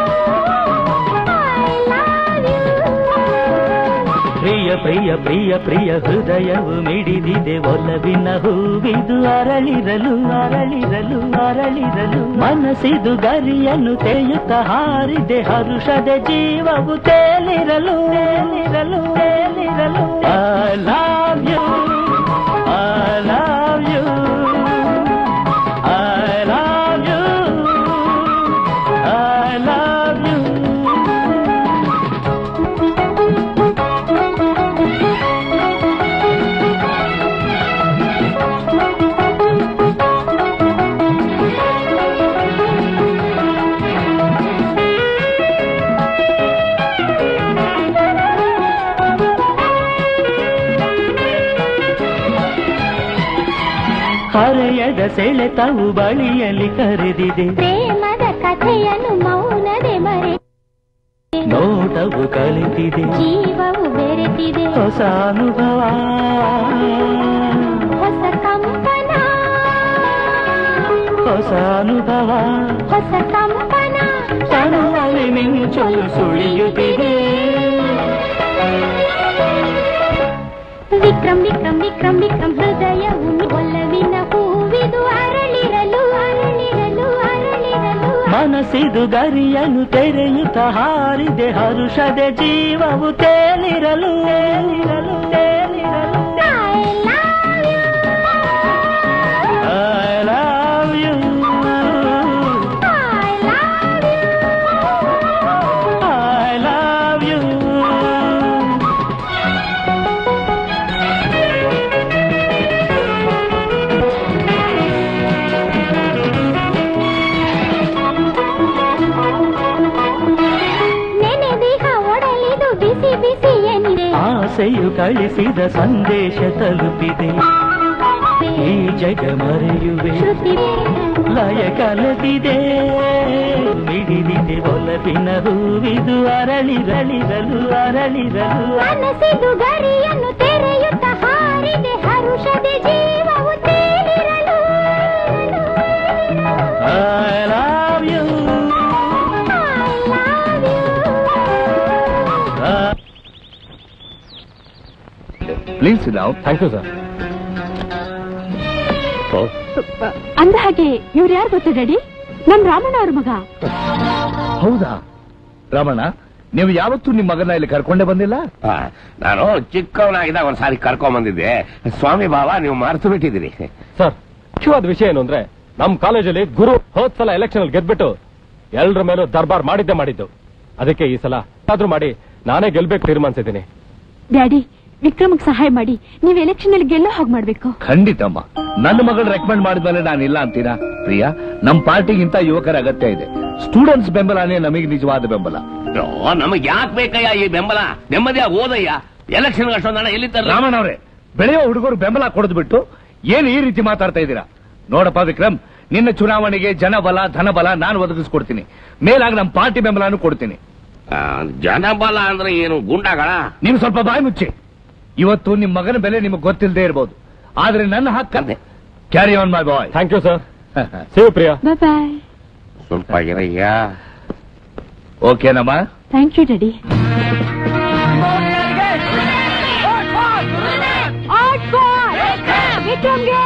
I love you ಪ್ರಿಯ ಪ್ರಿಯ ಪ್ರಿಯ ಪ್ರಿಯ ಹೃದಯವು ಮಿಡಿದಿದೆ ಒಲವಿನ ಹೂವಿದು ಅರಳಿರಲು ಅರಳಿರಲು ಅರಳಿರಲು ಮನಸ್ಸಿದು ಗರಿಯನ್ನು ತೆಯುತ್ತ ಹಾರಿದೆ ಹರುಷದ ಜೀವವು ತೇಲಿರಲು ತೇಲಿರಲು ತೇಲಿರಲು I love you I love you I love you I love you ಹರೆಯದ ಸೆಳೆತವು ಬಳಿಯಲ್ಲಿ ಕರೆದಿದೆ ಪ್ರೇಮದ ಕಥೆಯನ್ನು ಮೌನದೆ ಮರೆ ನೋಟವು ಕಲಿತಿದೆ ಜೀವವು ಬೆರೆತಿದೆ ಹೊಸ ಅನುಭವ ಹೊಸ ಕಂಪನ ಹೊಸ ಅನುಭವ ಹೊಸ ಕಂಪನ ತನುವಲ್ಲಿ ಮಿಂಚಲು ಸುಳಿಯುತ್ತಿದೆ ವಿಕ್ರಮ್ ವಿಕ್ರಮ್ ವಿಕ್ರಮ್ ವಿಕ್ರಮ್ ಹೃದಯವು ಒಲವಿನ ಹೂವಿದು ಅರಳಿರಲು ಅರಳಿರಲು ಅರಳಿರಲು ಮನಸ್ಸಿದು ಗರಿಯನ್ನು ತೆರೆಯುತ್ತ ಹಾರಿದೆ ಹರುಷದ ಜೀವವು ತೇಲಿರಲು ತೇಲಿರಲು ತೇಲಿರಲು ತಾರೆಯು ಕಳಿಸಿದ ಸಂದೇಶ ತಲುಪಿದೆ ಈ ಜಗ ಮರೆಯುವೆ ಲಯ ಕಲದಿದೆ ಮಿಡಿದಿದೆ ಒಲವಿನ ಹೂವಿದು ಅರಳಿರಳಿರಲು ಅರಳಿರಲು ಮನಸ್ಸಿದು ಗರಿಯನ್ನು ತೆರೆಯುತ್ತ ಹಾರಿದೆ ಹರುಷದೆ ಜೀವವು ತೇಲಿರಲು I love you. ಪ್ಲೀಸ್ ನಾವು ಥ್ಯಾಂಕ್ ಯು ಸರ್ ಅಂದ ಹಾಗೆ ಇವ್ರು ಯಾರು ಗೊತ್ತಾ ಡ್ಯಾಡಿ ನಮ್ ರಾಮಣ್ಣ ಅವ್ರ ಮಗ ಹೌದಾ ರಮಣ ನೀವು ಯಾವತ್ತೂ ನಿಮ್ಮ ಮಗನ ಇಲ್ಲಿ ಕರ್ಕೊಂಡೇ ಬಂದಿಲ್ಲ ಆ, ನಾನು ಚಿಕ್ಕವನಾಗಿದ್ದಾಗ ಒಂದ್ಸಾರಿ ಕರ್ಕೊಂಡ್ ಬಂದಿದ್ದೆ ಸ್ವಾಮಿ ಬಾವ ನೀವು ಮರೆತು ಬಿಟ್ಟಿದ್ದೀರಿ ಸರ್ ಮುಖ್ಯವಾದ ವಿಷಯ ಏನು ಅಂದ್ರೆ ನಮ್ ಕಾಲೇಜಲ್ಲಿ ಗುರು ಹೋದ್ ಸಲ ಎಲೆಕ್ಷನ್ ಅಲ್ಲಿ ಗೆದ್ಬಿಟ್ಟು ಎಲ್ರ ಮೇಲೂ ದರ್ಬಾರ್ ಮಾಡಿದ್ದೆ ಮಾಡಿದ್ದು ಅದಕ್ಕೆ ಈ ಸಲ ಆದ್ರೂ ಮಾಡಿ ನಾನೇ ಗೆಲ್ಬೇಕು ತೀರ್ಮಾನಿಸಿದ್ದೀನಿ ಡ್ಯಾಡಿ ವಿಕ್ರಮ್ಗೆ ಸಹಾಯ ಮಾಡಿ ನೀವ್ ಎಲೆಕ್ಷನ್ ಅಲ್ಲಿ ಗೆಲ್ಲೋ ಹಾಗೆ ಮಾಡ್ಬೇಕು ಖಂಡಿತಮ್ಮ ನನ್ನ ಮಗಳು ರೆಕಮೆಂಡ್ ಮಾಡಿದ್ಮೇಲೆ ನಾನು ಇಲ್ಲ ಅಂತೀರಾ ಪ್ರಿಯಾ ನಮ್ ಪಾರ್ಟಿಗಿಂತ ಯುವಕರ ಅಗತ್ಯ ಇದೆ ಸ್ಟೂಡೆಂಟ್ಸ್ ಬೆಂಬಲನೇ ನಮಗೆ ನಿಜವಾದ ಬೆಂಬಲ ನಮಗ್ ಯಾಕೆ ಬೇಕಯ್ಯ ಈ ಬೆಂಬಲ ನೆಮ್ಮದಿಯಾಗಿ ಓದಯ್ಯ ಎಲೆಕ್ಷನ್ ಅಷ್ಟೊಂದು ಹಣ ಎಲ್ಲಿ ತರಲಿ ರಾಮಣ್ಣ ಅವರೇ ಬೆಳೆಯೋ ಹುಡುಗರು ಬೆಂಬಲ ಕೊಡದ್ಬಿಟ್ಟು ಏನ್ ಈ ರೀತಿ ಮಾತಾಡ್ತಾ ಇದ್ದೀರಾ ನೋಡಪ್ಪ ವಿಕ್ರಮ್ ನಿನ್ನ ಚುನಾವಣೆಗೆ ಜನಬಲ ಧನಬಲ ನಾನು ಒದಗಿಸ್ಕೊಡ್ತೀನಿ ಮೇಲಾಗಿ ನಮ್ಮ ಪಾರ್ಟಿ ಬೆಂಬಲನೂ ಕೊಡ್ತೀನಿ ಜನಬಲ ಅಂದ್ರೆ ಏನು ಗುಂಡಾಗಳ ನೀವು ಸ್ವಲ್ಪ ಬಾಯಿ ಮುಚ್ಚಿ ಇವತ್ತು ನಿಮ್ ಮಗನ ಬೆಲೆ ನಿಮಗೆ ಗೊತ್ತಿಲ್ಲದೆ ಇರಬಹುದು ಆದ್ರೆ ನನ್ನ ಹಕ್ಕ carry on my boy thank you sir save Priya boy ಸ್ವಲ್ಪ ಇರಯ್ಯ ಓಕೆನಮ್ಮ ಥ್ಯಾಂಕ್ ಯು ಡ್ಯಾಡಿ ವಿಕ್ರಮ್ಗೆ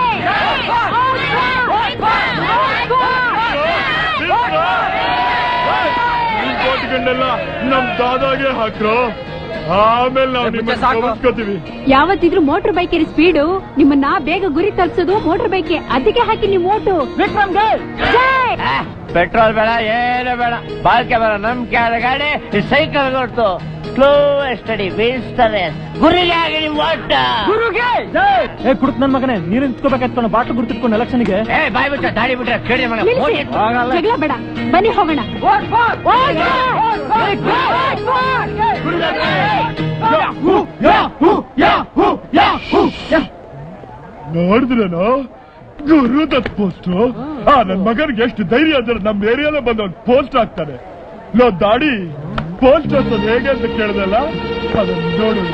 ಕೋಟಿಗಂಡೆಲ್ಲ ನಮ್ ದಾದಾಗೆ ಹಾಕ್ರೋ ಆಮೇಲೆ ನಾವು ನಿಮ್ಮನ್ನ ಗಮನಿಸ್ಕೊತೀವಿ ಯಾವತ್ತಿದ್ರು ಮೋಟರ್ ಬೈಕ್ ಸ್ಪೀಡು ನಿಮ್ಮನ್ನ ಬೇಗ ಗುರಿ ತಲುಪಿಸೋದು ಮೋಟರ್ ಬೈಕ್ ಅದಕ್ಕೆ ಹಾಕಿ ನಿಮ್ ಓಟು ವಿಕ್ರಮ್ಗೆ ಪೆಟ್ರೋಲ್ ಬೇಡ ಏನು ಬೇಡ ಬಾಳ್ಕೆ ಬೇಡ ನಮ್ ಕೆಳ ಗಾಡಿ ಸೈಕಲ್ ಕೊಡ್ತು ಸ್ಲೋ ಸ್ಟಡಿ ಬೀಳ್ತಾರೆ ಗುರಿಗೆ ಆಗಿ ನಿಮ್ ಒಟ್ಟ ಗುರುಗೆ ಏ ಕುಡುಕ್ ನನ್ ಮಗನೇ ನೀರು ನಿಂತ್ಕೋಬೇಕಾಯ್ತು ಬಾಟ್ಲು ಗುರ್ತಿಟ್ಕೊಂಡು ಎಲೆಕ್ಷನ್ಗೆ ಏ ಬಾಯ್ ಬಿಟ್ಟ ದಾಡಿ ಬಿಟ್ರೆ ಕೇಳಿ ಮಗ ನಿಲ್ಲಿಸಿ. ಜಗಳ ಬೇಡ ಬನ್ನಿ ಹೋಗೋಣ ನೋಡಿದ್ರೇನು ಗುರು ದತ್ ಪೋಸ್ಟ್ ಆ ನನ್ ಮಗನಿಗೆ ಎಷ್ಟು ಧೈರ್ಯ ಅಂದ್ರೆ ನಮ್ ಏರಿಯಾಲೆ ಬಂದ ಒಂದು ಪೋಸ್ಟ್ ಹಾಕ್ತಾನೆ ಲೋ ದಾಡಿ ಪೋಸ್ಟ್ ಹಾಕೋದು ಹೇಗೆ ಅಂತ ಕೇಳ್ದಲ್ಲ ಅದನ್ನ ನೋಡು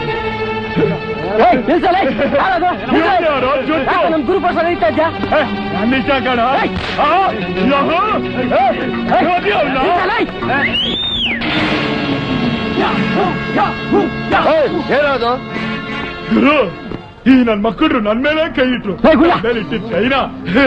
ಇವ್ನ್ಯಾರೋ ಜೊತೆ? ನಮ್ ಗುರು ಪರ್ಸ ನಡೀತಾ ಇದ್ಯಾ ಏ, ನನ್ ನಿಜ ಕಣ ಆ, ಯಾಹೂ? ಏ, ನೋಡಿ ಅವ್ನ? ಹೇಳೋದು ಗುರು ಈ ನನ್ ಮಕ್ಕಳು ನನ್ ಮೇಲೆ ಕೈ ಇಟ್ರು ನನ್ ಮೇಲೆ ಇಟ್ಟಿದ್ ಕೈನಾ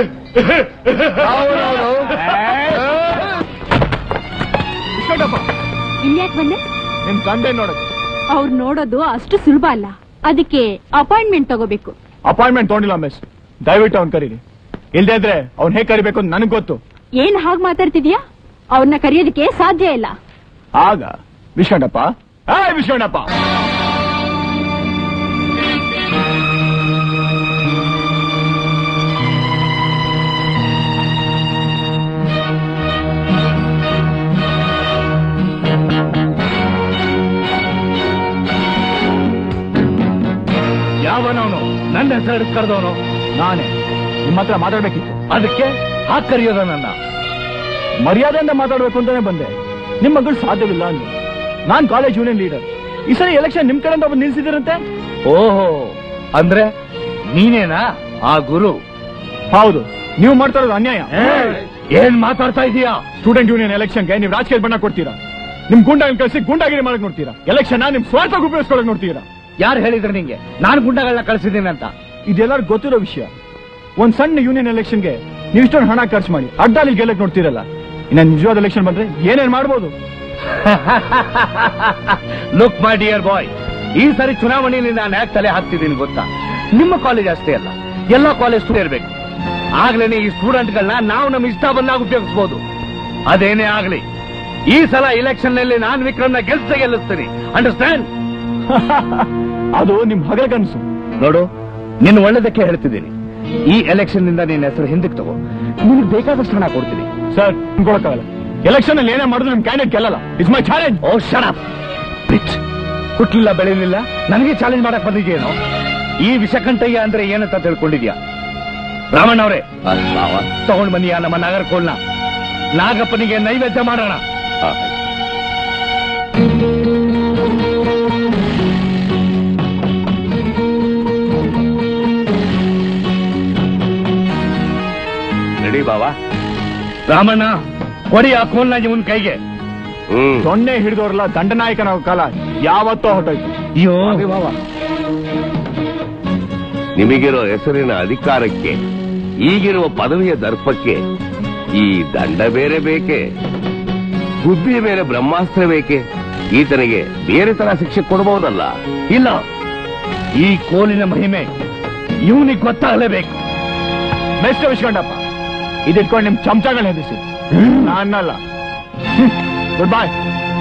ಇಸ್ಕೊಂಡಪ್ಪ ಇಲ್ಯಾಕ್ ಬಂದೆ ನಿಮ್ ತಂದೆ ನೋಡಕ್ಕೆ ಅವ್ರು ನೋಡೋದು ಅಷ್ಟು ಸುಲಭ ಅಲ್ಲ ಅದಕ್ಕೆ ಅಪಾಯಿಂಟ್ಮೆಂಟ್ ತಗೋಬೇಕು ಅಪಾಯಿಂಟ್ಮೆಂಟ್ ತಗೊಂಡಿಲ್ಲ ಮಿಸ್ ದಯವಿಟ್ಟು ಅವ್ನ್ ಕರೀರಿ ಇಲ್ದೇ ಇದ್ರೆ ಅವ್ನ್ ಹೇಗ್ ಕರಿಬೇಕು ಅಂತ ನನಗ್ ಗೊತ್ತು ಏನ್ ಹಾಗೆ ಮಾತಾಡ್ತಿದ್ಯಾ ಅವ್ರನ್ನ ಕರೆಯೋದಕ್ಕೆ ಸಾಧ್ಯ ಇಲ್ಲ ಆಗ ವಿಶ್ವಣ್ಣಪ್ಪ ಆ ವಿಶ್ವಣ್ಣಪ್ಪ ಯಾವನವನು ನನ್ನ ಹೆಸರು ಕರೆದವನು ನಾನೇ ನಿಮ್ಮ ಹತ್ರ ಮಾತಾಡ್ಬೇಕಿತ್ತು ಅದಕ್ಕೆ ಹಾಕ್ ಕರೆಯೋದ ನನ್ನ ಮರ್ಯಾದೆಯಿಂದ ಮಾತಾಡ್ಬೇಕು ಅಂತಾನೆ ಬಂದೆ ನಿಮ್ ಮಗಳು ಸಾಧ್ಯವಿಲ್ಲ ಅಂದ್ರು ನಾನ್ ಕಾಲೇಜ್ ಯೂನಿಯನ್ ಲೀಡರ್ ಈ ಸರಿ ಎಲೆಕ್ಷನ್ ನಿಮ್ ಕಡೆಯಿಂದ ಒಬ್ಬ ನಿಲ್ಸಿದಿರಂತೆ ಓಹೋ ಅಂದ್ರೆ ನೀನೇನಾ ಆ ಗುರು ಹೌದು ನೀವು ಮಾಡ್ತಾ ಇರೋದು ಅನ್ಯಾಯ ಏನ್ ಮಾತಾಡ್ತಾ ಇದೀಯಾ ಸ್ಟೂಡೆಂಟ್ ಯೂನಿಯನ್ ಎಲೆಕ್ಷನ್ಗೆ ನೀವು ರಾಜಕೀಯ ಬಣ್ಣ ಕೊಡ್ತೀರಾ ನಿಮ್ ಗುಂಡಾಗಿ ಕಳಿಸಿ ಗುಂಡಾಗಿರಿ ಮಾಡಕ್ ನೋಡ್ತೀರಾ ಎಲೆಕ್ಷನ್ ನಿಮ್ ಸ್ವಾರ್ಥ ಉಪಯೋಗಿಸ್ಕೊಳಕ್ ನೋಡ್ತೀರಾ ಯಾರು ಹೇಳಿದ್ರು ನಿಂಗೆ ನಾನು ಗುಂಡಗಳನ್ನ ಕಳಿಸಿದ್ದೀನಿ ಅಂತ ಇದೆಲ್ಲರಿಗೂ ಗೊತ್ತಿರೋ ವಿಷಯ ಒಂದ್ ಸಣ್ಣ ಯೂನಿಯನ್ ಎಲೆಕ್ಷನ್ಗೆ ನೀವು ಇಷ್ಟೊಂದು ಹಣ ಖರ್ಚು ಮಾಡಿ ಅಡ್ಡಾಲಿ ಗೆಲ್ಲಕ್ ನೋಡ್ತೀರಲ್ಲ ಇನ್ನ ನಿಜವಾದ ಎಲೆಕ್ಷನ್ ಬಂದ್ರೆ ಏನೇನ್ ಮಾಡ್ಬೋದು ಲುಕ್ ಮೈ ಡಿಯರ್ ಬಾಯ್ ಈ ಸರಿ ಚುನಾವಣೆಯಲ್ಲಿ ನಾನು ಯಾಕೆ ತಲೆ ಹಾಕ್ತಿದ್ದೀನಿ ಗೊತ್ತಾ ನಿಮ್ಮ ಕಾಲೇಜ್ ಅಷ್ಟೇ ಅಲ್ಲ ಎಲ್ಲ ಕಾಲೇಜ್ ಇರಬೇಕು ಆಗ್ಲೇನೆ ಈ ಸ್ಟೂಡೆಂಟ್ಗಳನ್ನ ನಾವು ನಮ್ಮ ಇಷ್ಟ ಬಂದಾಗ ಉಪಯೋಗಿಸಬಹುದು ಅದೇನೇ ಆಗ್ಲಿ ಈ ಸಲ ಎಲೆಕ್ಷನ್ ನಲ್ಲಿ ನಾನು ವಿಕ್ರಮ್ನ ಗೆಲ್ಸ ಗೆಲ್ಲಿಸ್ತೀನಿ ಅಂಡರ್ಸ್ಟ್ಯಾಂಡ್ ಅದು ನಿಮ್ ಹಗಲಗನ್ಸು ನೋಡು ನಿನ್ನ ಒಳ್ಳೇದಕ್ಕೆ ಹೇಳ್ತಿದ್ದೀನಿ ಈ ಎಲೆಕ್ಷನ್ ನಿಂದ ನಿನ್ನ ಹೆಸರು ಹಿಂದಕ್ಕೆ ತಗೋ ನಿನಗೆ ಬೇಕಾದಷ್ಟು ಹಣ ಕೊಡ್ತೀನಿ ಸರ್ ಕೊಡಕ್ಕಾಗಲ್ಲ ಎಲೆಕ್ಷನ್ ಅಲ್ಲಿ ಏನೇ ಮಾಡಿದ್ರು ನಿಮ್ ಕ್ಯಾಂಡಿಡೇಟ್ ಗೆಲ್ಲಲ್ಲ it's my challenge oh shut ಬಿಟ್ ಹುಟ್ಲಿಲ್ಲ ಬೆಳಿಲಿಲ್ಲ ನನಗೆ ಚಾಲೆಂಜ್ ಮಾಡಕ್ ಬಂದಿದ್ಯೇನೋ ಈ ವಿಷಕಂಠಯ್ಯ ಅಂದ್ರೆ ಏನಂತ ತಿಳ್ಕೊಂಡಿದ್ಯಾ ರಾಮಣ್ಣ ಅವರೇ ತಗೊಂಡ್ ಬನ್ನಿಯ ನಮ್ಮ ನಾಗರಕೋಲ್ನ ನಾಗಪ್ಪನಿಗೆ ನೈವೇದ್ಯ ಮಾಡೋಣ ರೆಡಿ ಬಾವಾ ರಾಮಣ್ಣ ಕೊಡಿ ಆ ಕೋಲ್ನ ಇವನ್ ಕೈಗೆ ದೊಣ್ಣೆ ಹಿಡಿದವ್ರಲ್ಲ ದಂಡನಾಯಕನ ಕಾಲ ಯಾವತ್ತೋ ಹೊಟ್ಟೋಯ್ತು ಅಯ್ಯೋ ನಿಮಗಿರೋ ಹೆಸರಿನ ಅಧಿಕಾರಕ್ಕೆ ಈಗಿರುವ ಪದವಿಯ ದರ್ಪಕ್ಕೆ ಈ ದಂಡ ಬೇರೆ ಬೇಕೆ ಬುದ್ಧಿಯ ಮೇಲೆ ಬ್ರಹ್ಮಾಸ್ತ್ರ ಬೇಕೆ ಈತನಿಗೆ ಬೇರೆ ತರ ಶಿಕ್ಷೆ ಕೊಡಬಹುದಲ್ಲ ಇಲ್ಲ ಈ ಕೋಲಿನ ಮಹಿಮೆ ಇವನಿಗೆ ಗೊತ್ತಾಗಲೇಬೇಕು ಮಿಸ್ಟರ್ ವಿಶ್ಕೊಂಡಪ್ಪ ಇದಿಟ್ಕೊಂಡು ನಿಮ್ ಚಮಚಗಳು ಹೆದಿಸಿ ನಾನಲ್ಲ ಗುಡ್ ಬಾಯ್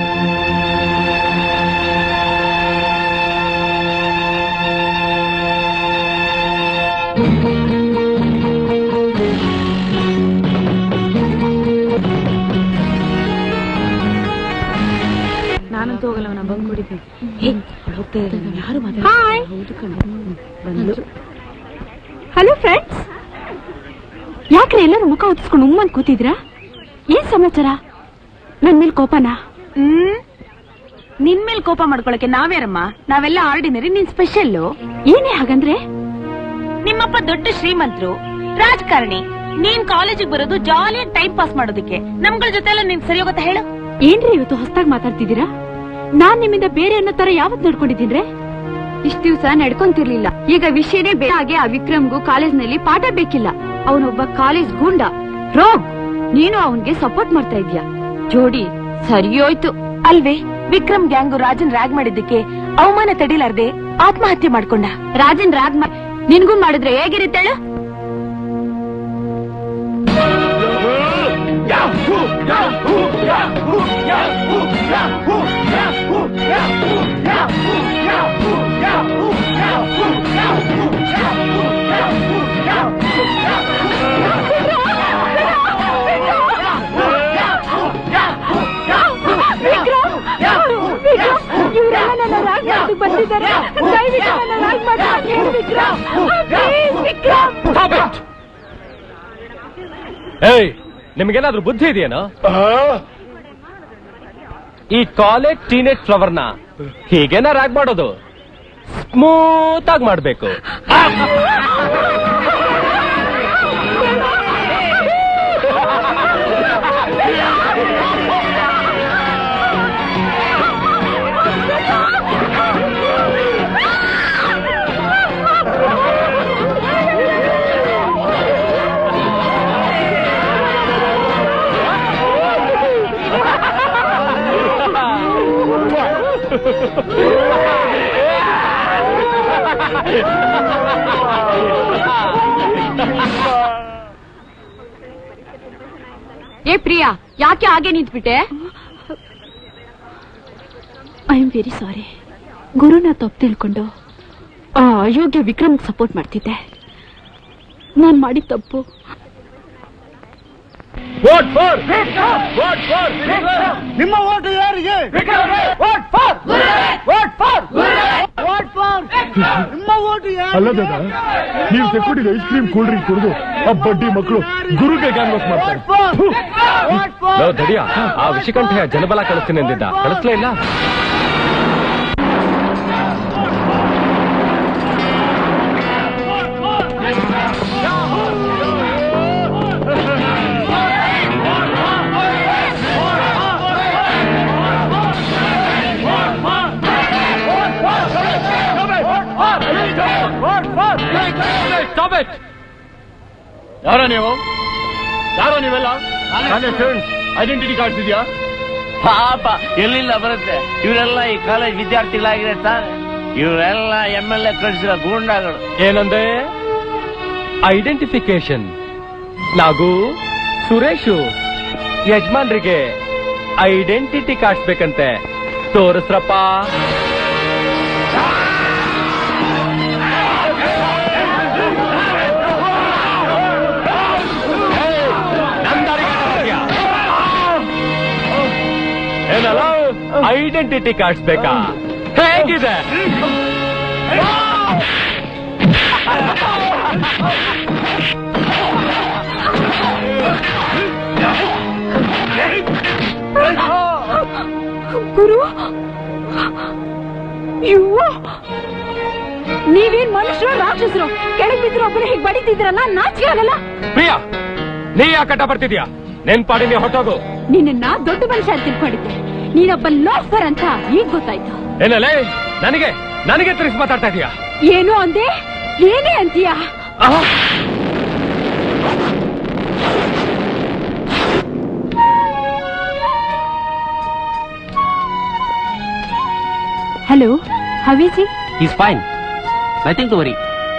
ನಾನಂತೂ ಹೋಗಲ್ಲ ಅವನ ಬಂದ್ ಕುಡಿತೀನಿ ಹೇ ಅವ್ಳು ಹೋಗ್ತಾ ಇದ್ದಾಳೆ ಯಾರು ಹಾಯ್ ಹೌದು ಕಣ ಬಂದು ಹಲೋ ಫ್ರೆಂಡ್ಸ್ ಯಾಕ್ರೆ ಎಲ್ಲರೂ ಮುಖ ಹೊತ್ತಿಸ್ಕೊಂಡು ಉಮ್ಮನ್ ಕೂತಿದ್ರಾ ಏನ್ ಸಮಾಚಾರ ನನ್ ಮೇಲೆ ಕೋಪನಾ ಹ್ಮ್ ನಿನ್ ಮೇಲ್ ಕೋಪ ಮಾಡ್ಕೊಳಕ್ಕೆ ನಾವ್ಯಾರಮ್ಮ ನಾವೆಲ್ಲ ಆರ್ಡಿನರಿ ನೀನ್ ಸ್ಪೆಷಲ್ ಏನೇ ಹಾಗಂದ್ರೆ ನಿಮ್ಮಪ್ಪ ದೊಡ್ಡ ಶ್ರೀಮಂತರು ರಾಜಕಾರಣಿ ನೀನ್ ಕಾಲೇಜಿಗೆ ಬರೋದು ಜಾಲಿಯಾಗಿ ಟೈಮ್ ಪಾಸ್ ಮಾಡೋದಕ್ಕೆ ನಮ್ಗಳ ಜೊತೆ ಎಲ್ಲ ನಿನ್ ಸರಿ ಹೋಗುತ್ತಾ ಹೇಳು ಏನ್ರಿ ಇವತ್ತು ಹೊಸದಾಗಿ ಮಾತಾಡ್ತಿದ್ದೀರಾ ನಾನ್ ನಿಮ್ಮಿಂದ ಬೇರೆ ಅನ್ನೋ ತರ ಯಾವತ್ ನಡ್ಕೊಂಡಿದ್ದೀನ್ರೆ ಇಷ್ಟ ದಿವ್ಸ ನಡ್ಕೊಂತಿರ್ಲಿಲ್ಲ ಈಗ ವಿಷಯನೇ ಬೇರೆ ಹಾಗೆ ಆ ವಿಕ್ರಮ್ಗೂ ಕಾಲೇಜ್ನಲ್ಲಿ ಪಾಠ ಬೇಕಿಲ್ಲ ಅವನೊಬ್ಬ ಕಾಲೇಜ್ ಗೂಂಡ ರೋಗ್ ನೀನು ಅವನ್ಗೆ ಸಪೋರ್ಟ್ ಮಾಡ್ತಾ ಇದ್ಯಾ ಜೋಡಿ ಸರಿಯೋಯ್ತು ಅಲ್ವೇ ವಿಕ್ರಮ್ ಗ್ಯಾಂಗು ರಾಜನ್ ರ್ಯಾಗ್ ಮಾಡಿದ್ದಕ್ಕೆ ಅವಮಾನ ತಡಿಲಾರ್ದೆ ಆತ್ಮಹತ್ಯೆ ಮಾಡ್ಕೊಂಡ ರಾಜನ್ ರಾಗ್ ಮಾ- ನಿನ್ಗೂ ಮಾಡಿದ್ರೆ ಹೇಗಿರುತ್ತೇಳು ಇವರೆಲ್ಲ ನನ್ನ ರಾಗ್ ಮಾಡೋದಕ್ಕೆ ಬಂದಿದ್ದಾರೆ ದಯವಿಟ್ಟು ನನ್ನ ರಾಗ್ ಮಾಡಿ ಅಂತ ಹೇಳು Vikram Please, Vikram Stop it! ಏಯ್ ನಿಮ್ಗೇನಾದ್ರೂ ಬುದ್ಧಿ ಇದೆಯೇನೋ ಈ ಕಾಲೇಜ್ ಟೀನೇಜ್ ಫ್ಲವರ್ ನ ಹೀಗೇನ ರ್ಯಾಗ್ ಮಾಡೋದು ಸ್ಮೂತ್ ಆಗಿ ಮಾಡ್ಬೇಕು ಏ ಪ್ರಿಯಾ ಯಾಕೆ ಹಾಗೆ ನಿಂತ್ಬಿಟ್ಟೆ ಐ ಆಮ್ ವೆರಿ ಸಾರಿ ಗುರುನ ತಪ್ಪು ತಿಳ್ಕೊಂಡು ಆ ಅಯೋಗ್ಯ ವಿಕ್ರಮ್ ಸಪೋರ್ಟ್ ಮಾಡ್ತಿದ್ದೆ ನಾನ್ ಮಾಡಿದ ತಪ್ಪು ವೋಟ್ ಫಾರ್ ವೋಟ್ ಫಾರ್ ನಿಮ್ಮ ಓಟು ಯಾರಿಗೆ vote for vote for vote for ನಿಮ್ಮ ಓಟು ಅಲ್ಲ ದಾದಾ ನೀವು ತೆಕ್ಕೊಂಡಿದ್ದ ಐಸ್ ಕ್ರೀಮ್ ಕೂಲ್ ಡ್ರಿಂಕ್ ಕುಡಿದು ಆ ಬಡ್ಡಿ ಮಕ್ಕಳು ಗುರುಗೆ ಕ್ಯಾನ್ವಾಸ್ ಮಾಡ್ತಾರೆ ಲೋ, ದಡಿಯ ಆ ವಿಷಕಂಠೆಯ ಜನಬಲ ಕಳಿಸ್ತೀನಿ ಅಂದಿದ್ದ ಕಳಿಸ್ಲೇ ಇಲ್ಲ ಯಾರ ನೀವು ಯಾರೋ ನೀವೆಲ್ಲ ಐಡೆಂಟಿಟಿ ಕಾರ್ಡ್ಸ್ ಇದೆಯಾ ಪಾಪ ಎಲ್ಲಿಂದ ಬರುತ್ತೆ ಇವರೆಲ್ಲ ಈ ಕಾಲೇಜ್ ವಿದ್ಯಾರ್ಥಿಗಳಾಗಿದೆ ಸರ್ ಇವರೆಲ್ಲ ಎಂ ಎಲ್ ಎ ಕಳಿಸಿರೋ ಗೂಂಡಾಗಳು ಏನಂದೆ ಐಡೆಂಟಿಫಿಕೇಶನ್ ನಾಗು ಸುರೇಶು ಯಜಮಾನ್ರಿಗೆ ಐಡೆಂಟಿಟಿ ಕಾರ್ಡ್ಸ್ ಬೇಕಂತೆ ತೋರಿಸ್ರಪ್ಪ ಏನಲ್ಲ ಐಡೆಂಟಿಟಿ ಕಾರ್ಡ್ಸ್ ಬೇಕಾ ಹೇಗಿದೆ ಗುರು ಇವ್ವ ನೀವೇನ್ ಮನುಷ್ಯರು ರಾಕ್ಷಸರು ಕೆಳಗ್ ಬಿದ್ರು ಒಬ್ಬರು ಹೀಗೆ ಬಡಿತಿದ್ರಲ್ಲ ನಾಚಿಕೆ ಆಗಲ್ಲ ಪ್ರಿಯಾ ನೀ ಯಾಕೆ ಕಟ್ಟ ಬರ್ತಿದ್ಯಾ ನೆನ್ಪಾಡಿ ನೀ ಹೊಟ್ಟೋಗು ನಿನ್ನ ದೊಡ್ಡ ಮನುಷ್ಯ ಅಂತ ತಿಳ್ಕೊಂಡಿದ್ದೆ ನೀನೊಬ್ಬ ಲೋಫರ್ ಅಂತ ಈಗ ಗೊತ್ತಾಯ್ತು ಏನಲ್ಲೇ ನನಗೆ ನನಗೆ ತಿರ್ಸಿ ಮಾತಾಡ್ತಾ ಇದೀಯಾ ಏನು ಅಂದೆ ಏನೇ ಅಂತೀಯಾ ಹಲೋ ಹವೇಸಿ is fine nothing to worry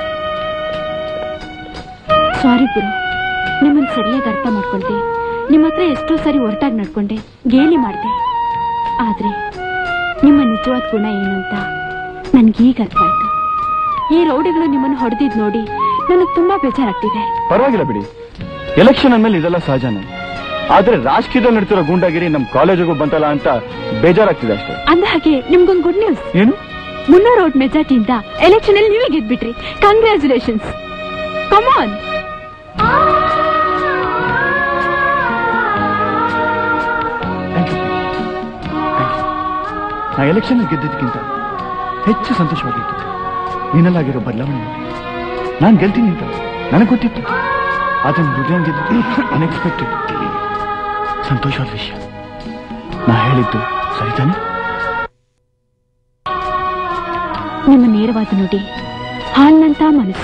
sorry Guru ನಿಮ್ಮನ್ನ ಸರಿಯಾಗಿ ಅರ್ಥ ಮಾಡ್ಕೊಂಡೆ ನಿಮ್ಮ ಹತ್ರ ಎಷ್ಟೋ ಸಾರಿ ಹೊರಟಾಗಿ ನಡ್ಕೊಂಡೆ ಗೇಲಿ ಮಾಡಿದೆ ಆದ್ರೆ ನಿಮ್ಮ ನಿಜವಾದ ಗುಣ ಏನು ಅಂತ ನನ್ಗೀಗ ಅರ್ಥ ಆಯ್ತು ಈ ರೌಡಿಗಳು ನಿಮ್ಮನ್ನು ಹೊಡೆದಿದ್ ನೋಡಿ ನನಗೆ ತುಂಬಾ ಬೇಜಾರಾಗ್ತಿದೆ ಪರವಾಗಿಲ್ಲ ಬಿಡಿ ಎಲೆಕ್ಷನ್ ಅಂದ್ಮೇಲೆ ಇದೆಲ್ಲ ಸಹಜನೇ ಆದ್ರೆ ರಾಜಕೀಯದಲ್ಲಿ ನಡ್ತಿರೋ ಗೂಂಡಾಗಿರಿ ನಮ್ ಕಾಲೇಜಿಗೂ ಬಂತಲ್ಲ ಅಂತ ಬೇಜಾರಾಗ್ತಿದೆ ಅಷ್ಟೇ ಅಂದ ಹಾಗೆ ನಿಮ್ಗೊಂದು ಗುಡ್ ನ್ಯೂಸ್ ಏನು ಮುನ್ನೂರು ರೋಡ್ ಮೆಜಾರ್ಟಿಯಿಂದ ಎಲೆಕ್ಷನ್ ಅಲ್ಲಿ ನೀವೇ ಗೆದ್ಬಿಟ್ರಿ ಕಂಗ್ರ್ಯಾಚುಲೇಷನ್ಸ್ ಕಮಾನ್ ನಾ ಎಲೆಕ್ಷನ್ ಗೆದ್ದಿದ್ದಕ್ಕಿಂತ ಹೆಚ್ಚು ಸಂತೋಷವಾಗಿತ್ತು ನೀನಲ್ಲಾಗಿರೋ ಬದಲಾವಣೆ ನೋಡಿ ನಾನ್ ಗೆಲ್ತೀನಿ ಅಂತ ನನಗೆ ಗೊತ್ತಿತ್ತು ಆದ್ರೆ ಹೃದಯ ಗೆದ್ದಿದ್ದು ಅನ್ಎಕ್ಸ್ಪೆಕ್ಟೆಡ್ ಸಂತೋಷವಾದ ವಿಷಯ ನಾ ಹೇಳಿದ್ದು ಸರಿತಾನೆ ನಿಮ್ಮ ನೇರವಾದ ನುಡಿ ಹಾಲ್ನಂತ ಮನಸ್ಸು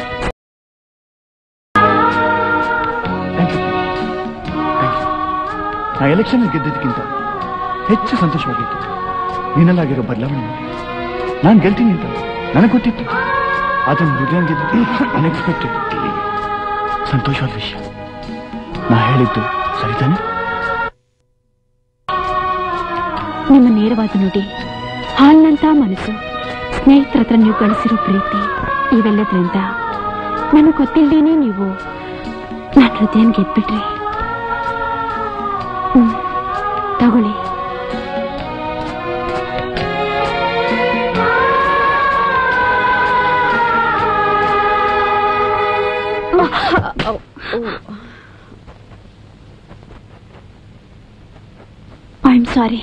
ನಾ ಎಲೆಕ್ಷನ್ ಗೆದ್ದಿದ್ದಕ್ಕಿಂತ ಹೆಚ್ಚು ಸಂತೋಷವಾಗಿತ್ತು ನೀನಲ್ಲಾಗಿರೋ ಬದಲಾವಣೆ ನೋಡಿ ನಾನ್ ಗೆಲ್ತೀನಿ ಅಂತ ನನಗೆ ಗೊತ್ತಿತ್ತು ಆದ್ರೆ ಹೃದಯ ಗೆದ್ದಿದ್ದು ಅನ್ಎಕ್ಸ್ಪೆಕ್ಟೆಡ್ ಸಂತೋಷವಾದ ವಿಷಯ ನಾ ಹೇಳಿದ್ದು ಸರಿತಾನೆ ನಿಮ್ಮ ನೇರವಾದ ನುಡಿ ಹಾಲ್ನಂತ ಮನಸ್ಸು ಸ್ನೇಹಿತರ ಹತ್ರ ನೀವು ಗಳಿಸಿರೋ ಪ್ರೀತಿ ಇವೆಲ್ಲದ್ರಿಂದ ನನಗೆ ಗೊತ್ತಿಲ್ದೇನೆ ನೀವು ನನ್ನ ಹೃದಯನ ಗೆದ್ಬಿಟ್ರಿ ಹ್ಮ್ ತಗೊಳ್ಳಿ ಐ ಆಮ್ ಸಾರಿ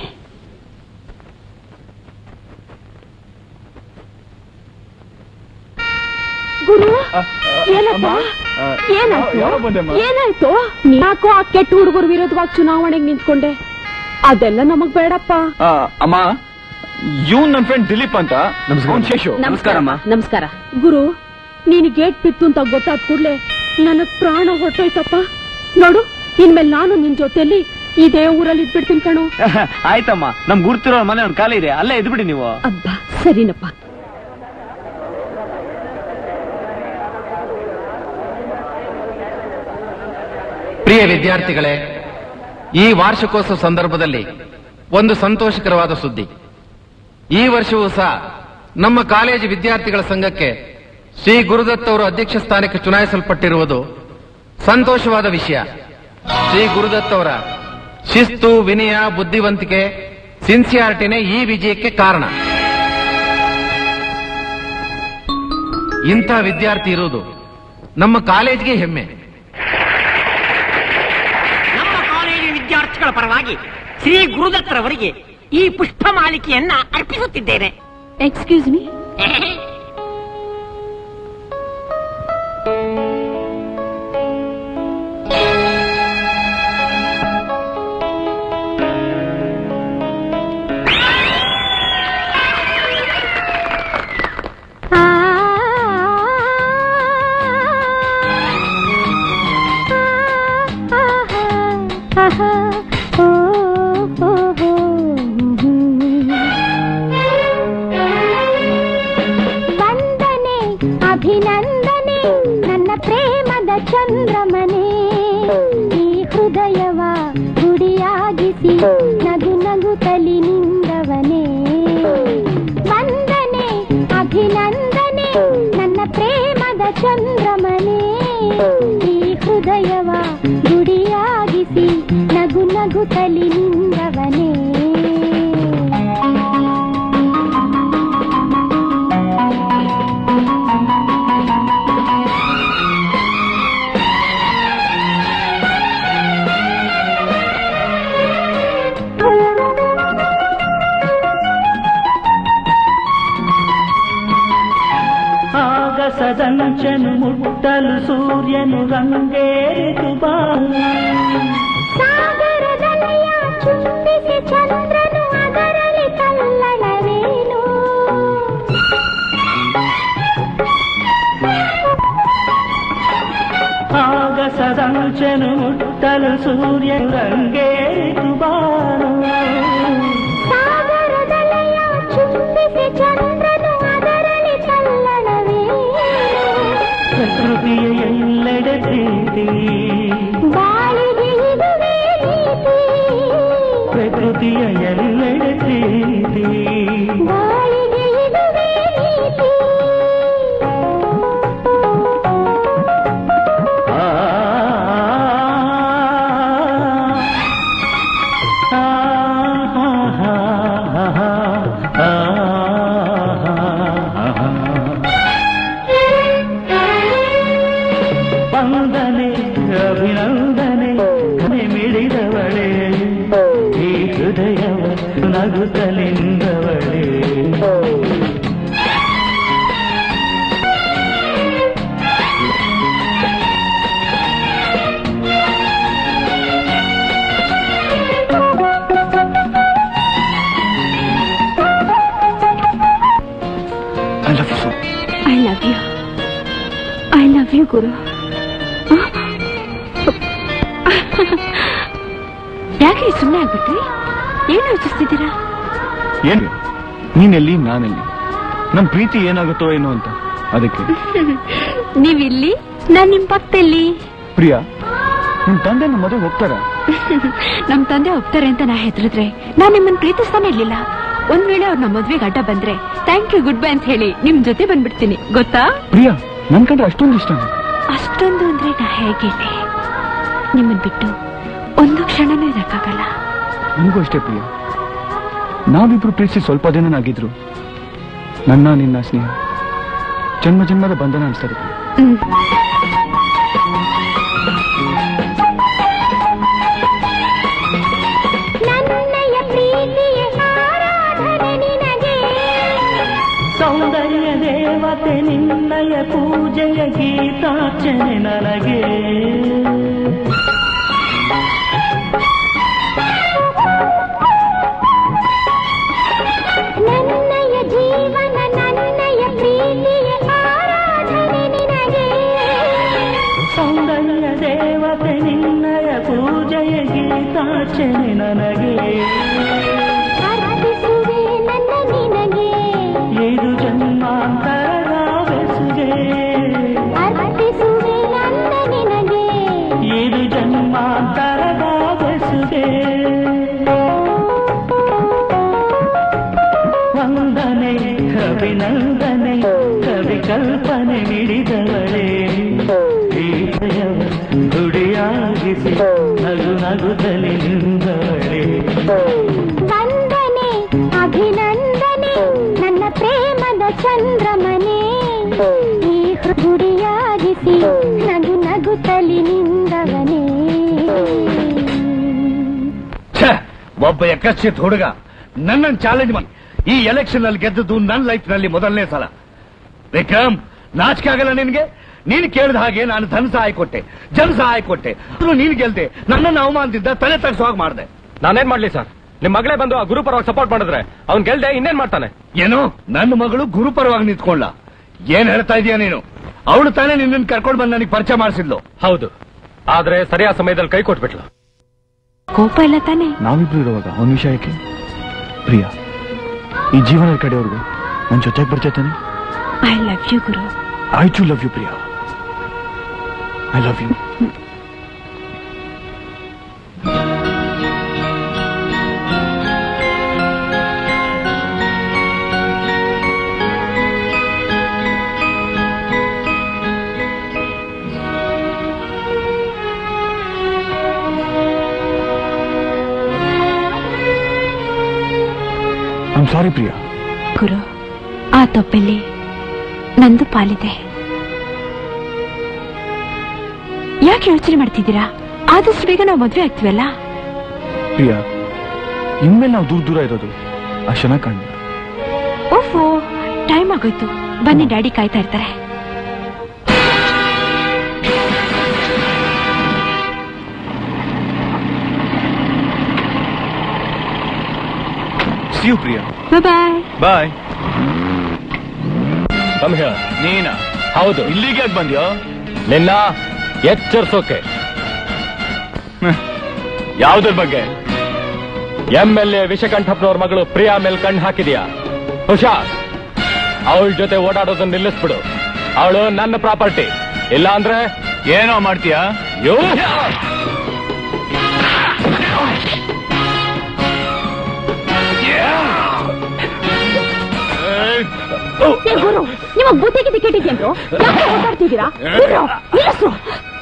ಗುರು ಏನಪ್ಪ ಏನಾಯ್ತು ಯಾವಾಗ ಬಂದೆಮ್ಮ? ಏನಾಯ್ತು ಯಾಕೋ ಆ ಕೆಟ್ಟ ಹುಡುಗರು ವಿರೋಧವಾಗಿ ಚುನಾವಣೆಗೆ ನಿಂತ್ಕೊಂಡೆ ಅದೆಲ್ಲ ನಮಗ್ ಬೇಡಪ್ಪ ಆ, ಅಮ್ಮ ಇವನ್ ನನ್ನ ಫ್ರೆಂಡ್ ದಿಲೀಪ್ ಅಂತ ಅವ್ನ್ ಶೇಷು ನಮಸ್ಕಾರ ಗುರು ನೀನು ಗೇಟ್ ಬಿತ್ತು ಅಂತ ಗೊತ್ತಾದ ಕೂಡ್ಲೆ ನನಗ್ ಪ್ರಾಣ ಹೊರಟೋಯ್ತಪ್ಪ ನೋಡು ಇನ್ಮೇಲೆ ನಾನು ನಿನ್ ಜೊತೆಲಿ ಇದೇ ಊರಲ್ಲಿ ಇದ್ಬಿಡ್ತೀನಿ ಕಣು ಆಯ್ತಮ್ಮ ನಮ್ ಗುರ್ತಿರೋ ಮನೆ ಒಂದ್ ಖಾಲಿ ಇದೆ ಅಲ್ಲೇ ಇದ್ಬಿಡಿ ನೀವು ಅಬ್ಬಾ ಸರಿನಪ್ಪ ಪ್ರಿಯ ವಿದ್ಯಾರ್ಥಿಗಳೇ ಈ ವಾರ್ಷಿಕೋತ್ಸವ ಸಂದರ್ಭದಲ್ಲಿ ಒಂದು ಸಂತೋಷಕರವಾದ ಸುದ್ದಿ ಈ ವರ್ಷವೂ ಸಹ ನಮ್ಮ ಕಾಲೇಜು ವಿದ್ಯಾರ್ಥಿಗಳ ಸಂಘಕ್ಕೆ ಶ್ರೀ ಗುರುದತ್ ಅವರು ಅಧ್ಯಕ್ಷ ಸ್ಥಾನಕ್ಕೆ ಚುನಾಯಿಸಲ್ಪಟ್ಟಿರುವುದು ಸಂತೋಷವಾದ ವಿಷಯ ಶ್ರೀ ಗುರುದತ್ ಅವರ ಶಿಸ್ತು ವಿನಯ ಬುದ್ಧಿವಂತಿಕೆ ಸಿನ್ಸಿಯಾರಿಟಿನೇ ಈ ವಿಜಯಕ್ಕೆ ಕಾರಣ ಇಂಥ ವಿದ್ಯಾರ್ಥಿ ಇರುವುದು ನಮ್ಮ ಕಾಲೇಜ್ಗೆ ಹೆಮ್ಮೆ ನಮ್ಮ ಕಾಲೇಜು ವಿದ್ಯಾರ್ಥಿಗಳ ಪರವಾಗಿ ಶ್ರೀ ಗುರುದತ್ತರವರಿಗೆ ಈ ಪುಷ್ಪ ಮಾಲಿಕೆಯನ್ನ ಅರ್ಪಿಸುತ್ತಿದ್ದೇನೆ ಎಕ್ಸ್ಕ್ಯೂಸ್ ಮೀ ವಂದನೆ ಅಭಿನಂದನೆ ನನ್ನ ಪ್ರೇಮದ ಚಂದ್ರಮನೆ ಈ ಹೃದಯವ ಗುಡಿಯಾಗಿಸಿ ನಗು ನಗುತ್ತಲಿ ನಿಂದವನೇ ವಂದನೆ ಅಭಿನಂದನೆ ನನ್ನ ಪ್ರೇಮದ ಚಂದ್ರಮನೆ ಈ ಹೃದಯವ ಗುಡಿಯಾಗಿಸಿ ನಗು ನಗುತ್ತಲಿ ನಿಂದವನೇ ಮುಟ್ಟಲು ಸೂರ್ಯನು ರಂಗೇರಿತು ಬಾ ಸಾಗರದಲೆಯ ಚುಂಬಿಸಿ ಚಂದ್ರನು ಅದರಲ್ಲಿ ತಲ್ಲಣವೇನು ಆಗಸದಂಚನು ಮುಟ್ಟಲು ಸೂರ್ಯ ರಂಗೇರಿತು ಬಾನು ಸಾಗರದಲೆಯ ಚುಂಬಿಸಿ ಚಂದ್ರನು ಅದರಲ್ಲಿ ತಲ್ಲಣವೇನು ಪ್ರಕೃತಿಯ ಎಲ್ಲೆಡೆ ಪ್ರೀತಿ ಬಾಳಿಗೆ ಇದುವೇ ನೀತಿ ಪ್ರಕೃತಿಯ ಎಲ್ಲೆಡೆ ಪ್ರೀತಿ ಬಾಳಿಗೆ ಇದುವೇ ನೀತಿ ಆ ಆ ಹಾ ಹಾ ಹಾ ಹಾ ಆ ವಂದನೆ ಅಭಿನಂದನೆ ಕನೆ ಮಿಡಿದವಳೆ ಈ ಹೃದಯವ ನಗುತ್ತಲಿಂದವಳೆ I love you so I love you I love you Guru ಯಾಕೆ ಸುಮ್ಮನೆ ಆಗ್ಬಿಟ್ರಿ ಏನು ಯೋಚಿಸ್ತಿದ್ದೀರಾ ಏನು ನೀನೆಲ್ಲಿ ನಾನೆಲ್ಲಿ ನಮ್ ಪ್ರೀತಿ ಏನಾಗುತ್ತೋ ಏನೋ ಅಂತ ಅದಕ್ಕೆ ನೀವಿಲ್ಲಿ ನಾನ್ ನಿಮ್ ಪಕ್ಕದಲ್ಲಿ ಪ್ರಿಯಾ ನಿಮ್ ತಂದೆ ನಮ್ಮ ಮದುವೆ ಹೋಗ್ತಾರ ನಮ್ ತಂದೆ ಹೋಗ್ತಾರೆ ಅಂತ ನಾ ಹೆದರಿದ್ರೆ ನಾನ್ ನಿಮ್ಮನ್ನ ಪ್ರೀತಿಸ್ತಾನೆ ಇರ್ಲಿಲ್ಲ ಒಂದ್ ವೇಳೆ ಅವ್ರ ನಮ್ಮ ಮದ್ವೆಗೆ ಅಡ್ಡ ಬಂದ್ರೆ ಥ್ಯಾಂಕ್ ಯು ಗುಡ್ ಬೈ ಅಂತ ಹೇಳಿ ನಿಮ್ ಜೊತೆ ಬಂದ್ಬಿಡ್ತೀನಿ ಗೊತ್ತಾ ಪ್ರಿಯಾ ನನ್ ಕಂಡ್ರೆ ಅಷ್ಟೊಂದು ಇಷ್ಟ ಅಷ್ಟೊಂದು ಅಂದ್ರೆ ನಾ ಹೇಗಿರ್ಲಿ ನಿಮ್ಮನ್ ಬಿಟ್ಟು ಒಂದು ಕ್ಷಣನೂ ಇರಕ್ಕಾಗಲ್ಲ ನನಗೂ ಅಷ್ಟೇ ಪ್ರಿಯಾ ನಾವಿಬ್ರು ಪ್ರೀತಿಸಿ ಸ್ವಲ್ಪ ದಿನನಾಗಿದ್ರು ನನ್ನ ನಿನ್ನ ಸ್ನೇಹ ಜನ್ಮ ಜನ್ಮದ ಬಂಧನ ಅನ್ಸ್ತದೆ ಹ್ಮ್ ನನ್ನಯ ಪ್ರೀತಿಯ ಆರಾಧನೆ ನಿನಗೆ ಸೌಂದರ್ಯ ದೇವತೆ ನಿನ್ನಯ ಪೂಜೆಯ ಗೀತಾರ್ಚನೆ ನನಗೆ ನನ್ನಯ ಜೀವನ ನನ್ನಯ ಪ್ರೀತಿಯ ಆರಾಧನೆ ನಿನಗೆ ಸೌಂದರ್ಯ ದೇವತೆ ನಿನ್ನಯ ಪೂಜೆಯ ಗೀತಾರ್ಚನೆ ನನಗೆ ಅರ್ಪಿಸುವೆ ನನ್ನ ನಿನಗೆ ಇದು ಜನ್ಮಾಂತರದ ಬೆಸುಗೆ ಅರ್ಪಿಸುವೆ ನನ್ನ ನಿನಗೆ ಇದು ಜನ್ಮಾಂತರದ ಬೆಸುಗೆ ವಂದನೆ ಅಭಿನಂದನೆ ಕವಿ ಕಲ್ಪನೆ ನೀಡಿದವಳೇ ಈ ಹೃದಯವ ದುಡಿಯಾಗಿಸಿ ನಗು ನಗುತ್ತಲಿ ನಿಂದವಳೇ ವಂದನೆ ಅಭಿನಂದನೆ ನನ್ನ ಪ್ರೇಮದ ಚಂದ್ರಮನೆ ಈ ಗುಡಿಯಾಗಿಸಿ ನಗು ನಗುತ್ತಲಿ ನಿಂದವನೇ ಛೆ, ಒಬ್ಬ ಯಕಶ್ಚಿತ್ ಹುಡುಗ ನನ್ನನ್ನು ಚಾಲೆಂಜ್ ಮಾಡಿ ಈ ಎಲೆಕ್ಷನ್ ಅಲ್ಲಿ ಗೆದ್ದದ್ದು ನನ್ನ ಲೈಫ್ ನಲ್ಲಿ ಮೊದಲನೇ ಸಲ ವಿಕ್ರಮ್ ನಾಚಿಕೆ ಆಗಲ್ಲ ನಿನ್ಗೆ ನೀನು ಕೇಳಿದ ಹಾಗೆ ನಾನು ಧನ ಸಹಾಯ ಕೊಟ್ಟೆ ಜನ ಸಹಾಯ ಕೊಟ್ಟೆ ಆದ್ರೂ ನೀನು ಗೆಲ್ದೆ ನನ್ನನ್ನು ಅವಮಾನದಿಂದ ತಲೆ ತಗ್ಸೋ ಹಾಗೆ ಮಾಡಿದೆ ನಾನೇನ್ ಮಾಡ್ಲಿ ಸರ್ ನಿಮ್ ಮಗಳೇ ಬಂದು ಆ ಗುರು ಪರವಾಗಿ ಸಪೋರ್ಟ್ ಮಾಡಿದ್ರೆ ಅವ್ನ್ ಗೆಲ್ದೆ ಇನ್ನೇನ್ ಮಾಡ್ತಾನೆ ಏನು ನನ್ನ ಮಗಳು ಗುರುಪರವಾಗಿ ನಿಂತ್ಕೊಳ್ಳ ಏನ್ ಹೇಳ್ತಾ ಇದೀಯ ನೀನು ಅವಳು ತಾನೇ ನಿನ್ನನ್ನು ಕರ್ಕೊಂಡು ಬಂದು ನನಗೆ ಪರಿಚಯ ಮಾಡಿಸಿದ್ಲು ಹೌದು ಆದ್ರೆ ಸರಿಯಾದ ಸಮಯದಲ್ಲಿ ಕೈ ಕೊಟ್ಬಿಟ್ಲು ಕೋಪ ಇಲ್ಲ ತಾನೆ ನಾವಿಬ್ರು ಇರುವಾಗ ಅವನ ವಿಷಯಕ್ಕೆ ಪ್ರಿಯಾ ಈ ಜೀವನದ ಕಡೆಯವ್ರಿಗೂ ನನ್ನ ಜೊತೆಗೆ ಬರ್ತಾನೆ I love you Guru I too love you Priya I love you I'm sorry Priya Guru ಆ ತಪ್ಪಲ್ಲಿ ನಂದು ಪಾಲಿದೆ ಯಾಕೆ ಯೋಚನೆ ಮಾಡ್ತಿದ್ದೀರಾ ಆದಷ್ಟು ಬೇಗ ನಾವು ಮದ್ವೆ ಆಗ್ತೀವಲ್ಲ ಪ್ರಿಯಾ ಇನ್ಮೇಲೆ ನಾವು ದೂರ ದೂರ ಇರೋದು ಅಷ್ಟು ಚೆನ್ನಾಗಿ ಕಾಣ ಓಫೋ ಟೈಮ್ ಆಗೋಯ್ತು ಬನ್ನಿ ಡ್ಯಾಡಿ ಕಾಯ್ತಾ ಇರ್ತಾರೆ see you Priya bye bye come here ನೀನ ಹೌದು ಇಲ್ಲಿಗೆ ಯಾಕೆ ಬಂದ್ಯೋ ನಿನ್ನ ಎಚ್ಚರಿಸೋಕೆ ಯಾವ್ದ್ರ ಬಗ್ಗೆ ಎಂ ಎಲ್ ಎ ವಿಷಕಂಠಪ್ಪನವ್ರ ಮಗಳು ಪ್ರಿಯಾ ಮೇಲ್ ಕಣ್ಣು ಹಾಕಿದ್ಯಾ ಹುಷಾರ್ ಅವಳ ಜೊತೆ ಓಡಾಡೋದನ್ನ ನಿಲ್ಲಿಸ್ಬಿಡು ಅವಳು ನನ್ನ ಪ್ರಾಪರ್ಟಿ ಇಲ್ಲ ಅಂದ್ರೆ ಏನೋ ಮಾಡ್ತೀಯಾ ಯೋ ಏ ಗುರು ನಿಮಗ್ ಬುದ್ಧಿಗೆ ಟಿಕೆಟ್ ಇದೆಯಂದ್ರು ಯಾಕೆ ಓದಾಡ್ತಿದ್ದೀರಾ ಗುರು ನಿಲ್ಲಿಸ್ರು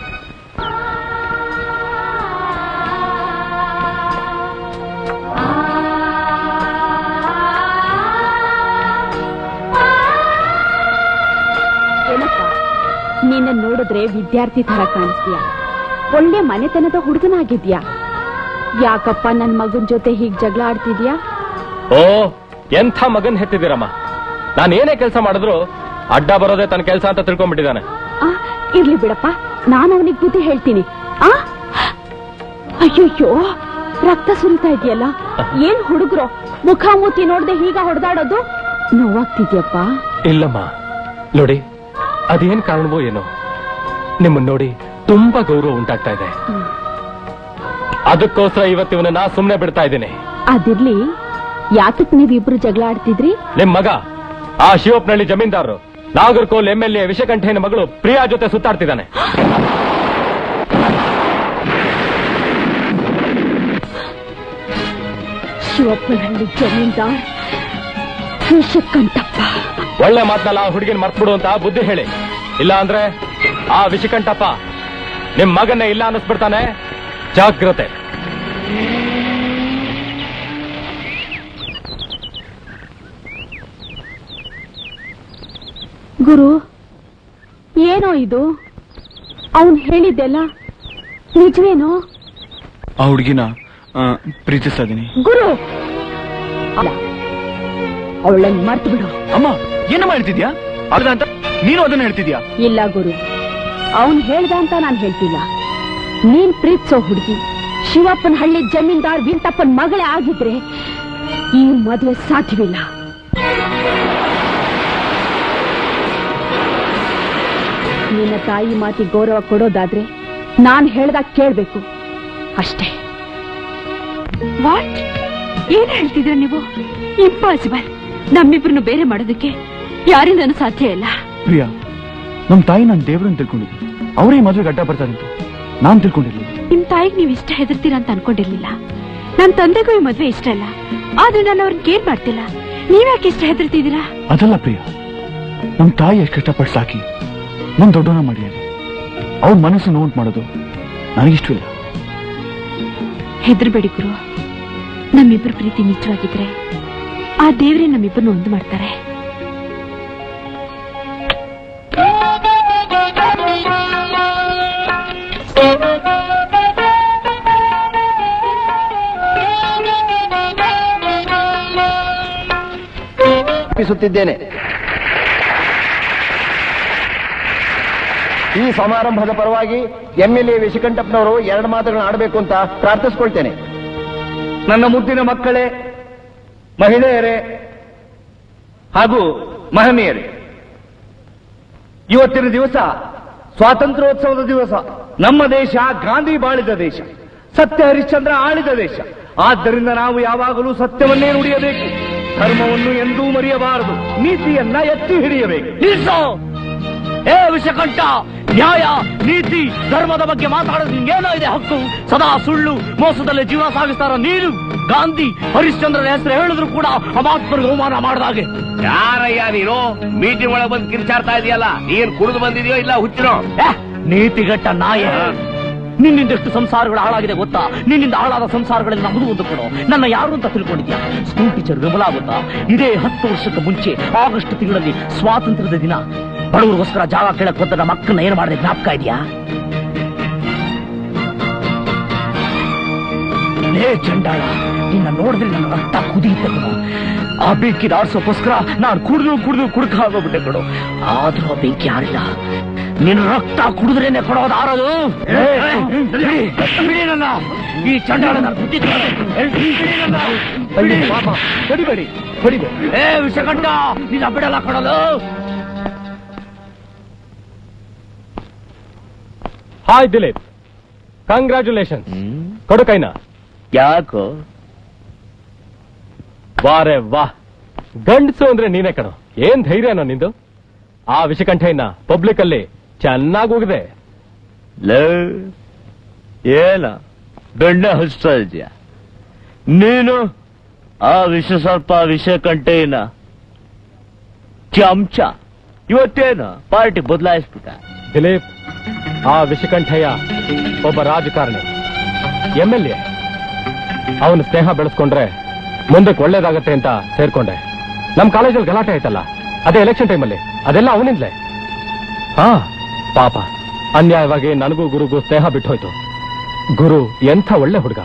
ಏನಪ್ಪ ನಿನ್ನ ನೋಡಿದ್ರೆ ವಿದ್ಯಾರ್ಥಿ ತರ ಕಾಣಿಸ್ತೀಯ ಒಳ್ಳೆ ಮನೆತನದ ಹುಡುಗನಾಗಿದ್ಯಾ ಯಾಕಪ್ಪ ನನ್ ಮಗನ್ ಜೊತೆ ಹೀಗ್ ಜಗಳ ಆಡ್ತಿದ್ಯಾ ಓ ಎಂಥ ಮಗನ್ ಹೆತ್ತಿದ್ದೀರಮ್ಮ ನಾನು ಏನೇ ಕೆಲಸ ಮಾಡಿದ್ರು ಅಡ್ಡ ಬರೋದೇ ತನ್ನ ಕೆಲಸ ಅಂತ ತಿಳ್ಕೊಂಡ್ಬಿಟ್ಟಿದ್ದಾನೆ ಆ, ಇರ್ಲಿ ಬಿಡಪ್ಪ ನಾನು ಅವನಿಗೆ ಬುದ್ಧಿ ಹೇಳ್ತೀನಿ ಆ ಅಯ್ಯಯ್ಯೋ ರಕ್ತ ಸುರಿತಾ ಇದೆಯಲ್ಲ ಏನ್ ಹುಡುಗ್ರು ಮುಖ ಮೂತಿ ನೋಡ್ದೆ ಹೀಗ ಹೊಡೆದಾಡೋದು ನೋವಾಗ್ತಿದ್ಯಪ್ಪ ಇಲ್ಲಮ್ಮ ನೋಡಿ ಅದೇನ್ ಕಾರಣವೋ ಏನೋ ನಿಮ್ಮನ್ನ ನೋಡಿ ತುಂಬಾ ಗೌರವ ಉಂಟಾಗ್ತಾ ಇದೆ ಅದಕ್ಕೋಸ್ಕರ ಇವತ್ತು ಇವನನ್ನ ಸುಮ್ಮನೆ ಬಿಡ್ತಾ ಇದ್ದೀನಿ ಅದಿರ್ಲಿ ಯಾತಕ್ ನೀವಿಬ್ರು ಜಗಳ ಆಡ್ತಿದ್ರಿ ನಿಮ್ ಮಗ ಆ ಶಿವಪ್ಪನಹಳ್ಳಿ ಜಮೀನ್ದಾರರು ನಾಗರ್ಕೋಲ್ ಎಂ ಎಲ್ ಎ ವಿಷಕಂಠೇನ ಮಗಳು ಪ್ರಿಯಾ ಜೊತೆ ಸುತ್ತಾಡ್ತಿದ್ದಾನೆ ಶಿವಪ್ಪನಹಳ್ಳಿ ಜಮೀನ್ದಾರ್ ವಿಷಕ್ಕಂಟಪ್ಪ ಒಳ್ಳೆ ಮಾತಲ್ಲ ಆ ಹುಡುಗಿನ ಮರ್ತ್ಬಿಡು ಅಂತ ಬುದ್ಧಿ ಹೇಳಿ ಇಲ್ಲ ಅಂದ್ರೆ ಆ ವಿಷಕಂಠಪ್ಪ ನಿಮ್ ಮಗನ್ನೇ ಇಲ್ಲ ಅನ್ನಿಸ್ಬಿಡ್ತಾನೆ ಜಾಗ್ರತೆ ಗುರು ಏನೋ ಇದು ಅವನ್ ಹೇಳಿದ್ದೆಲ್ಲ ನಿಜವೇನೋ ಆ ಹುಡುಗಿನ ಪ್ರೀತಿಸ್ತಾ ಇದೀನಿ ಗುರು ಅವಳನ್ನ ಮರ್ತು ಬಿಡು ಅಮ್ಮ ಏನಮ್ಮ ಹೇಳ್ತಿದ್ಯಾ ಅರ್ಧ ಅಂತ ನೀನು ಅದನ್ನ ಹೇಳ್ತಿದ್ಯಾ ಇಲ್ಲ ಗುರು ಅವನ್ ಹೇಳ್ದ ಅಂತ ನಾನ್ ಹೇಳ್ತಿಲ್ಲ ನೀನ್ ಪ್ರೀತಿಸೋ ಹುಡುಗಿ ಶಿವಪ್ಪನ ಹಳ್ಳಿ ಜಮೀನ್ದಾರ್ ವಿಂತಪ್ಪನ್ ಮಗಳೇ ಆಗಿದ್ರೆ ಈ ಮದುವೆ ಸಾಧ್ಯವಿಲ್ಲ ನಿನ್ನ ತಾಯಿ ಮಾತಿ ಗೌರವ ಕೊಡೋದಾದ್ರೆ ನಾನ್ ಹೇಳ್ದಾಗ ಕೇಳ್ಬೇಕು ಅಷ್ಟೇ ವಾಟ್ ಏನ್ ಹೇಳ್ತಿದ್ರ ನೀವು ಇಂಪಾಸಿಬಲ್ ನಮ್ಮಿಬ್ರನ್ನು ಬೇರೆ ಮಾಡೋದಕ್ಕೆ ಯಾರಿಂದನೂ ಸಾಧ್ಯ ಇಲ್ಲ ಪ್ರಿಯಾ ನಮ್ ತಾಯಿ ನಾನು ದೇವ್ರನ್ನ ತಿಳ್ಕೊಂಡಿದ್ದೆ ಅವರೇ ಮದುವೆಗೆ ಅಡ್ಡ ಬರ್ತಾರಂತ ನಾನ್ ತಿಳ್ಕೊಂಡಿರ್ಲಿಲ್ಲ ನಿಮ್ ತಾಯಿಗೆ ನೀವು ಇಷ್ಟ ಹೆದರ್ತೀರಾ ಅಂತ ಅನ್ಕೊಂಡಿರ್ಲಿಲ್ಲ ನನ್ ತಂದೆಗೂ ಈ ಮದ್ವೆ ಇಷ್ಟ ಇಲ್ಲ ಆದ್ರೆ ನಾನು ಅವ್ರನ್ನ ಕೇರ್ ಮಾಡ್ತಿಲ್ಲ ನೀವ್ಯಾಕೆ ಇಷ್ಟ ಹೆದರ್ತಿದ್ದೀರಾ ಅದಲ್ಲ ಪ್ರಿಯಾ ನಮ್ ತಾಯಿ ಎಷ್ಟು ಕಷ್ಟಪಟ್ಟು ಸಾಕಿ ನನ್ ದೊಡ್ಡವನ ಮಾಡಿದ್ದಾರೆ ಅವ್ರ ಮನಸ್ಸು ನೋವು ಮಾಡೋದು ನನಗಿಷ್ಟವಿಲ್ಲ ಹೆದರ್ಬೇಡಿ ಗುರು ನಮ್ಮಿಬ್ಬರ ಪ್ರೀತಿ ನಿಜವಾಗಿದ್ರೆ ಆ ದೇವ್ರೇ ನಮ್ಮಿಬ್ಬರನ್ನು ಒಂದು ಮಾಡ್ತಾರೆ ಅರ್ಪಿಸುತ್ತಿದ್ದೇನೆ ಈ ಸಮಾರಂಭದ ಪರವಾಗಿ ಎಂಎಲ್ಎ ವಿಶಕಂಠಪ್ಪನವರು ಎರಡು ಮಾತುಗಳನ್ನ ಆಡಬೇಕು ಅಂತ ಪ್ರಾರ್ಥಿಸ್ಕೊಳ್ತೇನೆ ನನ್ನ ಮುದ್ದಿನ ಮಕ್ಕಳೇ ಮಹಿಳೆಯರೇ ಹಾಗೂ ಮಹನೀಯರೇ ಇವತ್ತಿನ ದಿವಸ ಸ್ವಾತಂತ್ರ್ಯೋತ್ಸವದ ದಿವಸ ನಮ್ಮ ದೇಶ ಗಾಂಧಿ ಬಾಳಿದ ದೇಶ ಸತ್ಯ ಹರಿಶ್ಚಂದ್ರ ಆಳಿದ ದೇಶ ಆದ್ದರಿಂದ ನಾವು ಯಾವಾಗಲೂ ಸತ್ಯವನ್ನೇ ನುಡಿಯಬೇಕು ಧರ್ಮವನ್ನು ಎಂದೂ ಮರೆಯಬಾರದು ನೀತಿಯನ್ನ ಎತ್ತಿ ಹಿಡಿಯಬೇಕು ನಿಲ್ಸು ಏ ವಿಷಕಂಠ ನ್ಯಾಯ ನೀತಿ ಧರ್ಮದ ಬಗ್ಗೆ ಮಾತಾಡೋದು ನಿಂಗೇನೋ ಇದೆ ಹಕ್ಕು ಸದಾ ಸುಳ್ಳು ಮೋಸದಲ್ಲಿ ಜೀವನ ಸಾಗಿಸ್ತಾರ ನೀನು ಗಾಂಧಿ ಹರಿಶ್ಚಂದ್ರನ ಹೆಸರು ಹೇಳಿದ್ರು ಕೂಡ ಅಮಾತ್ಮರಿಗೆ ಅವಮಾನ ಮಾಡಿದಾಗೆ ಯಾರಯ್ಯ ನೀನು ಮೀಟಿಂಗ್ ಒಳಗೆ ಬಂದು ಕಿರ್ಚಾಡ್ತಾ ಇದೆಯಲ್ಲ ನೀನ್ ಕುಡಿದು ಬಂದಿದ್ಯೋ ಇಲ್ಲ ಹುಚ್ಚಿನೋ ನೀತಿಗಟ್ಟ ನಾಯ ನಿನ್ನಿಂದ ಎಷ್ಟು ಸಂಸಾರಗಳು ಹಾಳಾಗಿದೆ ಗೊತ್ತಾ ನಿನ್ನಿಂದ ಹಾಳಾದ ಸಂಸಾರಗಳಲ್ಲಿ ನಮ್ಮದು ಒಂದು ಕೊಡು ನನ್ನ ಯಾರು ಅಂತ ತಿಳ್ಕೊಂಡಿದ್ಯಾ ಸ್ಕೂಲ್ ಟೀಚರ್ ವಿಮಲಾ ಗೊತ್ತಾ ಇದೇ ಹತ್ತು ವರ್ಷಕ್ಕೆ ಮುಂಚೆ ಆಗಸ್ಟ್ ತಿಂಗಳಲ್ಲಿ ಸ್ವಾತಂತ್ರ್ಯದ ದಿನ ಬಡವರಿಗೋಸ್ಕರ ಜಾಗ ಕೇಳಕ್ ಹೋದ ನಮ್ಮ ಅಕ್ಕನ ಏನ್ ಮಾಡಿದೆ ಜ್ಞಾಪಕ ಇದೆಯಾ ಲೇ ಚಂಡಾಳ ನಿನ್ನ ನೋಡಿದ್ರೆ ನನ್ನ ರಕ್ತ ಕುದಿಯುತ್ತೆ ಕಣೋ ಆ ಬೆಂಕಿ ಆಡ್ಸೋಕ್ಕೋಸ್ಕರ ನಾನು ಕುಡಿದು ಕುಡಿದು ಕುಡುಕ ಆಗೋಗ್ಬಿಟ್ಟೆ ಕಣೋ ಆದ್ರೂ ಆ ಬೆಂಕಿ ಆಡಿಲ್ಲ ನಿನ್ನ ರಕ್ತ ಕುಡಿದ್ರೇನೆ ಕೊಡೋದು ಆರೋದು ಬಿಡಿ, ಬಿಡಿ ನನ್ನ ಈ ಚಂಡಾಳ ನಾನು ಹೊಡಿಬೇಡಿ ಹೊಡಿಬೇಡಿ ಏ ವಿಷಕಂಠ ನಿನ್ನ ಬಿಡಲ್ಲ ಕೊಡೋದು ಹಾಯ್ ದಿಲೀಪ್ ಕಂಗ್ರ್ಯಾಚುಲೇಷನ್ ಕೊಡು ಕೈನ ಯಾಕೋ ವಾರೆ ವಾ ಗಂಡಸು ಅಂದ್ರೆ ನೀನೇ ಕಣೋ ಏನ್ ಧೈರ್ಯನೋ ನಿಂದು ಆ ವಿಷಕಂಠಯ್ಯನ ಪಬ್ಲಿಕ್ ಅಲ್ಲಿ ಚೆನ್ನಾಗಿ ಹೋಗಿದೆ ಲೇ ಏನ ಬೆಣ್ಣೆ ಹಚ್ತಾ ಇದೀಯ ನೀನು ಆ ವಿಷ ಸ್ವಲ್ಪ ವಿಷ ಕಂಟೇನ ಚಮಚ ಇವತ್ತೇನು ಪಾರ್ಟಿ ಬದಲಾಯಿಸ್ಬಿಟ್ಟ ದಿಲೀಪ್ ಆ ವಿಷಕಂಠಯ್ಯ ಒಬ್ಬ ರಾಜಕಾರಣಿ ಎಂ ಎಲ್ ಎ ಅವನ ಸ್ನೇಹ ಬೆಳೆಸ್ಕೊಂಡ್ರೆ ಮುಂದಕ್ಕೆ ಒಳ್ಳೇದಾಗತ್ತೆ ಅಂತ ಸೇರ್ಕೊಂಡೆ ನಮ್ ಕಾಲೇಜಲ್ಲಿ ಗಲಾಟೆ ಆಯ್ತಲ್ಲ ಅದೇ ಎಲೆಕ್ಷನ್ ಟೈಮಲ್ಲಿ ಅದೆಲ್ಲ ಅವನಿಂದಲೇ ಹಾ ಪಾಪ ಅನ್ಯಾಯವಾಗಿ ನನಗೂ ಗುರುಗೂ ಸ್ನೇಹ ಬಿಟ್ಟೋಯ್ತು ಗುರು ಎಂಥ ಒಳ್ಳೆ ಹುಡುಗ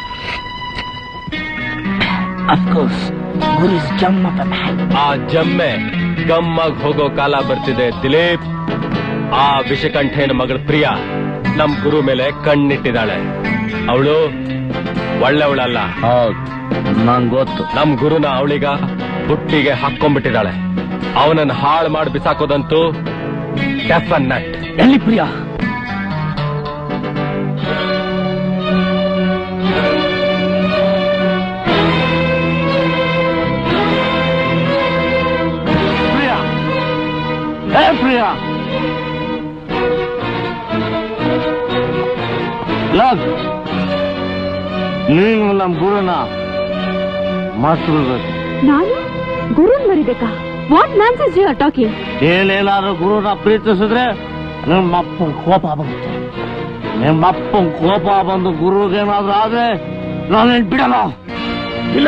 ಅಫ್ಕೋರ್ಸ್ ಗುರು ಜಮ್ಮ ಆ ಜಮ್ಮೆ ಗಮ್ಮಗ್ ಹೋಗೋ ಕಾಲ ಬರ್ತಿದೆ ದಿಲೀಪ್ ಆ ವಿಷಕಂಠೇನ ಮಗಳ ಪ್ರಿಯ ನಮ್ ಗುರು ಮೇಲೆ ಕಣ್ಣಿಟ್ಟಿದ್ದಾಳೆ ಅವಳು ಒಳ್ಳೆವಳಲ್ಲ ಹೌದು ನಂಗ್ ಗೊತ್ತು ನಮ್ ಗುರುನ ಅವಳಿಗ ಬುಟ್ಟಿಗೆ ಹಾಕೊಂಡ್ಬಿಟ್ಟಿದ್ದಾಳೆ ಅವನನ್ನ ಹಾಳು ಮಾಡಿ ಬಿಸಾಕೋದಂತೂ ಡೆಫನ್ ಎಲ್ಲಿ ಪ್ರಿಯಾ ಪ್ರಿಯಾ ಏ ಪ್ರಿಯಾ ಲಗ್ ನೀನು ನಮ್ ಗುರುನ ಮರ್ಸ್ಬಿಡ್ಬೇಕು ನಾನು ಗುರು ಮರಿಬೇಕಾ what nonsense you are talking ಏನೇನಾದ್ರೂ ಗುರುನ ಪ್ರೀತಿಸಿದ್ರೆ ನಿಮ್ಮಪ್ಪನ ಕೋಪ ಬರುತ್ತೆ ನಿಮ್ಮಪ್ಪನ ಕೋಪ ಬಂದು ಗುರುಗೇನಾದ್ರೂ ಆದ್ರೆ ನಾನೇನ್ ಬಿಡಲ್ಲ ಇಲ್ಲ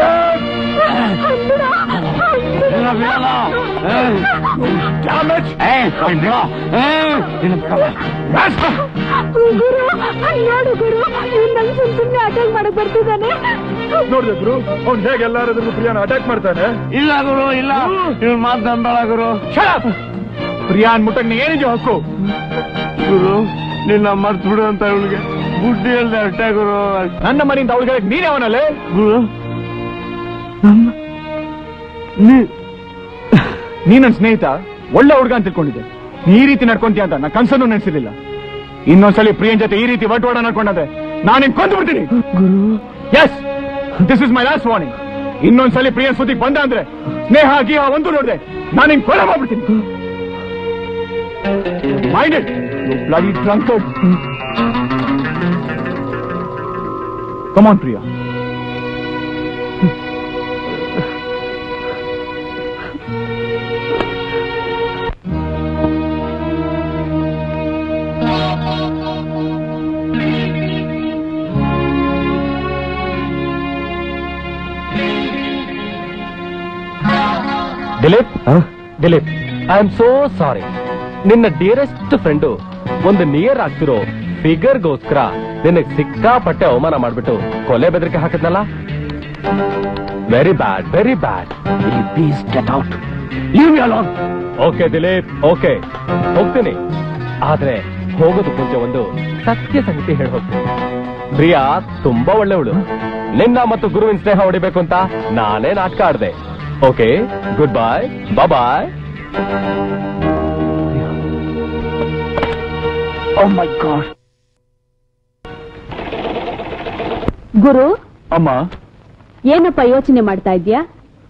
ನಿನ್ನ ಬಿಡಲ್ಲ ಏಯ್. ಏಯ್, ಬಿಡ. ಏಯ್, ನಿನ್ನ ಬಿಡಲ್ಲ. ಗುರು ನೋಡು ಗುರು ನನ್ ಸುಮ್ ಸುಮ್ನೆ ಅಟ್ಯಾಕ್ ಮಾಡಕ್ ಬರ್ತಿದ್ದಾನೆ ನೋಡಿದೆ ಗುರು ಅವ್ನು ಹೇಗೆ ಎಲ್ಲಾರದ್ರೂ ಪ್ರಿಯಾನ ಅಟ್ಯಾಕ್ ಮಾಡ್ತಾನೆ ಇಲ್ಲ ಗುರು ಇಲ್ಲ ಇವ್ನ ಮಾತು ನಂಬೇಡ ಗುರು ಪ್ರಿಯಾನ್ ಮುಟ್ಟಕ್ ನೀ ಏನಿದೆಯೋ ಹಕ್ಕು ಗುರು ನಿನ್ನ ಮರ್ತು ಬಿಡು ಅಂತ ಇವಳಿಗೆ ಬುದ್ಧಿ ಹೇಳ್ದೆ ಅಷ್ಟೇ ಗುರು ನನ್ನ ಮನೆಯಿಂದ ಅವಳಿಗೆ ನೀನೇ ಅವನಲ್ಲೇ ಗುರು ನೀ ನನ್ನ ಸ್ನೇಹಿತ ಒಳ್ಳೆ ಹುಡುಗ ಅಂತ ತಿಳ್ಕೊಂಡಿದ್ದೆ ನೀ ಈ ರೀತಿ ನಡ್ಕೊಂತೀಯ ಅಂತ ನಾ ಕನ್ಸನ್ನು ನೆನ್ಸಿರ್ಲಿಲ್ಲ ಇನ್ನೊಂದ್ಸಲಿ ಪ್ರಿಯನ್ ಜೊತೆ ಈ ರೀತಿ ವಟವಾಡ ನಡ್ಕೊಂಡಂದ್ರೆ ನಾನು ನಿನ್ ಕೊಂದು ಬಿಡ್ತೀನಿ yes this is my last warning ಇನ್ನೊಂದ್ಸಲಿ ಪ್ರಿಯನ್ ಸುದ್ದಿಗೆ ಬಂದ ಅಂದ್ರೆ ಸ್ನೇಹ ಗೀಹ ಒಂದು ನೋಡಿದೆ ನಾನು ನಿನ್ ಕೊಲೆ ಮಾಡ್ಬಿಡ್ತೀನಿ minded bloody drunkard come on Priya Dileep Dileep I am so sorry ನಿನ್ನ ಡಿಯರೆಸ್ಟ್ ಫ್ರೆಂಡು ಒಂದು ನಿಯರ್ ಆಗ್ತಿರೋ ಫಿಗರ್ಗೋಸ್ಕರ ನಿನಗೆ ಸಿಕ್ಕಾಪಟ್ಟೆ ಅವಮಾನ ಮಾಡ್ಬಿಟ್ಟು ಕೊಲೆ ಬೆದರಿಕೆ ಹಾಕಿದ್ನಲ್ಲ very bad very bad please get out leave me alone okay Dileep okay ಹೋಗ್ತೀನಿ ಆದ್ರೆ ಹೋಗೋದು ಮುಂಚೆ ಒಂದು ಸತ್ಯ ಸಂಗತಿ ಹೇಳಿ ಹೋಗ್ತೀನಿ ಪ್ರಿಯಾ ತುಂಬಾ ಒಳ್ಳೆವಳು ನಿನ್ನ ಮತ್ತು ಗುರುವಿನ ಸ್ನೇಹ ಹೊಡಿಬೇಕು ಅಂತ ನಾನೇ ನಾಟಕ ಆಡ್ದೆ okay good bye bye oh my god Guru ಅಮ್ಮ ಏನಪ್ಪ ಯೋಚನೆ ಮಾಡ್ತಾ ಇದ್ಯಾ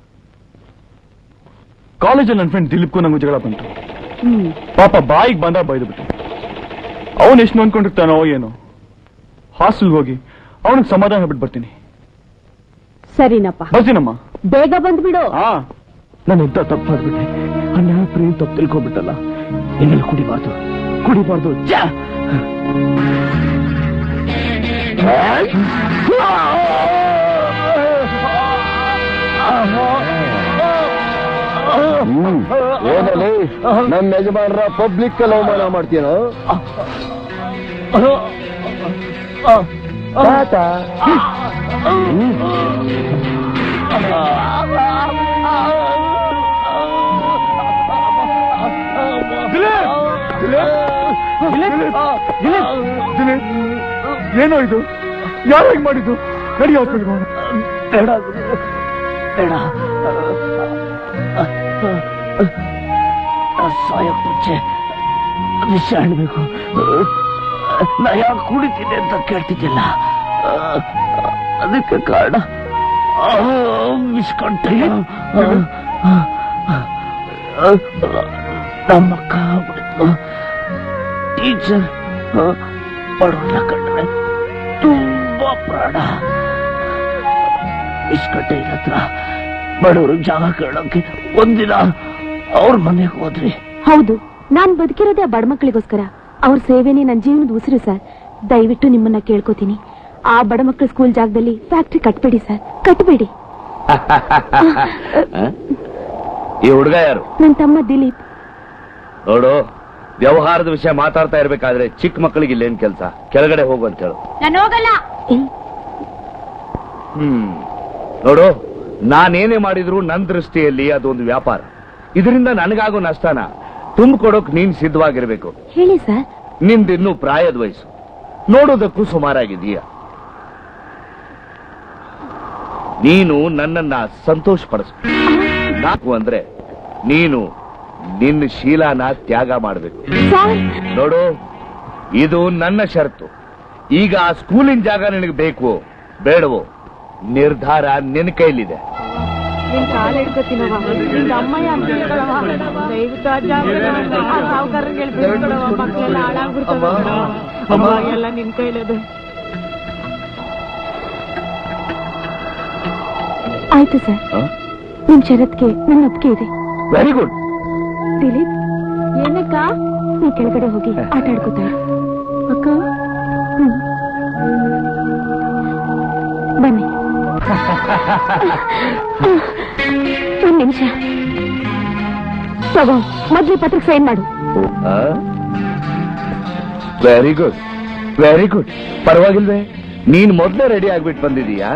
ಕಾಲೇಜಲ್ಲಿ ನನ್ನ ಫ್ರೆಂಡ್ ದಿಲೀಪ್ಗೂ ನಂಗೂ ಜಗಳ ಬಂತು ಹ್ಮ್ ಪಾಪ ಬಾಯಿಗೆ ಬಂದ ಬೈದು ಬಿಟ್ಟು ಅವನು ಎಷ್ಟು ನೊಂದ್ಕೊಂಡಿರ್ತಾನೋ ಏನೋ ಹಾಸ್ಟೆಲ್ಗೆ ಹೋಗಿ ಅವನಿಗೆ ಸಮಾಧಾನ ಬಿಟ್ಟು ಬರ್ತೀನಿ ಸರಿನಪ್ಪ ಬರ್ತೀನಮ್ಮ ಬೇಗ ಬಂದ್ಬಿಡು ಹಾ ನಾನು ಎಂತ ತಪ್ಪು ಮಾಡ್ಬಿಟ್ಟೆ ಅನ್ಯಾಯ ಪ್ರೇಮ್ ತಪ್ಪು ತಿಳ್ಕೊಂಡ್ಬಿಟ್ಟಲ್ಲ ಇನ್ಮೇಲೆ ಕುಡಿಬಾರ್ದು ಕುಡಿಬಾರ್ದು ಛೆ! ಏನಲ್ಲಿ ನಮ್ಮ ಯಜಮಾನರ ಪಬ್ಲಿಕ್ ಅಲ್ಲಿ ಅವಮಾನ ಮಾಡ್ತೀನೋ ತಾತ ದಿಲೀಪ್ ಏನೋ ಇದು ಯಾರು ಹಿಂಗ್ ಮಾಡಿದ್ದು ನಡಿ ಹಾಸ್ಪಿಟಲ್ ಹೋಗೋಣ ಬೇಡ ಗುರು ಬೇಡ ಸಾಯಕ್ ಮುಂಚೆ ವಿಷಯ ಹೇಳ್ಬೇಕು ನಾ ಯಾಕೆ ಕುಡಿತೀನಿ ಅಂತ ಕೇಳ್ತಿದ್ದಿಲ್ಲ ಅದಕ್ಕೆ ಕಾರಣ ವಿಷ್ಕಂಠ ನಮ್ಮಕ್ಕ ಬಿಡ್ತು ಟೀಚರ್ ಬಡವನ್ನ ಕಂಡ್ರೆ ತುಂಬಾ ಪ್ರಾಣ ಇಸ್ಕಟ್ಟೆ ಹತ್ರ ಬಡವರು ಜಾಗ ಕೇಳೋಕೆ ಒಂದಿನ ಅವ್ರ ಮನೆಗೆ ಹೋದ್ರಿ ಹೌದು ನಾನ್ ಬದುಕಿರೋದೇ ಆ ಬಡಮಕ್ಳಿಗೋಸ್ಕರ ಅವ್ರ ಸೇವೆನೇ ನನ್ನ ಜೀವನದ ಉಸಿರು ಸರ್ ದಯವಿಟ್ಟು ನಿಮ್ಮನ್ನ ಕೇಳ್ಕೊತೀನಿ ಆ ಬಡಮಕ್ಳ ಸ್ಕೂಲ್ ಜಾಗದಲ್ಲಿ ಫ್ಯಾಕ್ಟ್ರಿ ಕಟ್ಬೇಡಿ ಸರ್ ಕಟ್ಬೇಡಿ ಈ ಹುಡುಗ ಯಾರು ನನ್ನ ತಮ್ಮ ದಿಲೀಪ್ ನೋಡು ವ್ಯವಹಾರದ ವಿಷಯ ಮಾತಾಡ್ತಾ ಇರ್ಬೇಕಾದ್ರೆ ಚಿಕ್ಕ ಮಕ್ಕಳಿಗೆ ಇಲ್ಲೇನ್ ಕೆಲಸ ಕೆಳಗಡೆ ಹೋಗು ಅಂತ ಹೇಳು ನಾನು ಹೋಗಲ್ಲ ಹ್ಮ್ ನೋಡು ನಾನೇನೇ ಮಾಡಿದ್ರು ನನ್ನ ದೃಷ್ಟಿಯಲ್ಲಿ ಅದೊಂದು ವ್ಯಾಪಾರ ಇದರಿಂದ ನನಗಾಗೋ ನಷ್ಟನ ತುಂಬಿಕೊಡೋಕ್ ನೀನ್ ಸಿದ್ಧವಾಗಿರ್ಬೇಕು ಹೇಳಿ ಸರ್ ನಿಂದಿನ್ನೂ ಪ್ರಾಯದ ವಯಸ್ಸು ನೋಡೋದಕ್ಕೂ ಸುಮಾರಾಗಿದೀಯ ನೀನು ನನ್ನನ್ನ ಸಂತೋಷ ಪಡಿಸ್ ನಾಲ್ಕು ಅಂದ್ರೆ ನೀನು ನಿನ್ನ ಶೀಲಾನ ತ್ಯಾಗ ಮಾಡಬೇಕು ನೋಡು ಇದು ನನ್ನ ಷರತ್ತು ಈಗ ಆ ಸ್ಕೂಲಿನ ಜಾಗ ನಿನಗೆ ಬೇಕು ಬೇಡವೋ ನಿರ್ಧಾರ ನಿನ್ನ ಕೈಲಿದೆ ನಿನ್ ಕಾಲ ಹಿಡ್ಕೊತೀನವ ನಿಂದ ಅಮ್ಮಯ್ಯ ಅಂತ ಹೇಳ್ಕೊಳವ ದಯವಿಟ್ಟು ಆ ಜಾಗನ ಆ ಸಾವ್ಕಾರ್ರಿಗೆ ಹೇಳ್ ಬಿಟ್ಕೊಳವ ಮಕ್ಳೆಲ್ಲ ಹಾಳಾಗ್ಬಿಡ್ತವ ಅಮ್ಮ ಎಲ್ಲ ನಿನ್ ಕೈಲಿದೆ ಆಯ್ತು ಸರ್ ನಿಮ್ ಷರತ್ಗೆ ನನ್ನ ಒಪ್ಪಿಗೆ ಇದೆ ವೆರಿ ಗುಡ್ ದಿಲೀಪ್ ಏನಕ್ಕ ನೀ ಕೆಳಗಡೆ ಹೋಗಿ ಆಟ ಆಡ್ಕೋತಾ ಇರು. ಅಕ್ಕ ಹ್ಮ್. ಬನ್ನಿ ಒಂದ್ ನಿಮಿಷ ತಗೋ ಮೊದ್ಲು ಈ ಪತ್ರಕ್ಕೆ ಸೈನ್ ಮಾಡು ವೆರಿ ಗುಡ್ ವೆರಿ ಗುಡ್ ಪರವಾಗಿಲ್ವೇ ನೀನ್ ಮೊದ್ಲೇ ರೆಡಿ ಆಗ್ಬಿಟ್ಟು ಬಂದಿದೀಯಾ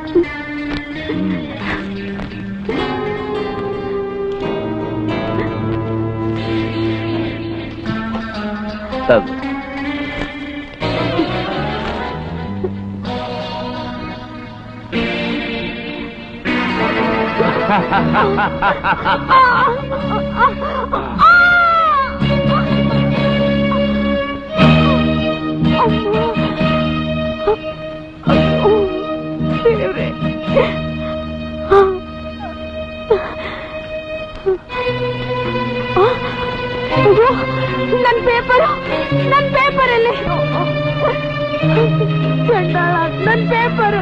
ತಗೋ. ನನ್ ಪೇಪರ್ ನನ್ ಪೇಪರ್ ಅಲ್ಲಿ ಚಂಡಾಳ ನನ್ ಪೇಪರ್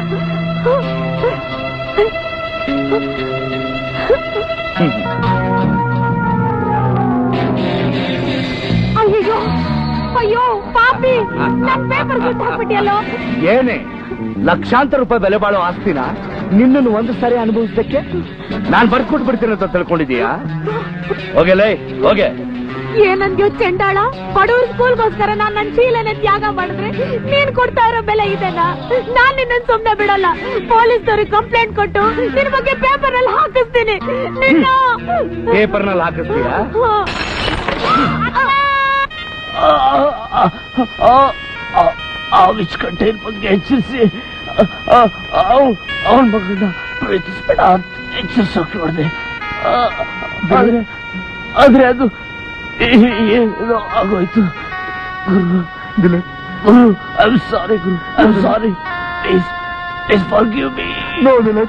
ಅಯ್ಯೋ ಅಯ್ಯೋ ಪಾಪಿ ನನ್ ಪೇಪರ್ ಗುದ್ದಾಕ್ಬಿಟ್ಟಿಯಲ್ಲೋ ಏನೇ ಲಕ್ಷಾಂತರ ರೂಪಾಯಿ ಬೆಲೆ ಬಾಳೋ ಆಸ್ತಿನ ನಿನ್ನನ್ನು ಒಂದು ಸಾರಿ ಅನುಭವಿಸಕ್ಕೆ ನಾನ್ ಬರ್ಕೊಟ್ ಬಿಡ್ತೀನಿ ಅಂತ ತಿಳ್ಕೊಂಡಿದೀಯಾ ಹೋಗೆಲೇ ಹೋಗೆ ಏನಂದ್ಯೋ ಚಂಡಾಳ ಬಡವ್ರ ಸ್ಕೂಲ್ಗೋಸ್ಕರ ನಾನ್ ನನ್ ಶೀಲನೆ ತ್ಯಾಗ ಮಾಡಿದ್ರೆ ನೀನ್ ಕೊಡ್ತಾ ಇರೋ ಬೆಲೆ ಇದೆನ ನಾನ್ ನಿನ್ನ ಸುಮ್ನೆ ಬಿಡಲ್ಲ ಪೊಲೀಸ್ನವ್ರಿಗೆ ಕಂಪ್ಲೇಂಟ್ ಕೊಟ್ಟು ನಿನ್ ಬಗ್ಗೆ ಪೇಪರ್ ಅಲ್ಲಿ ಹಾಕಿಸ್ತೀನಿ ನಿನ್ನ ಪೇಪರ್ನಲ್ಲಿ ಹಾಕಿಸ್ತೀಯಾ ಆ ವಿಚ್ಕಂಠೆಯ ಬಗ್ಗೆ ಎಚ್ಚರಿಸಿ ಅವನ ಮಗಳನ್ನ ಪ್ರೀತಿಸ್ಬೇಡ ಅಂತ ಎಚ್ಚರಿಸೋಕೆ ನೋಡಿದೆ ಆದ್ರೆ ಆದ್ರೆ ಅದು ಏನೋ ಆಗೋಯ್ತು Guru Guru I sorry Guru I sorry please please forgive me no Dileep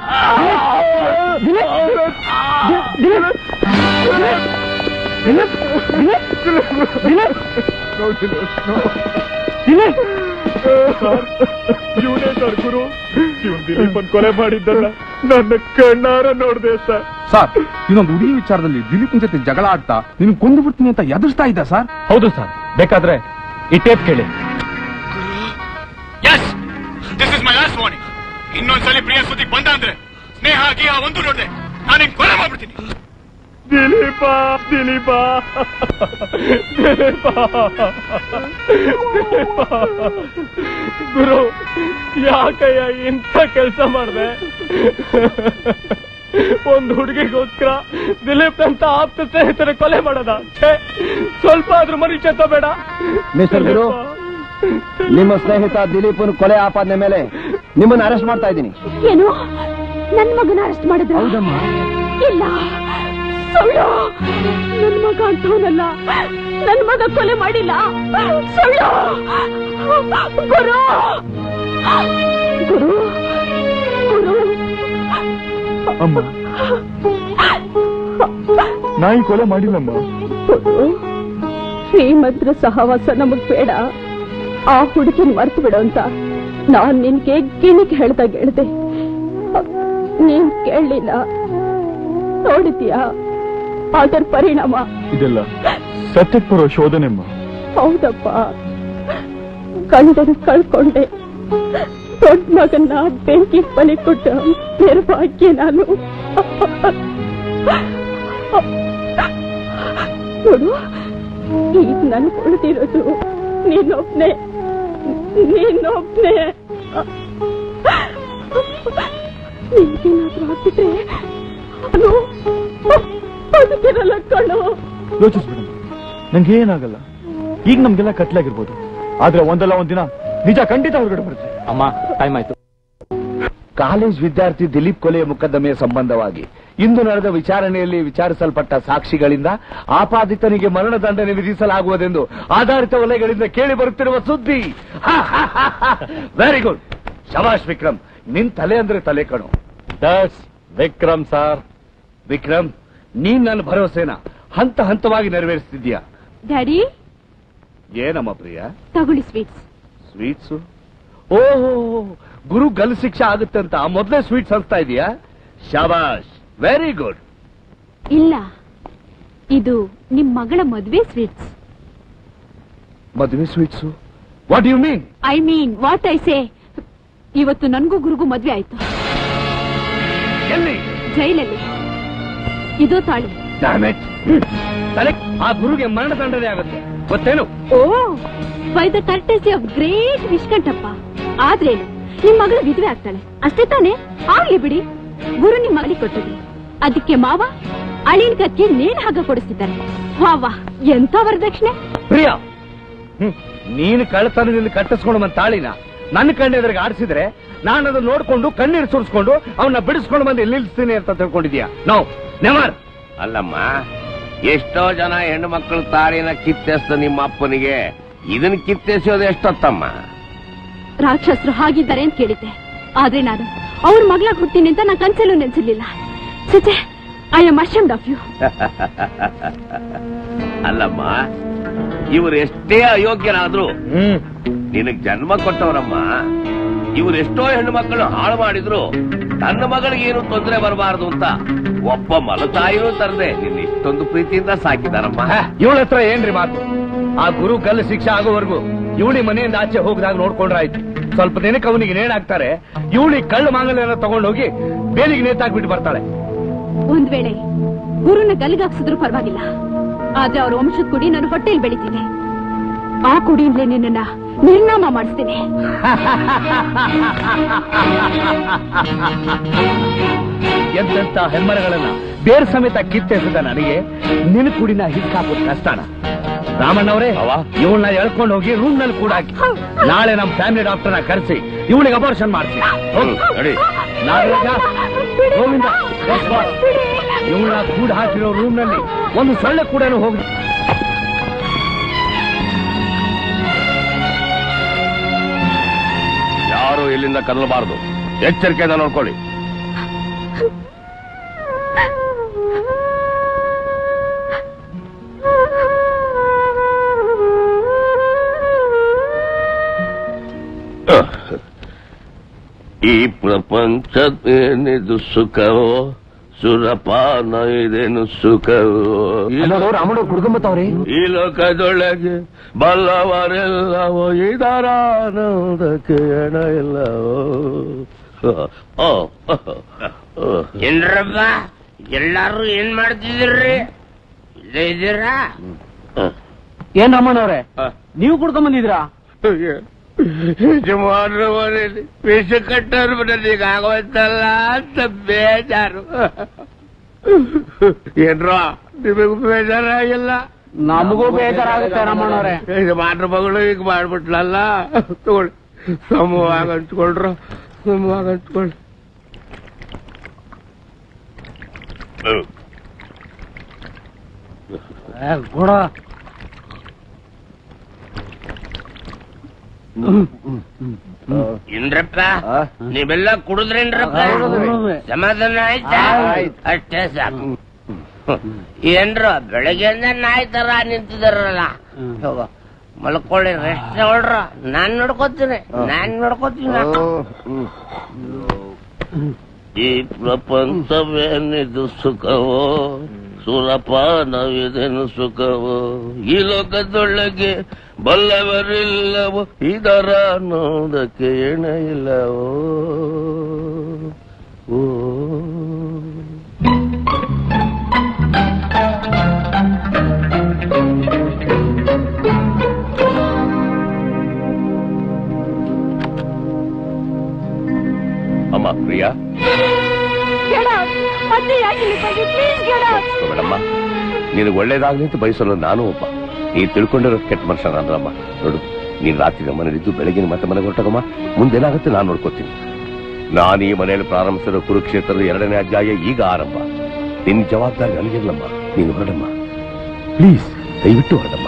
ಇವನೇ ಸರ್ ಗುರು ಇವನ್ ದಿಲೀಪನ್ ಕೊಲೆ ಮಾಡಿದ್ದಲ್ಲ ನನ್ನ ಕಣ್ಣಾರ ನೋಡ್ದೆ ಸರ್ ಸರ್ ಇನ್ನೊಂದು ಹುಡುಗಿ ವಿಚಾರದಲ್ಲಿ ದಿಲೀಪ್ನ ಜೊತೆ ಜಗಳ ಆಡ್ತಾ ನಿನ್ ಕೊಂದು ಬಿಡ್ತೀನಿ ಅಂತ ಎದುರಿಸ್ತಾ ಇದ್ದ ಸರ್ ಹೌದು ಸರ್ ಬೇಕಾದ್ರೆ ಈ ಟೇಪ್ ಕೇಳಿ yes this is my last warning ಇನ್ನೊಂದ್ಸಲಿ ಪ್ರಿಯ ಸುದ್ದಿಗೆ ಬಂದ ಅಂದ್ರೆ ಸ್ನೇಹ ಗೀಹ ಒಂದು ನೋಡ್ದೆ ನಾನು ನಿನ್ ಕೊಲೆ ಮಾಡ್ಬಿಡ್ತೀನಿ ದಿಲೀಪ ದಿಲೀಪ ದಿಲೀಪ ಗುರು ಯಾಕಯ್ಯ ಇಂಥ ಕೆಲಸ ಮಾಡ್ದೆ ಒಂದು ಹುಡುಗಿಗೋಸ್ಕರ ದಿಲೀಪ್ ಅಂತ ಆಪ್ತ ಸ್ನೇಹಿತರ ಕೊಲೆ ಮಾಡೋದ ಛೇ, ಸ್ವಲ್ಪ ಆದ್ರೂ ಮನುಷ್ಯತ್ವ ಬೇಡ ಮಿಸ್ಟರ್ ಗುರು ನಿಮ್ಮ ಸ್ನೇಹಿತ ದಿಲೀಪನ್ ಕೊಲೆ ಆಪಾದನೆ ಮೇಲೆ ನಿಮ್ಮನ್ನ ಅರೆಸ್ಟ್ ಮಾಡ್ತಾ ಇದ್ದೀನಿ ಏನು ನನ್ ಮಗನ ಅರೆಸ್ಟ್ ಮಾಡಿದ್ರ ಇಲ್ಲ ಸುಳ್ಳು ನನ್ ಮಗ ಅಂತವನಲ್ಲ ನನ್ ಮಗ ಕೊಲೆ ಮಾಡಿಲ್ಲ ಸುಳ್ಳು ಗುರು ಗುರು ಗುರು ಅಮ್ಮ ನಾಯಿ ಕೊಲೆ ಮಾಡಿಲ್ಲಮ್ಮ ಗುರು ಶ್ರೀಮಂತರ ಸಹವಾಸ ನಮಗ್ ಬೇಡ ಆ ಹುಡುಗಿನ ಮರ್ತು ಬಿಡು ಅಂತ ನಾನ್ ನಿನ್ಗೆ ಗಿಣಿಗೆ ಹೇಳ್ದಾಗ ಹೇಳ್ದೆ ನೀನ್ ಕೇಳಲಿಲ್ಲ ನೋಡಿದ್ಯಾ ಅದರ ಪರಿಣಾಮ ಇದೆಲ್ಲ ಸತ್ಯಕ್ಕೆ ಬರೋ ಶೋಧನೆಮ್ಮ ಹೌದಪ್ಪ ಗಂಡನ ಕಳ್ಕೊಂಡೆ ದೊಡ್ಡ ಮಗನ್ನ ಬೆಂಕಿ ಬಲಿ ಕೊಟ್ಟು ನಿರ್ಭಾಗ್ಯ ನಾನು ನೋಡು ಈಗ ನನ್ ಉಳಿದಿರೋದು ನೀನೊಬ್ನೇ ನೀನೊಬ್ನೇ ನಿನ್ಗೇನಾದ್ರೂ ಆಗ್ಬಿಟ್ರೆ ನಾನು ಬದುಕಿರಲ್ಲ ಕಣೋ ಯೋಚಿಸ್ಬಿಡಮ್ಮ ನಂಗೆ ಏನಾಗಲ್ಲ ಈಗ ನಮ್ಗೆಲ್ಲ ಕತ್ಲಾಗಿರ್ಬೋದು ಆದ್ರೆ ಒಂದಲ್ಲ ಒಂದಿನ ನಿಜ ಖಂಡಿತ ಹೊರಗಡೆ ಬರುತ್ತೆ ಅಮ್ಮ ಟೈಮ್ ಆಯ್ತು ಕಾಲೇಜ್ ವಿದ್ಯಾರ್ಥಿ ದಿಲೀಪ್ ಕೊಲೆಯ ಮೊಕದ್ದಮೆಯ ಸಂಬಂಧವಾಗಿ ಇಂದು ನಡೆದ ವಿಚಾರಣೆಯಲ್ಲಿ ವಿಚಾರಿಸಲ್ಪಟ್ಟ ಸಾಕ್ಷಿಗಳಿಂದ ಆಪಾದಿತನಿಗೆ ಮರಣದಂಡನೆ ವಿಧಿಸಲಾಗುವುದೆಂದು ಆಧಾರಿತ ವಲಯಗಳಿಂದ ಕೇಳಿ ಬರುತ್ತಿರುವ ಸುದ್ದಿ ವೆರಿ ಗುಡ್ ಶಬಾಷ್ ವಿಕ್ರಮ್ ನಿನ್ ತಲೆ ಅಂದ್ರೆ ತಲೆ ಕಣು ದಸ್ ವಿಕ್ರಮ್ ಸರ್ ವಿಕ್ರಮ್ ನೀನ್ ನನ್ನ ಭರವಸೆನ ಹಂತ ಹಂತವಾಗಿ ನೆರವೇರಿಸ್ತಿದ್ಯಾ ಡ್ಯಾಡಿ ಏನಮ್ಮ ಪ್ರಿಯ ತಗೊಳ್ಳಿ ಸ್ವೀಟ್ಸ್ ಸ್ವೀಟ್ಸ್ ಓಹೋ ಗುರು ಗಲ್ ಶಿಕ್ಷೆ ಆಗುತ್ತೆ ಅಂತ ಮೊದಲೇ ಸ್ವೀಟ್ಸ್ ಹಂಚ್ತಾ ಇದೀಯಾ ಶಾಬಾಷ್ ವೆರಿ ಗುಡ್ ಇಲ್ಲ ಇದು ನಿಮ್ ಮಗಳ ಮದ್ವೆ ಸ್ವೀಟ್ಸ್ ಮದುವೆ sweets what you mean I mean what I say ಇವತ್ತು ನನ್ಗೂ ಗುರುಗೂ ಮದ್ವೆ ಆಯ್ತು ಎಲ್ಲಿ ಜೈಲಲ್ಲಿ ಇದು ತಾಳಿ Damn it. ತಲೆ ಆ ಗುರುಗೆ ಮರಣದಂಡನೆ ಆಗುತ್ತೆ ಗೊತ್ತೇನು oh by the courtesy of great Vishkanthappa ಆದ್ರೇನು ನಿಮ್ ಮಗಳು ವಿಧವೆ ಆಗ್ತಾಳೆ ಅಷ್ಟೇ ತಾನೇ ಆಗ್ಲಿ ಬಿಡಿ ಗುರು ನಿಮ್ ಮಗಳಿಗೆ ಕೊಟ್ಟದು ಅದಕ್ಕೆ ಮಾವ ಅಳಿನ ಕತ್ಗೆ ನೇಣು ಹಗ್ಗ ಕೊಡಿಸ್ತಿದ್ದಾರೆ ವಾ ವಾ ಎಂತ ವರದಕ್ಷಿಣೆ ಪ್ರಿಯ ಹ್ಮ್. ನೀನು ಕಳ್ಳತನದಲ್ಲಿ ಕಟ್ಟಿಸ್ಕೊಂಡು ಬಂದ ತಾಳಿನ ನನ್ನ ಕಣ್ಣೆದುರಿಗೆ ಆಡಿಸಿದ್ರೆ ನಾನು ಅದನ್ನ ನೋಡ್ಕೊಂಡು ಕಣ್ಣೀರು ಸುರಿಸ್ಕೊಂಡು ಅವನ್ನ ಬಿಡಿಸ್ಕೊಂಡು ಬಂದು ಇಲ್ಲಿ ನಿಲ್ಲಿಸ್ತೀನಿ ಅಂತ ತಿಳ್ಕೊಂಡಿದ್ಯಾ ನೋ ನೆವರ್ ಅಲ್ಲಮ್ಮ ಎಷ್ಟೋ ಜನ ಹೆಣ್ಣು ಮಕ್ಕಳು ತಾಳಿನ ಕಿತ್ತೆಸ್ದ ನಿಮ್ಮ ಅಪ್ಪನಿಗೆ ಇದನ್ನ ಕಿತ್ತೆಸೋದು ಎಷ್ಟೊತ್ತಮ್ಮ ರಾಕ್ಷಸರು ಹಾಗಿದ್ದಾರೆ ಅಂತ ಕೇಳಿದ್ದೆ ಆದ್ರೆ ನಾನು ಅವ್ರ ಮಗ್ಲಾಗ ಹುಡ್ತೀನಿ ಅಂತ ನಾನು ಕನ್ಸಲ್ಲೂ ನೆನ್ಸಿರ್ಲಿಲ್ಲ ಸಚೆ I am ashamed of you ಅಲ್ಲಮ್ಮ ಇವರು ಎಷ್ಟೇ ಅಯೋಗ್ಯರಾದ್ರು ನಿನಗ್ ಜನ್ಮ ಕೊಟ್ಟವರಮ್ಮ ಇವ್ರು ಎಷ್ಟೋ ಹೆಣ್ಣು ಮಕ್ಕಳು ಹಾಳು ಮಾಡಿದ್ರು ತನ್ನ ಮಗಳಿಗೆ ಏನು ತೊಂದರೆ ಬರಬಾರದು ಅಂತ ಒಬ್ಬ ಮಲತಾಯಿನೂ ತರದೆ ನಿನ್ನ ಇಷ್ಟೊಂದು ಪ್ರೀತಿಯಿಂದ ಸಾಕಿದಾರಮ್ಮ ಇವಳ ಹತ್ರ ಏನ್ರಿ ಮಾತು ಆ ಗುರು ಗಲ್ಲು ಶಿಕ್ಷೆ ಆಗೋವರೆಗೂ ಇವಳಿ ಮನೆಯಿಂದ ಆಚೆ ಹೋಗದಾಗ ನೋಡ್ಕೊಂಡ್ರಾಯ್ತು ಸ್ವಲ್ಪ ದಿನಕ್ಕೆ ಅವನಿಗೆ ನೇಣಾಕ್ತಾರೆ ಇವಳಿ ಕಳ್ಳು ಮಾಂಗಲ್ಯನ ತಗೊಂಡೋಗಿ ಬೇಲಿಗೆ ನೇತಾಕ್ಬಿಟ್ಟು ಬರ್ತಾಳೆ ಒಂದ್ ವೇಳೆ ಗುರುನ ಗಲ್ಗಾಕ್ಸಿದ್ರು ಪರವಾಗಿಲ್ಲ ಆದ್ರೆ ಅವ್ರ ವಂಶದ ಕುಡಿ ನಾನು ಹೊಟ್ಟೆಲ್ ಬೆಳಿತೀನಿ ಆ ಕುಡಿಯಿಂದಲೇ ನಿನ್ನನ್ನ ನಿರ್ನಾಮ ಮಾಡಿಸ್ತೀನಿ ಎಂತೆಂತ ಹೆಮ್ಮರಗಳನ್ನ ಬೇರ್ ಸಮೇತ ಕಿತ್ತೆಸದ ನನಗೆ ನಿನ್ ಕುಡಿನ ಹಿಡ್ಕಾಕೋದು ಕಷ್ಟನ ರಾಮಣ್ಣವರೇ ಇವಳನ್ನ ಎಳ್ಕೊಂಡು ಹೋಗಿ ರೂಮ್ ನಲ್ಲಿ ಕೂಡ ಹಾಕಿ ನಾಳೆ ನಮ್ ಫ್ಯಾಮಿಲಿ ಡಾಕ್ಟರ್ನ ಕರೆಸಿ ಇವಳಿಗೆ ಅಬಾರ್ಷನ್ ಮಾಡಿಸಿ ನಡಿ ನಾಗರಾಜ ಗೋವಿಂದ ಇವಳನ್ನ ಕೂಡ ಹಾಕಿರೋ ರೂಮ್ ನಲ್ಲಿ ಒಂದು ಸೊಳ್ಳೆ ಕೂಡ ಹೋಗಿ ಯಾರು ಇಲ್ಲಿಂದ ಕದಲಬಾರದು ಎಚ್ಚರಿಕೆಯಿಂದ ನೋಡ್ಕೊಳ್ಳಿ ಈ ಪ್ರಪಂಚದೇನಿದು ಸುಖವೋ ಸುರಪಾನ ಇದೇನು ಸುಖವೋ ಈ ನೋಡು ರಾಮಣ್ಣ ಕುಡ್ಕೊಂಬತ್ತವ್ರಿ ಈ ಲೋಕದೊಳಗೆ ಬಲ್ಲವರೆಲ್ಲವೋ ಇದರ ಆನಂದಕ್ಕೆ ಎಣ ಇಲ್ಲವೋ ಓ, ಓ. ಏನ್ರಪ್ಪ ಎಲ್ಲಾರು ಏನ್ ಮಾಡ್ತಿದ್ದೀರ್ರಿ ಇಲ್ಲೇ ಇದ್ದೀರಾ ಏನ್ ರಮಣ್ಣವ್ರೆ ನೀವು ಕುಡ್ಕೊಂಡ್ ಬಂದಿದ್ರಾ ಯಜಮಾನ್ರ ಮನೇಲಿ ವಿಷ ಕಟ್ಟೋರ್ ಮನೇಲಿ ಈಗ ಆಗೋಯ್ತಲ್ಲ ಅಂತ ಬೇಜಾರು ಏನ್ರೋ ನಿಮಗೂ ಬೇಜಾರಾಗಿಲ್ಲ ನಮಗೂ ಬೇಜಾರಾಗುತ್ತೆ ರಮಣ್ಣವ್ರೆ ಯಜಮಾನ್ರ ಮಗಳು ಈಗ ಮಾಡ್ಬಿಟ್ಲಲ್ಲ ತಗೊಳ್ಳಿ ಸಮೂಹವಾಗಿ ಹಂಚ್ಕೊಳ್ರು ಸಮೂಹವಾಗಿ ಹಂಚ್ಕೊಳ್ರಿ ಕೊಡ ಇಂದ್ರಪ್ಪ ನೀವೆಲ್ಲ ಕುಡಿದ್ರೇನ್ರಪ್ಪ ಸಮಾಧಾನ ಆಯ್ತಾ ಅಷ್ಟೇ ಸಾಕು ಏನ್ರ ಬೆಳಗ್ಗೆಯಿಂದ ನಾಯಿ ತರ ನಿಂತಿದಾರಲ್ಲ ಹೋಗೋ ಮಲ್ಕೊಳ್ಳಿ ರೆಸ್ಟ್ ತಗೊಳ್ರ ನಾನ್ ನೋಡ್ಕೋತೀನಿ ನಾನ್ ನೋಡ್ಕೋತೀನಿ ಈ ಪ್ರಪಂಚವೇನಿದು ಸುಖವೋ ಸುರಪಾನವಿದೇನು ಸುಖವೋ ಈ ಲೋಕದೊಳಗೆ ಬಲ್ಲವರಿಲ್ಲವೋ ಇದರ ಅನ್ನೋದಕ್ಕೆ ಎಣ ಇಲ್ಲವೋ ಓ ಅಮ್ಮ ಪ್ರಿಯಾ ಮೇಡಮ್ಮ ನಿನಗೆ ಒಳ್ಳೇದಾಗ್ಲಿ ಅಂತ ಬಯಸಲು ನಾನು ಒಬ್ಬ ನೀ ತಿಳ್ಕೊಂಡಿರೋ ಕೆಟ್ಟ ಮನುಷ್ಯ ನಾನಲ್ಲಮ್ಮ ನೋಡು ನೀನ್ ರಾತ್ರಿ ನಮ್ಮ ಮನೇಲಿದ್ದು ಬೆಳಗಿನ ಮತ್ತೆ ಮನೆಗೆ ಹೊರಟಾಗಮ್ಮ ಮುಂದೇನಾಗುತ್ತೆ ನಾನು ನೋಡ್ಕೋತೀನಿ ನಾನು ಈ ಮನೆಯಲ್ಲಿ ಪ್ರಾರಂಭಿಸಿರೋ ಕುರುಕ್ಷೇತ್ರದ ಎರಡನೇ ಅಧ್ಯಾಯ ಈಗ ಆರಂಭ ನಿನ್ ಜವಾಬ್ದಾರಿ ನನಗಿಲ್ಲಮ್ಮ ನೀನು ಹೊರಡಮ್ಮ ಪ್ಲೀಸ್ ದಯವಿಟ್ಟು ಹೊರಡಮ್ಮ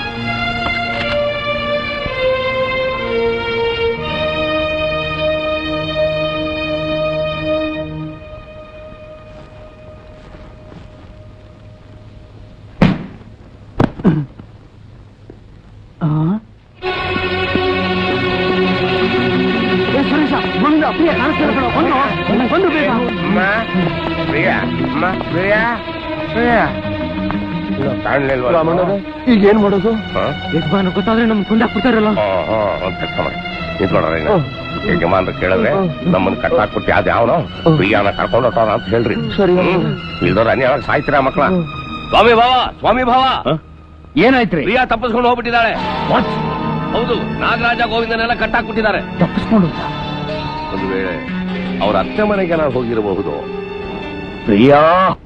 ಸುರೇಶ ಬಂದು ಪ್ರಿಯ ಕಾಣಿಸ್ತಾರೆ ಕಣೋ, ಬಂದು ಬಂದು ಬೇಗ ಅಮ್ಮ ಪ್ರಿಯಾ ಅಮ್ಮ ಪ್ರಿಯಾ ಪ್ರಿಯಾ ಕಾಣ್ಲಿಲ್ವಲ್ಲ ಈಗ ಏನ್ ಮಾಡೋದು ಯಜಮಾನ ಗೊತ್ತಾದ್ರೆ ನಮ್ ಕುಂದಾಕ್ಬಿಡ್ತಾರಲ್ಲ ನಿಂತ್ಕೊಂಡ್ರ ಯಜಮಾನ್ರು ಕೇಳಿದ್ರೆ ನಮ್ಮನ್ನ ಕಟ್ಟಾಕ್ಬಿಟ್ಟು ಯಾವ್ದು ಯಾವನೋ ಪ್ರಿಯಾನ ಕರ್ಕೊಂಡು ಹೊಟ್ಟೋಣ ಅಂತ ಹೇಳ್ರಿ ಸರಿ ಇಲ್ದವ್ರ ಅನ್ಯಾವಾಗ ಸಾಯ್ತೀರಾ ಮಕ್ಕಳ ಸ್ವಾಮಿ ಭಾವ ಸ್ವಾಮಿ ಭಾವ ಏನಾಯ್ತ್ರಿ ಪ್ರಿಯಾ ತಪ್ಪಿಸ್ಕೊಂಡು ಹೋಗ್ಬಿಟ್ಟಿದ್ದಾಳೆ ಹೌದು ನಾಗರಾಜ ಗೋವಿಂದನೆಲ್ಲ ಕಟ್ಟಾಕ್ಬಿಟ್ಟಿದ್ದಾರೆ ತಪ್ಪಿಸ್ಕೊಂಡು ಒಂದು ವೇಳೆ ಅವ್ರ ಅತ್ತೆ ಮನೆಗೆ ನಾನು ಹೋಗಿರಬಹುದು ಪ್ರಿಯಾ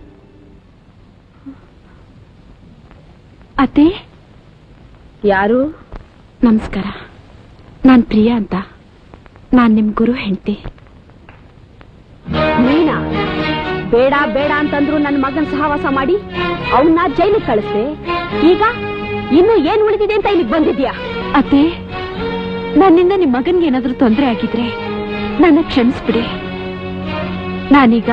ಅತ್ತೆ ಯಾರು ನಮಸ್ಕಾರ ನಾನ್ ಪ್ರಿಯಾ ಅಂತ ನಾನ್ ನಿಮ್ ಗುರು ಹೆಂಡತಿ ನೀನಾ ಬೇಡ ಬೇಡ ಅಂತಂದ್ರು ನನ್ನ ಮಗನ ಸಹವಾಸ ಮಾಡಿ ಅವನ್ನ ಜೈಲಿಗೆ ಕಳಿಸ್ದೆ ಈಗ ಇನ್ನು ಏನ್ ಉಳಿದಿದೆ ಅಂತ ಇಲ್ಲಿಗೆ ಬಂದಿದ್ಯಾ ಅತ್ತೆ ನನ್ನಿಂದ ನಿಮ್ ಮಗನ್ಗೆ ಏನಾದ್ರೂ ತೊಂದರೆ ಆಗಿದ್ರೆ ನನ್ನ ಕ್ಷಮಿಸ್ಬಿಡಿ ನಾನೀಗ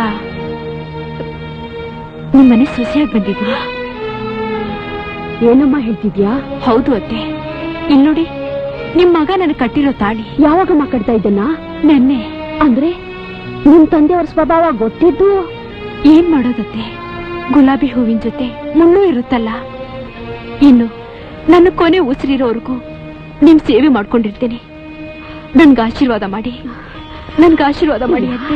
ನಿಮ್ಮನೆ ಸೊಸೆಯಾಗಿ ಬಂದಿದ್ದೀನಿ ಏನಮ್ಮ ಹೇಳ್ತಿದ್ಯಾ ಹೌದು ಅತ್ತೆ ಇಲ್ ನೋಡಿ ನಿಮ್ ಮಗ ನನಗೆ ಕಟ್ಟಿರೋ ತಾಳಿ ಯಾವಾಗಮ್ಮ ಕಟ್ತಾ ಇದ್ದನ್ನ ನೆನ್ನೆ ಅಂದ್ರೆ ನಿಮ್ ತಂದೆಯವ್ರ ಸ್ವಭಾವ ಗೊತ್ತಿದ್ದು ಏನ್ ಮಾಡೋದತ್ತೆ ಗುಲಾಬಿ ಹೂವಿನ ಜೊತೆ ಮುಳ್ಳು ಇರುತ್ತಲ್ಲ ಇನ್ನು ನನ್ನ ಕೊನೆ ಉಸಿರಿರೋವರೆಗೂ ನಿಮ್ ಸೇವೆ ಮಾಡ್ಕೊಂಡಿರ್ತೀನಿ ನನ್ಗೆ ಆಶೀರ್ವಾದ ಮಾಡಿ ನನ್ಗೆ ಆಶೀರ್ವಾದ ಮಾಡಿ ಅತ್ತೆ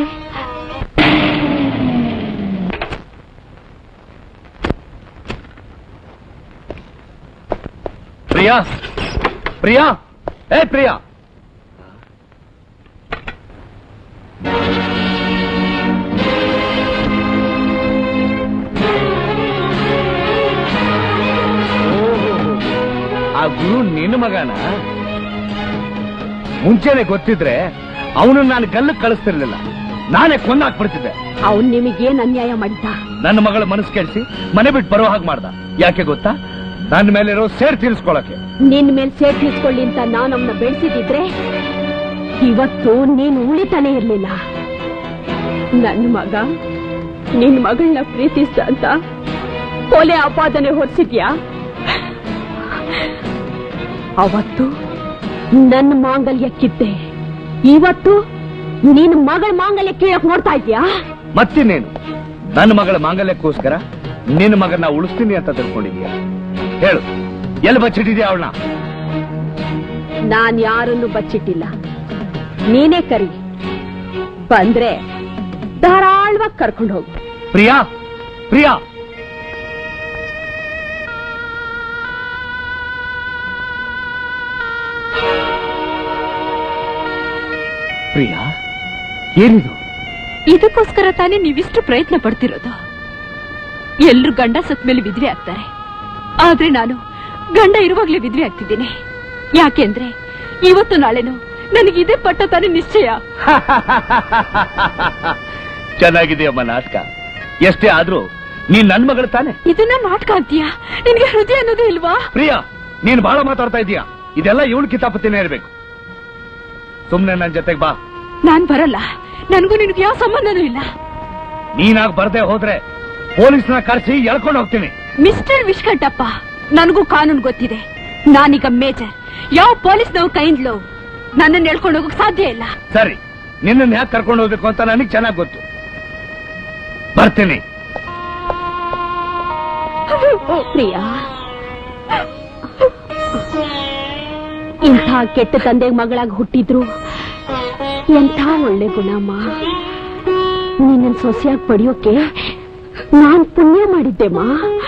ಪ್ರಿಯಾ ಪ್ರಿಯಾ ಏ ಪ್ರಿಯಾ ಆ ಗುರು ನಿನ್ನ ಮಗನ ಮುಂಚೆನೆ ಗೊತ್ತಿದ್ರೆ ಅವನು ನಾನು ಗಲ್ಲಕ್ಕೆ ಕಳಿಸ್ತಿರ್ಲಿಲ್ಲ ನಾನೇ ಕೊಂದಾಕ್ಬಿಡ್ತಿದ್ದೆ ಅವನ್ ನಿಮಗೇನ್ ಅನ್ಯಾಯ ಮಾಡಿದ್ದ ನನ್ನ ಮಗಳ ಮನಸ್ಸು ಕೆಡಿಸಿ ಮನೆ ಬಿಟ್ಟು ಬರೋ ಹಾಗೆ ಮಾಡ್ದ ಯಾಕೆ ಗೊತ್ತಾ ನನ್ನ ಮೇಲಿರೋ ಸೇರ್ ತೀರಿಸ್ಕೊಳಕ್ಕೆ ನಿನ್ ಮೇಲ್ ಸೇಟ್ ಇಸ್ಕೊಳ್ಳಿ ಅಂತ ನಾನು ಅವನ್ನ ಬೆಳೆಸಿದಿದ್ರೆ ಇವತ್ತು ನೀನು ಉಳಿತಾನೆ ಇರ್ಲಿಲ್ಲ ನನ್ನ ಮಗ ನಿನ್ ಮಗಳನ್ನ ಪ್ರೀತಿಸ್ದ ಅಂತ ಕೊಲೆ ಆಪಾದನೆ ಹೊರಿಸಿದ್ಯಾ ಅವತ್ತು ನನ್ನ ಮಾಂಗಲ್ಯ ಕಿತ್ತೆ ಇವತ್ತು ನಿನ್ ಮಗಳ ಮಾಂಗಲ್ಯ ಕೀಳಕ್ ನೋಡ್ತಾ ಇದ್ಯಾ ಮತ್ತಿನ್ನೇನು ನನ್ನ ಮಗಳ ಮಾಂಗಲ್ಯಕ್ಕೋಸ್ಕರ ನಿನ್ನ ಮಗನ ಉಳಿಸ್ತೀನಿ ಅಂತ ತಿಳ್ಕೊಂಡಿದ್ಯಾ ಹೇಳು ಎಲ್ಲಿ ಬಚ್ಚಿಟ್ಟಿದ್ಯಾ ಅವಳನ್ನ ನಾನ್ ಯಾರನ್ನು ಬಚ್ಚಿಟ್ಟಿಲ್ಲ ನೀನೇ ಕರಿ ಬಂದ್ರೆ ಧಾರಾಳವಾಗಿ ಕರ್ಕೊಂಡು ಹೋಗು ಪ್ರಿಯಾ ಪ್ರಿಯಾ ಪ್ರಿಯಾ ಏನಿದು ಇದಕ್ಕೋಸ್ಕರ ತಾನೇ ನೀವಿಷ್ಟು ಪ್ರಯತ್ನ ಪಡ್ತಿರೋದು ಎಲ್ರು ಗಂಡ ಸತ್ ಮೇಲೆ ವಿಧವೆ ಆಗ್ತಾರೆ ಆದ್ರೆ ನಾನು ಗಂಡ ಇರುವಾಗ್ಲೇ ವಿಧವೆ ಆಗ್ತಿದ್ದೀನಿ ಯಾಕೆಂದ್ರೆ ಇವತ್ತು ನಾಳೆನು ನನಗೆ ಇದೇ ಪಟ್ಟ ತಾನೇ ನಿಶ್ಚಯ ಚೆನ್ನಾಗಿದೆಯಮ್ಮ ನಾಟಕ ಎಷ್ಟೇ ಆದ್ರೂ ನೀನ್ ನನ್ ಮಗಳು ತಾನೆ ಇದನ್ನ ನಾಟಕ ಅಂತೀಯಾ ನಿನಗೆ ಹೃದಯ ಅನ್ನೋದು ಇಲ್ವಾ ಪ್ರಿಯಾ ನೀನ್ ಬಹಳ ಮಾತಾಡ್ತಾ ಇದೀಯಾ ಇದೆಲ್ಲ ಇವಳು ಕಿತಾಪತಿನೇ ಇರ್ಬೇಕು ಸುಮ್ನೆ ನನ್ ಜೊತೆಗ್ ಬಾ ನಾನ್ ಬರಲ್ಲ ನನಗೂ ನಿನಗೆ ಯಾವ ಸಂಬಂಧನೂ ಇಲ್ಲ ನೀನಾಗ್ ಬರ್ದೆ ಹೋದ್ರೆ ಪೊಲೀಸ್ನ ಕರೆಸಿ ಎಳ್ಕೊಂಡು ಹೋಗ್ತೀನಿ ಮಿಸ್ಟರ್ ವಿಶ್ಕಂಠಪ್ಪ ನನಗೂ ಕಾನೂನು ಗೊತ್ತಿದೆ ನಾನೀಗ ಮೇಜರ್ ಯಾವ ಪೊಲೀಸ್ನವ್ರ ಕೈಂದ್ಲು ನನ್ನನ್ನು ಎಳ್ಕೊಂಡು ಹೋಗಕ್ ಸಾಧ್ಯ ಇಲ್ಲ ಸರಿ ನಿನ್ನನ್ನು ಯಾಕೆ ಕರ್ಕೊಂಡು ಹೋಗ್ಬೇಕು ಅಂತ ನನಗೆ ಚೆನ್ನಾಗ್ ಗೊತ್ತು ಬರ್ತೀನಿ ಪ್ರಿಯಾ ಇಂಥ ಕೆಟ್ಟ ತಂದೆ ಮಗಳಾಗಿ ಹುಟ್ಟಿದ್ರು ಎಂಥ ಒಳ್ಳೆ ಗುಣಮ್ಮ ನಿನ್ನ ಸೊಸೆಯಾಗಿ ಪಡೆಯೋಕೆ ನಾನ್ ಪುಣ್ಯ ಮಾಡಿದ್ದೆಮ್ಮ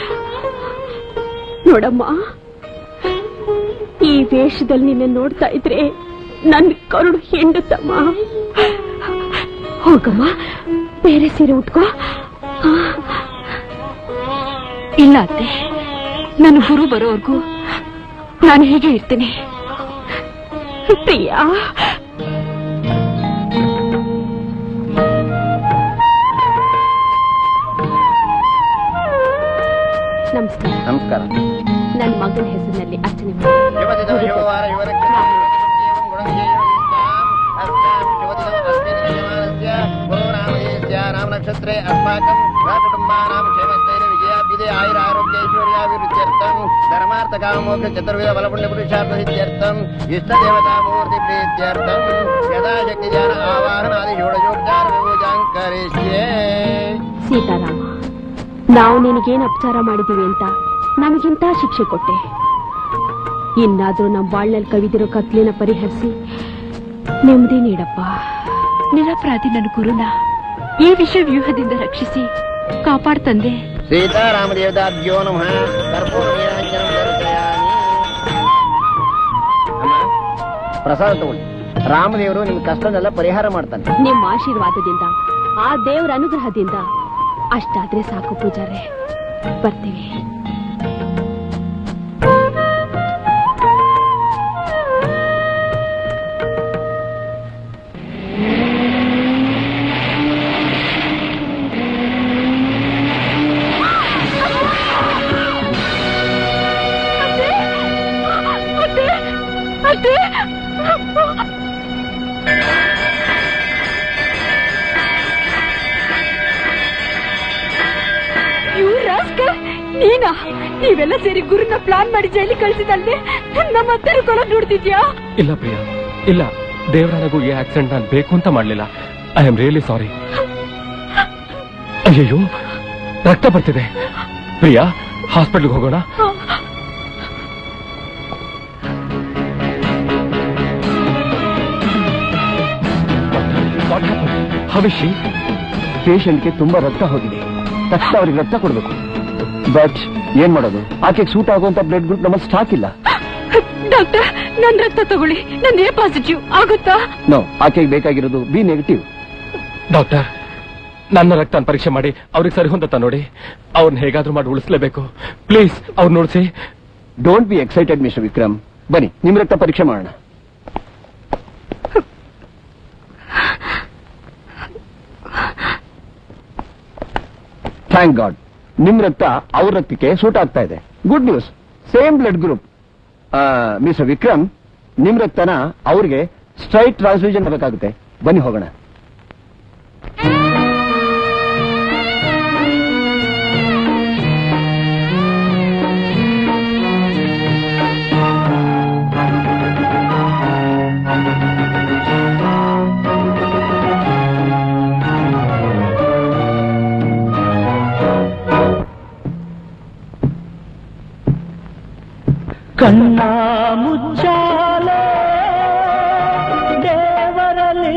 ನೋಡಮ್ಮ ಈ ವೇಷದಲ್ಲಿ ನಿನ್ನ ನೋಡ್ತಾ ಇದ್ರೆ ನನ್ ಕರುಳು ಹಿಂಡುತ್ತಮ್ಮ ಹೋಗಮ್ಮ ಬೇರೆ ಸೀರೆ ಉಟ್ಕೋ ಆ. ಇಲ್ಲ ಅತ್ತೆ ನನ್ನ ಗುರು ಬರೋವರೆಗೂ ನಾನು ಹೀಗೆ ಇರ್ತೀನಿ ಪ್ರಿಯಾ ನಮಸ್ಕಾರ ನಮಸ್ಕಾರ ನನ್ನ ಮಗನ ಹೆಸರಿನಲ್ಲಿ ಅರ್ಚನೆ ಮಾಡಿ ನಕ್ಷತ್ರೆ ಅಸ್ಮಾಕಂ ಕುಟುಂಬಾನಾಂ ಕ್ಷೇಮಸ್ಥೈರ್ಯ ವಿಜಯಾಭ್ಯುದಯ ಆಯುರ ಆರೋಗ್ಯ ಐಶ್ವರ್ಯಾಭಿವೃದ್ಧ್ಯರ್ಥಂ ಧರ್ಮಾರ್ಥ ಕಾಮೋಕ್ಷ ಚತುರ್ವಿಧ ಬಲಪುಣ್ಯ ಪುರುಷಾರ್ಥ ಸಿದ್ಧ್ಯರ್ಥಂ ಇಷ್ಟ ದೇವತಾ ಮೂರ್ತಿ ಪ್ರೀತ್ಯರ್ಥಂ ಯಥಾಶಕ್ತಿ ಜ್ಞಾನ ಆವಾಹನಾದಿ ಷೋಡಶೋಪಚಾರ ವಿಭೂಜಾಂ ಕರಿಷ್ಯೇ ಸೀತಾರಾಮ ನಾವು ನಿನಗೇನು ಅಪಚಾರ ಮಾಡಿದೀವಿ ಅಂತ ನಮಗಿಂತ ಶಿಕ್ಷೆ ಕೊಟ್ಟೆ ಇನ್ನಾದ್ರೂ ನಮ್ಮ ಬಾಳ್ನಲ್ಲಿ ಕವಿದಿರೋ ಕತ್ಲಿನ ಪರಿಹರಿಸಿ ನೆಮ್ಮದಿ ನೀಡಪ್ಪ ನಿರಪರಾಧಿ ನನ್ನ ಗುರುನ ಈ ವಿಷ ವ್ಯೂಹದಿಂದ ರಕ್ಷಿಸಿ ಕಾಪಾಡ್ತಂದೆ ಸೀತಾರಾಮ ದೇವತಾಭ್ಯೋ ನಮಃ ಕರ್ಪೂರ ನೀರಾಂಜನಂ ದರ್ಶಯಾಮಿ ಅಮ್ಮ ಪ್ರಸಾದ ತಗೊಳ್ಳಿ ರಾಮದೇವರು ನಿಮ್ ಕಷ್ಟನೆಲ್ಲ ಪರಿಹಾರ ಮಾಡ್ತಾನೆ ನಿಮ್ಮ ಆಶೀರ್ವಾದದಿಂದ ಆ ದೇವರ ಅನುಗ್ರಹದಿಂದ ಅಷ್ಟಾದ್ರೆ ಸಾಕು ಪೂಜಾರೆ ಬರ್ತೀವಿ ಇವ್ರು ರಾಸ್ಕಲ್, ನೀನಾ ನೀವೆಲ್ಲ ಸೇರಿ ಗುರುನ ಪ್ಲಾನ್ ಮಾಡಿ ಜೈಲಿ ಕಳ್ಸಿದಲ್ದೆ ನಮ್ಮ ಹತ್ತಿರ ಕೊಡೋಕ್ ನೋಡ್ತಿದ್ಯಾ ಇಲ್ಲ ಪ್ರಿಯ ಇಲ್ಲ ದೇವರಾಣಗೂ ಈ ಆಕ್ಸಿಡೆಂಟ್ ನಾನು ಬೇಕು ಅಂತ ಮಾಡ್ಲಿಲ್ಲ ಐ ಆಮ್ ರಿಯಲಿ ಸಾರಿ ಅಯ್ಯಯ್ಯೋ ರಕ್ತ ಬರ್ತಿದೆ ಪ್ರಿಯಾ ಹಾಸ್ಪಿಟ್ಲ್ಗೆ ಹೋಗೋಣ ಹವಿಷಿ ಪೇಷಂಟ್ಗೆ ತುಂಬಾ ರಕ್ತ ಹೋಗಿದೆ ತಕ್ಷಣ ಅವ್ರಿಗೆ ರಕ್ತ ಕೊಡ್ಬೇಕು ಬಟ್ ಏನ್ ಮಾಡೋದು ಆಕೆಗೆ ಸೂಟ್ ಆಗುವಂತ ಬ್ಲಡ್ ಗ್ರೂಪ್ ನಮ್ಮಲ್ಲಿ ಸ್ಟಾಕ್ ಇಲ್ಲ ಡಾಕ್ಟರ್ ನನ್ ರಕ್ತ ತಗೊಳ್ಳಿ ನನ್ ಎ ಪಾಸಿಟಿವ್ ಆಗುತ್ತಾ ನೋ ಆಕೆಗೆ ಬೇಕಾಗಿರೋದು ಬಿ ನೆಗೆಟಿವ್ ಡಾಕ್ಟರ್ ನನ್ನ ರಕ್ತ ಪರೀಕ್ಷೆ ಮಾಡಿ ಅವ್ರಿಗೆ ಸರಿ ಹೊಂದತ್ತ ನೋಡಿ ಅವ್ರನ್ನ ಹೇಗಾದ್ರೂ ಮಾಡಿ ಉಳಿಸ್ಲೇಬೇಕು ಪ್ಲೀಸ್ ಅವ್ರು ನೋಡಿಸಿ don't be excited mister Vikram ಬನ್ನಿ ನಿಮ್ ರಕ್ತ ಪರೀಕ್ಷೆ ಮಾಡೋಣ ಥ್ಯಾಂಕ್ ಗಾಡ್ ನಿಮ್ ರಕ್ತ ಅವ್ರ ರಕ್ತಕ್ಕೆ ಸೂಟ್ ಆಗ್ತಾ ಇದೆ good news same blood group mister Vikram ನಿಮ್ ರಕ್ತನ ಅವ್ರಿಗೆ ಸ್ಟ್ರೈಟ್ ಟ್ರಾನ್ಸ್ಫ್ಯೂಷನ್ ಬೇಕಾಗುತ್ತೆ ಬನ್ನಿ ಹೋಗೋಣ ಕಣ್ಣ ಮುಚ್ಚಾಲೆ ದೇವರಲ್ಲಿ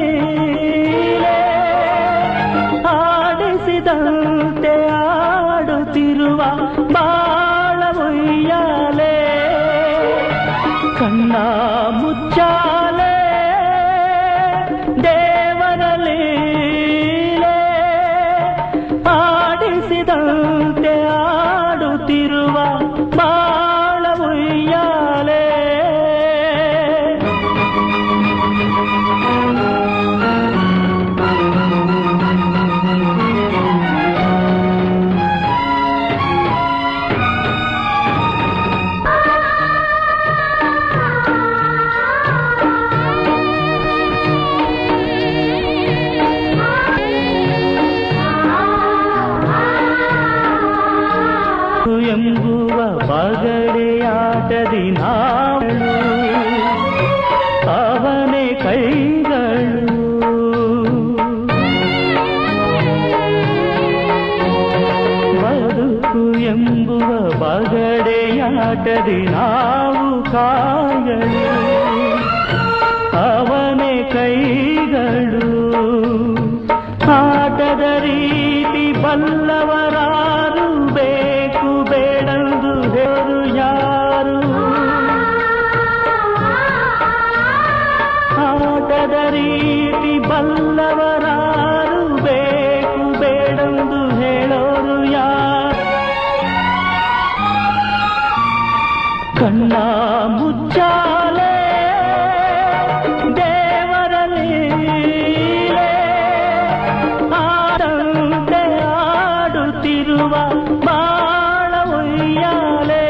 ಆಡಿಸಿದಂತೆ ಆಡುತ್ತಿರುವ ಬಾಳ ಉಯ್ಯಾಲೆ ಕಣ್ಣ ಮುಚ್ಚಾಲೆ ದೇ ಆಡುತ್ತಿರುವ ಬಾಳ ಉಯ್ಯಾಲೆ ಎಂಬುವ ಬಗಡೆಯಾಟದಿ ನಾವಳು ಅವನೇ ಕೈಗಳು ಬದುಕು ಎಂಬುವ ಬಗಡೆಯಾಟದಿ ನಾವು ಕಾಯಳು ಅವನೇ ಕೈಗಳು ಆಟದ ರೀತಿ ಬಲ್ಲವರಾರು ಬೇಕು ಬೇಡಂದು ಹೇರು ಯಾರು ಆಟದ ರೀತಿ ಬಲ್ಲವರಾರು ಬೇಕು ಬೇಡಂದು ಹೇಳೋರು ಯಾರು ಕಣ್ಣ ಮುಚ್ಚಾಲೆ ದೇವರ ಲೀಲೆ ಆಡಂತೆ ಆಡುತ್ತಿರುವ ಬಾಳ ಉಯ್ಯಾಲೆ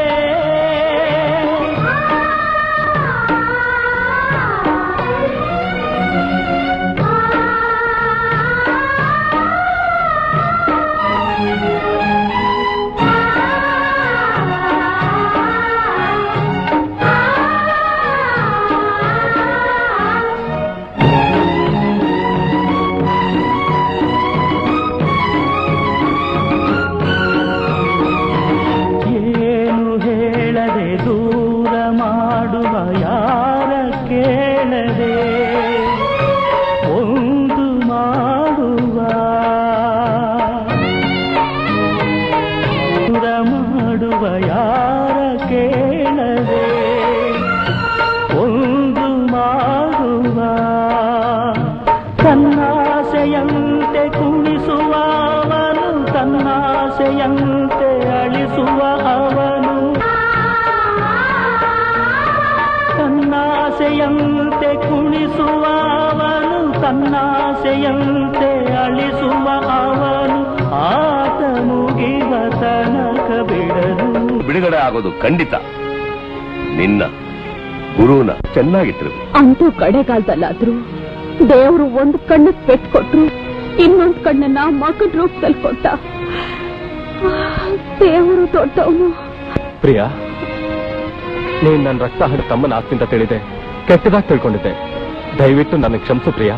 ಏನು ಹೇಳದೆ ದೂರ ಮಾಡುವ ಯಾರ ಕೇಳದೆ ಒಂದು ಮಾಡುವ ದೂರ ಮಾಡುವ ಯಾರ ಕೇಳದೆ ಒಂದು ಮಾಡುವ ತನ್ನಾಸೆಯಂತೆ ಕುಣಿಸುವ ಅವನು ತನ್ನಾಸೆಯಂತೆ ಅಳಿಸುವ ಅವನು ತನ್ನಾಸೆಯಂತೆ ಕುಣಿಸುವ ಅವನು ತನ್ನಾಸೆಯಂತೆ ಅಳಿಸುವ ಅವನು ಆತ ಮುಗಿವ ತನಕ ಬಿಡದು ಬಿಡುಗಡೆ ಆಗೋದು ಖಂಡಿತ ನಿನ್ನ ಗುರುನ ಚೆನ್ನಾಗಿಟ್ಟಿರ್ಬೇಕು ಅಂತೂ ಕಡೆಗಾಲದಲ್ಲಾದ್ರೂ ದೇವರು ಒಂದು ಕಣ್ಣು ಪೆಟ್ಟು ಕೊಟ್ರು ಇನ್ನೊಂದು ಕಣ್ಣನ್ನ ಮಗನ ರೂಪದಲ್ಲಿ ಕೊಟ್ಟ ದೇವರು ದೊಡ್ಡವನು ಪ್ರಿಯಾ ನೀನ್ ನನ್ನ ರಕ್ತ ಹಡ ತಮ್ಮನ ಆಸ್ತಿಂತ ತಿಳಿದೆ ಕೆಟ್ಟದಾಗಿ ತಿಳ್ಕೊಂಡಿದ್ದೆ ದಯವಿಟ್ಟು ನನಗೆ ಕ್ಷಮಿಸು ಪ್ರಿಯಾ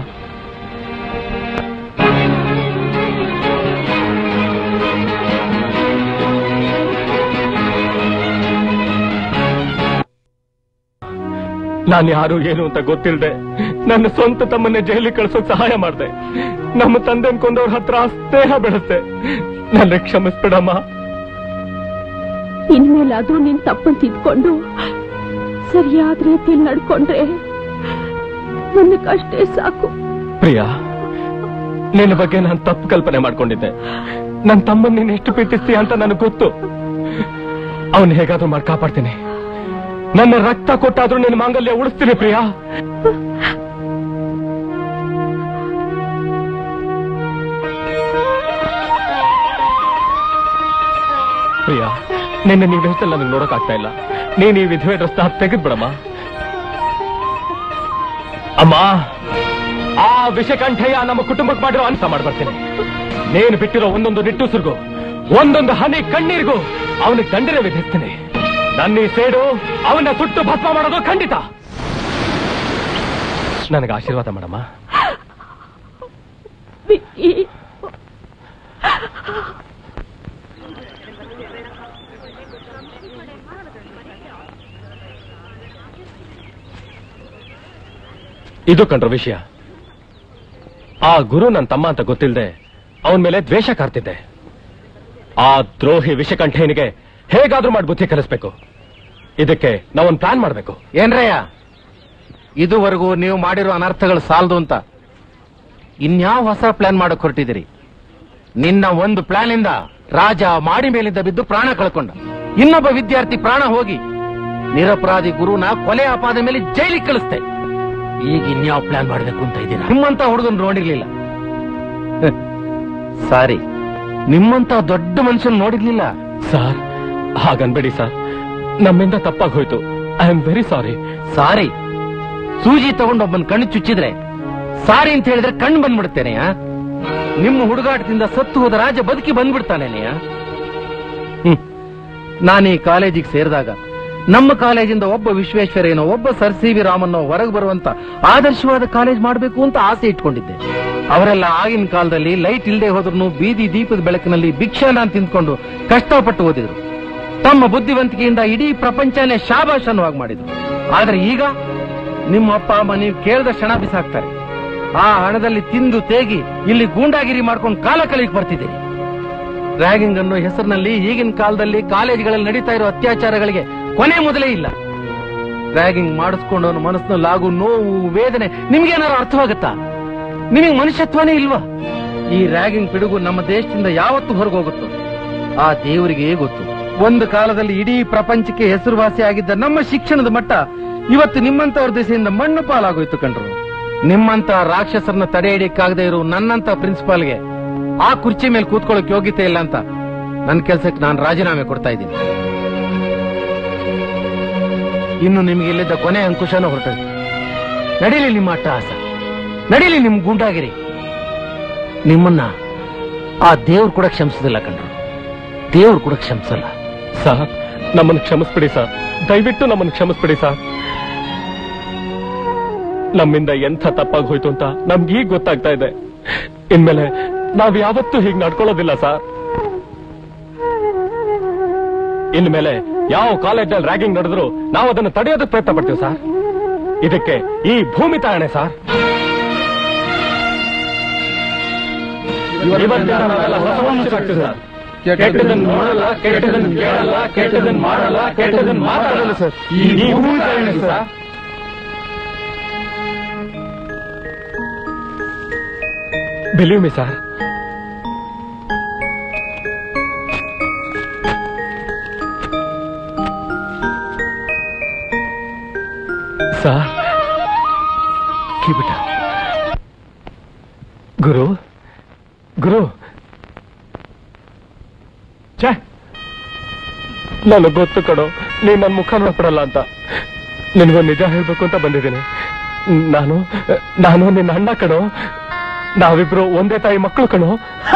ನಾನು ಯಾರು ಏನು ಅಂತ ಗೊತ್ತಿಲ್ಲದೆ ನನ್ನ ಸ್ವಂತ ತಮ್ಮನ್ನೇ ಜೈಲಿಗೆ ಕಳ್ಸೋಕ್ ಸಹಾಯ ಮಾಡಿದೆ ನಮ್ಮ ತಂದೆ ಕೊಂದವ್ರ ಹತ್ರ ಸ್ನೇಹ ಬೆಳೆಸ್ದೆ ನನ್ನ ಕ್ಷಮಿಸ್ಬಿಡಮ್ಮ ಇನ್ಮೇಲಾದ್ರೂ ನಿನ್ ತಪ್ಪನ್ ತಿದ್ಕೊಂಡು ಸರಿಯಾದ ರೀತಿಯಲ್ಲಿ ನಡ್ಕೊಂಡ್ರೆ ನನಗಷ್ಟೇ ಸಾಕು ಪ್ರಿಯಾ ನಿನ್ನ ಬಗ್ಗೆ ನಾನು ತಪ್ಪು ಕಲ್ಪನೆ ಮಾಡ್ಕೊಂಡಿದ್ದೆ ನನ್ನ ತಮ್ಮನ್ ನೀನು ಎಷ್ಟು ಪ್ರೀತಿಸ್ತೀಯ ಅಂತ ನನಗೆ ಗೊತ್ತು ಅವನ್ ಹೇಗಾದ್ರೂ ಮಾಡಿ ಕಾಪಾಡ್ತೀನಿ ನನ್ನ ರಕ್ತ ಕೊಟ್ಟಾದ್ರೂ ನಿನ್ನ ಮಾಂಗಲ್ಯ ಉಳಿಸ್ತೀನಿ ಪ್ರಿಯಾ ಪ್ರಿಯಾ ನಿನ್ನ ನೀವ್ ಹೆಸರು ನನಗೆ ನೋಡಕ್ ಆಗ್ತಾ ಇಲ್ಲ ನೀನ್ ಈ ವಿಧವೆ ಡ್ರೆಸ್ ತೆಗೆದ್ ಬಿಡಮ್ಮ ಅಮ್ಮ ಆ ವಿಷಕಂಠಯ್ಯ ನಮ್ಮ ಕುಟುಂಬಕ್ಕೆ ಮಾಡಿರೋ ಅನ್ಸ ಮಾಡ್ಬರ್ತೀನಿ ನೀನು ಬಿಟ್ಟಿರೋ ಒಂದೊಂದು ನಿಟ್ಟುಸಿರ್ಗು ಒಂದೊಂದು ಹನಿ ಕಣ್ಣೀರಿಗೂ ಅವನಿಗೆ ದಂಡನೆ ವಿಧಿಸ್ತೀನಿ ನನ್ನ ಈ ಸೇಡು ಅವನ ಸುಟ್ಟು ಭಸ್ಮ ಮಾಡೋದು ಖಂಡಿತ ನನಗೆ ಆಶೀರ್ವಾದ ಮಾಡಮ್ಮ ಇದು ಕಂಡ್ರ ವಿಷಯ ಆ ಗುರು ನನ್ನ ತಮ್ಮ ಅಂತ ಗೊತ್ತಿಲ್ಲದೆ ಅವನ ಮೇಲೆ ದ್ವೇಷ ಕಾರ್ತಿದ್ದೆ ಆ ದ್ರೋಹಿ ವಿಷಕಂಠೇನಿಗೆ ಹೇಗಾದ್ರೂ ಮಾಡಿ ಬುದ್ಧಿ ಕಲಿಸ್ಬೇಕು ಇದಕ್ಕೆ ನಾವೊಂದು ಪ್ಲಾನ್ ಮಾಡ್ಬೇಕು ಏನ್ರಯ್ಯ ಇದುವರೆಗೂ ನೀವು ಮಾಡಿರೋ ಅನರ್ಥಗಳು ಸಾಲದು ಅಂತ ಇನ್ಯಾವ ಹೊಸ ಪ್ಲಾನ್ ಮಾಡಕ್ ಹೊರಟಿದ್ದೀರಿ ನಿನ್ನ ಒಂದು ಪ್ಲಾನ್ ಇಂದ ರಾಜ ಮಾಡಿ ಮೇಲಿಂದ ಬಿದ್ದು ಪ್ರಾಣ ಕಳ್ಕೊಂಡ ಇನ್ನೊಬ್ಬ ವಿದ್ಯಾರ್ಥಿ ಪ್ರಾಣ ಹೋಗಿ ನಿರಪರಾಧಿ ಗುರುನ ಕೊಲೆ ಅಪಾದ ಮೇಲೆ ಜೈಲಿಗೆ ಕಳಿಸ್ತೆ ಈಗ ಇನ್ಯಾವ ಪ್ಲಾನ್ ಮಾಡಬೇಕು ಅಂತ ಇದ್ದೀರಾ ನಿಮ್ಮಂತ ಹುಡುಗನ್ ನೋಡಿರ್ಲಿಲ್ಲ ಹ, ಸಾರಿ ನಿಮ್ಮಂತ ದೊಡ್ಡ ಮನುಷ್ಯನ್ ನೋಡಿರ್ಲಿಲ್ಲ ಸರ್ ಹಾಗನ್ಬೇಡಿ ಸರ್ ನಮ್ಮಿಂದ ತಪ್ಪಾಗೋಯ್ತು I am very sorry sorry ಸೂಜಿ ತಗೊಂಡು ಒಬ್ಬನ್ ಕಣ್ಣು ಚುಚ್ಚಿದ್ರೆ ಸಾರಿ ಅಂತ ಹೇಳಿದ್ರೆ ಕಣ್ಣು ಬಂದ್ಬಿಡ್ತೇನೆ ನಿಮ್ಮ ಹುಡುಗಾಟದಿಂದ ಸತ್ತು ಹೋದ ರಾಜ ಬದುಕಿ ಬಂದ್ಬಿಡ್ತಾನೇನೆಯ ಹ್ಮ್ ನಾನು ಈ ಕಾಲೇಜಿಗೆ ಸೇರಿದಾಗ ನಮ್ಮ ಕಾಲೇಜಿಂದ ಒಬ್ಬ ವಿಶ್ವೇಶ್ವರಯ್ಯನೋ ಒಬ್ಬ ಸರ್ ಸಿ ವಿ ರಾಮನ್ನೋ ಹೊರಗೆ ಬರುವಂತ ಆದರ್ಶವಾದ ಕಾಲೇಜ್ ಮಾಡಬೇಕು ಅಂತ ಆಸೆ ಇಟ್ಕೊಂಡಿದ್ದೆ ಅವರೆಲ್ಲ ಆಗಿನ ಕಾಲದಲ್ಲಿ ಲೈಟ್ ಇಲ್ಲದೆ ಹೋದ್ರು ಬೀದಿ ದೀಪದ ಬೆಳಕಿನಲ್ಲಿ ಭಿಕ್ಷಾನ ತಿಂದ್ಕೊಂಡು ಕಷ್ಟಪಟ್ಟು ಓದಿದ್ರು ತಮ್ಮ ಬುದ್ಧಿವಂತಿಕೆಯಿಂದ ಇಡೀ ಪ್ರಪಂಚನೇ ಶಾಬಾಷ್ ಅನ್ನುವಾಗ ಮಾಡಿದ್ರು ಆದ್ರೆ ಈಗ ನಿಮ್ಮ ಅಪ್ಪ ಅಮ್ಮ ನೀವು ಕೇಳಿದ ಕ್ಷಣ ಬಿಸಾಕ್ತಾರೆ ಆ ಹಣದಲ್ಲಿ ತಿಂದು ತೇಗಿ ಇಲ್ಲಿ ಗೂಂಡಾಗಿರಿ ಮಾಡ್ಕೊಂಡು ಕಾಲ ಕಲಿಕ್ ಬರ್ತಿದ್ದೀರಿ ರ್ಯಾಗಿಂಗ್ ಅನ್ನೋ ಹೆಸರಿನಲ್ಲಿ ಈಗಿನ ಕಾಲದಲ್ಲಿ ಕಾಲೇಜುಗಳಲ್ಲಿ ನಡೀತಾ ಇರೋ ಅತ್ಯಾಚಾರಗಳಿಗೆ ಕೊನೆ ಮೊದಲೇ ಇಲ್ಲ ರ್ಯಾಗಿಂಗ್ ಮಾಡಿಸ್ಕೊಂಡವನ ಮನಸ್ಸಿನಲ್ಲಿ ಆಗೋ ನೋವು ವೇದನೆ ನಿಮ್ಗೇನಾದ್ರು ಅರ್ಥವಾಗುತ್ತಾ ನಿಮಗೆ ಮನುಷ್ಯತ್ವನೇ ಇಲ್ವಾ ಈ ರ್ಯಾಗಿಂಗ್ ಪಿಡುಗು ನಮ್ಮ ದೇಶದಿಂದ ಯಾವತ್ತು ಹೊರಗೆ ಹೋಗುತ್ತೋ ಆ ದೇವರಿಗೆ ಗೊತ್ತು ಒಂದು ಕಾಲದಲ್ಲಿ ಇಡೀ ಪ್ರಪಂಚಕ್ಕೆ ಹೆಸರುವಾಸಿ ಆಗಿದ್ದ ನಮ್ಮ ಶಿಕ್ಷಣದ ಮಟ್ಟ ಇವತ್ತು ನಿಮ್ಮಂತವ್ರ ದಿಸೆಯಿಂದ ಮಣ್ಣು ಪಾಲಾಗೋಯ್ತು ಕಂಡ್ರು ನಿಮ್ಮಂತ ರಾಕ್ಷಸರನ್ನ ತಡೆ ಹಿಡಿಯಕ್ಕಾಗದೆ ಇರೋ ನನ್ನಂತ ಪ್ರಿನ್ಸಿಪಾಲ್ಗೆ ಆ ಕುರ್ಚಿ ಮೇಲೆ ಕೂತ್ಕೊಳ್ಳೋಕೆ ಯೋಗ್ಯತೆ ಇಲ್ಲ ಅಂತ ನನ್ನ ಕೆಲಸಕ್ಕೆ ನಾನು ರಾಜೀನಾಮೆ ಕೊಡ್ತಾ ಇದ್ದೀನಿ ಇನ್ನು ನಿಮಗೆ ಇಲ್ಲಿದ್ದ ಕೊನೆ ಅಂಕುಶನೂ ಹೊರಟೋಯ್ತು ನಡೀಲಿ ನಿಮ್ಮ ಅಟ್ಟಹಾಸ ನಡೀಲಿ ನಿಮ್ ಗೂಂಡಾಗಿರಿ ನಿಮ್ಮನ್ನ ಆ ದೇವ್ರು ಕೂಡ ಕ್ಷಮಿಸೋದಿಲ್ಲ ಕಂಡ್ರು ದೇವ್ರು ಕೂಡ ಕ್ಷಮಿಸಲ್ಲ ಸರ್ ನಮ್ಮನ್ನು ಕ್ಷಮಿಸ್ಬಿಡಿ ಸರ್ ದಯವಿಟ್ಟು ನಮ್ಮನ್ನು ಕ್ಷಮಿಸ್ಬಿಡಿ ಸರ್ ನಮ್ಮಿಂದ ಎಂಥ ತಪ್ಪಾಗಿ ಹೋಯ್ತು ಅಂತ ನಮ್ಗೆ ಈಗ ಗೊತ್ತಾಗ್ತಾ ಇದೆ ಇನ್ಮೇಲೆ ನಾವ್ ಯಾವತ್ತೂ ಹೀಗೆ ನಡ್ಕೊಳ್ಳೋದಿಲ್ಲ ಸರ್ ಇನ್ಮೇಲೆ ಯಾವ ಕಾಲೇಜಲ್ಲಿ ರ್ಯಾಗಿಂಗ್ ನಡೆದ್ರು ನಾವು ಅದನ್ನು ತಡೆಯೋದಕ್ಕೆ ಪ್ರಯತ್ನ ಪಡ್ತೀವಿ ಸರ್ ಇದಕ್ಕೆ ಈ ಭೂಮಿ ತಾರಣೆ ಸರ್ ಇವತ್ತಿಂದ ನಾವೆಲ್ಲ ಹೊಸ ಮನುಷ್ಯರಾಗ್ತೀವಿ ಸರ್ ಕೆಟ್ಟದನ್ನು ನೋಡಲ್ಲ ಕೆಟ್ಟದನ್ನು ಕೇಳಲ್ಲ ಕೆಟ್ಟದನ್ನು ಮಾಡಲ್ಲ ಕೆಟ್ಟದನ್ನು ಮಾತಾಡಲ್ಲ ಸರ್ ಈ ಭೂಮಿ ತಾರಣೆ sir believe me sir sir ಕಿಬಿಟ ಗುರು ಗುರು ಛೇ ನನಗೆ ಗೊತ್ತು ಕಣೋ ನೀನ್ ನನ್ನ ಮುಖ ನೋಡ್ಬಿಡಲ್ಲ ಅಂತ ನಿನಗೊಂದು ನಿಜ ಹೇಳ್ಬೇಕು ಅಂತ ಬಂದಿದ್ದೀನಿ ನಾನು ನಾನು ನಿನ್ನ ಅಣ್ಣ ಕಣೋ ನಾವಿಬ್ರು ಒಂದೇ ತಾಯಿ ಮಕ್ಕಳು ಕಣೋ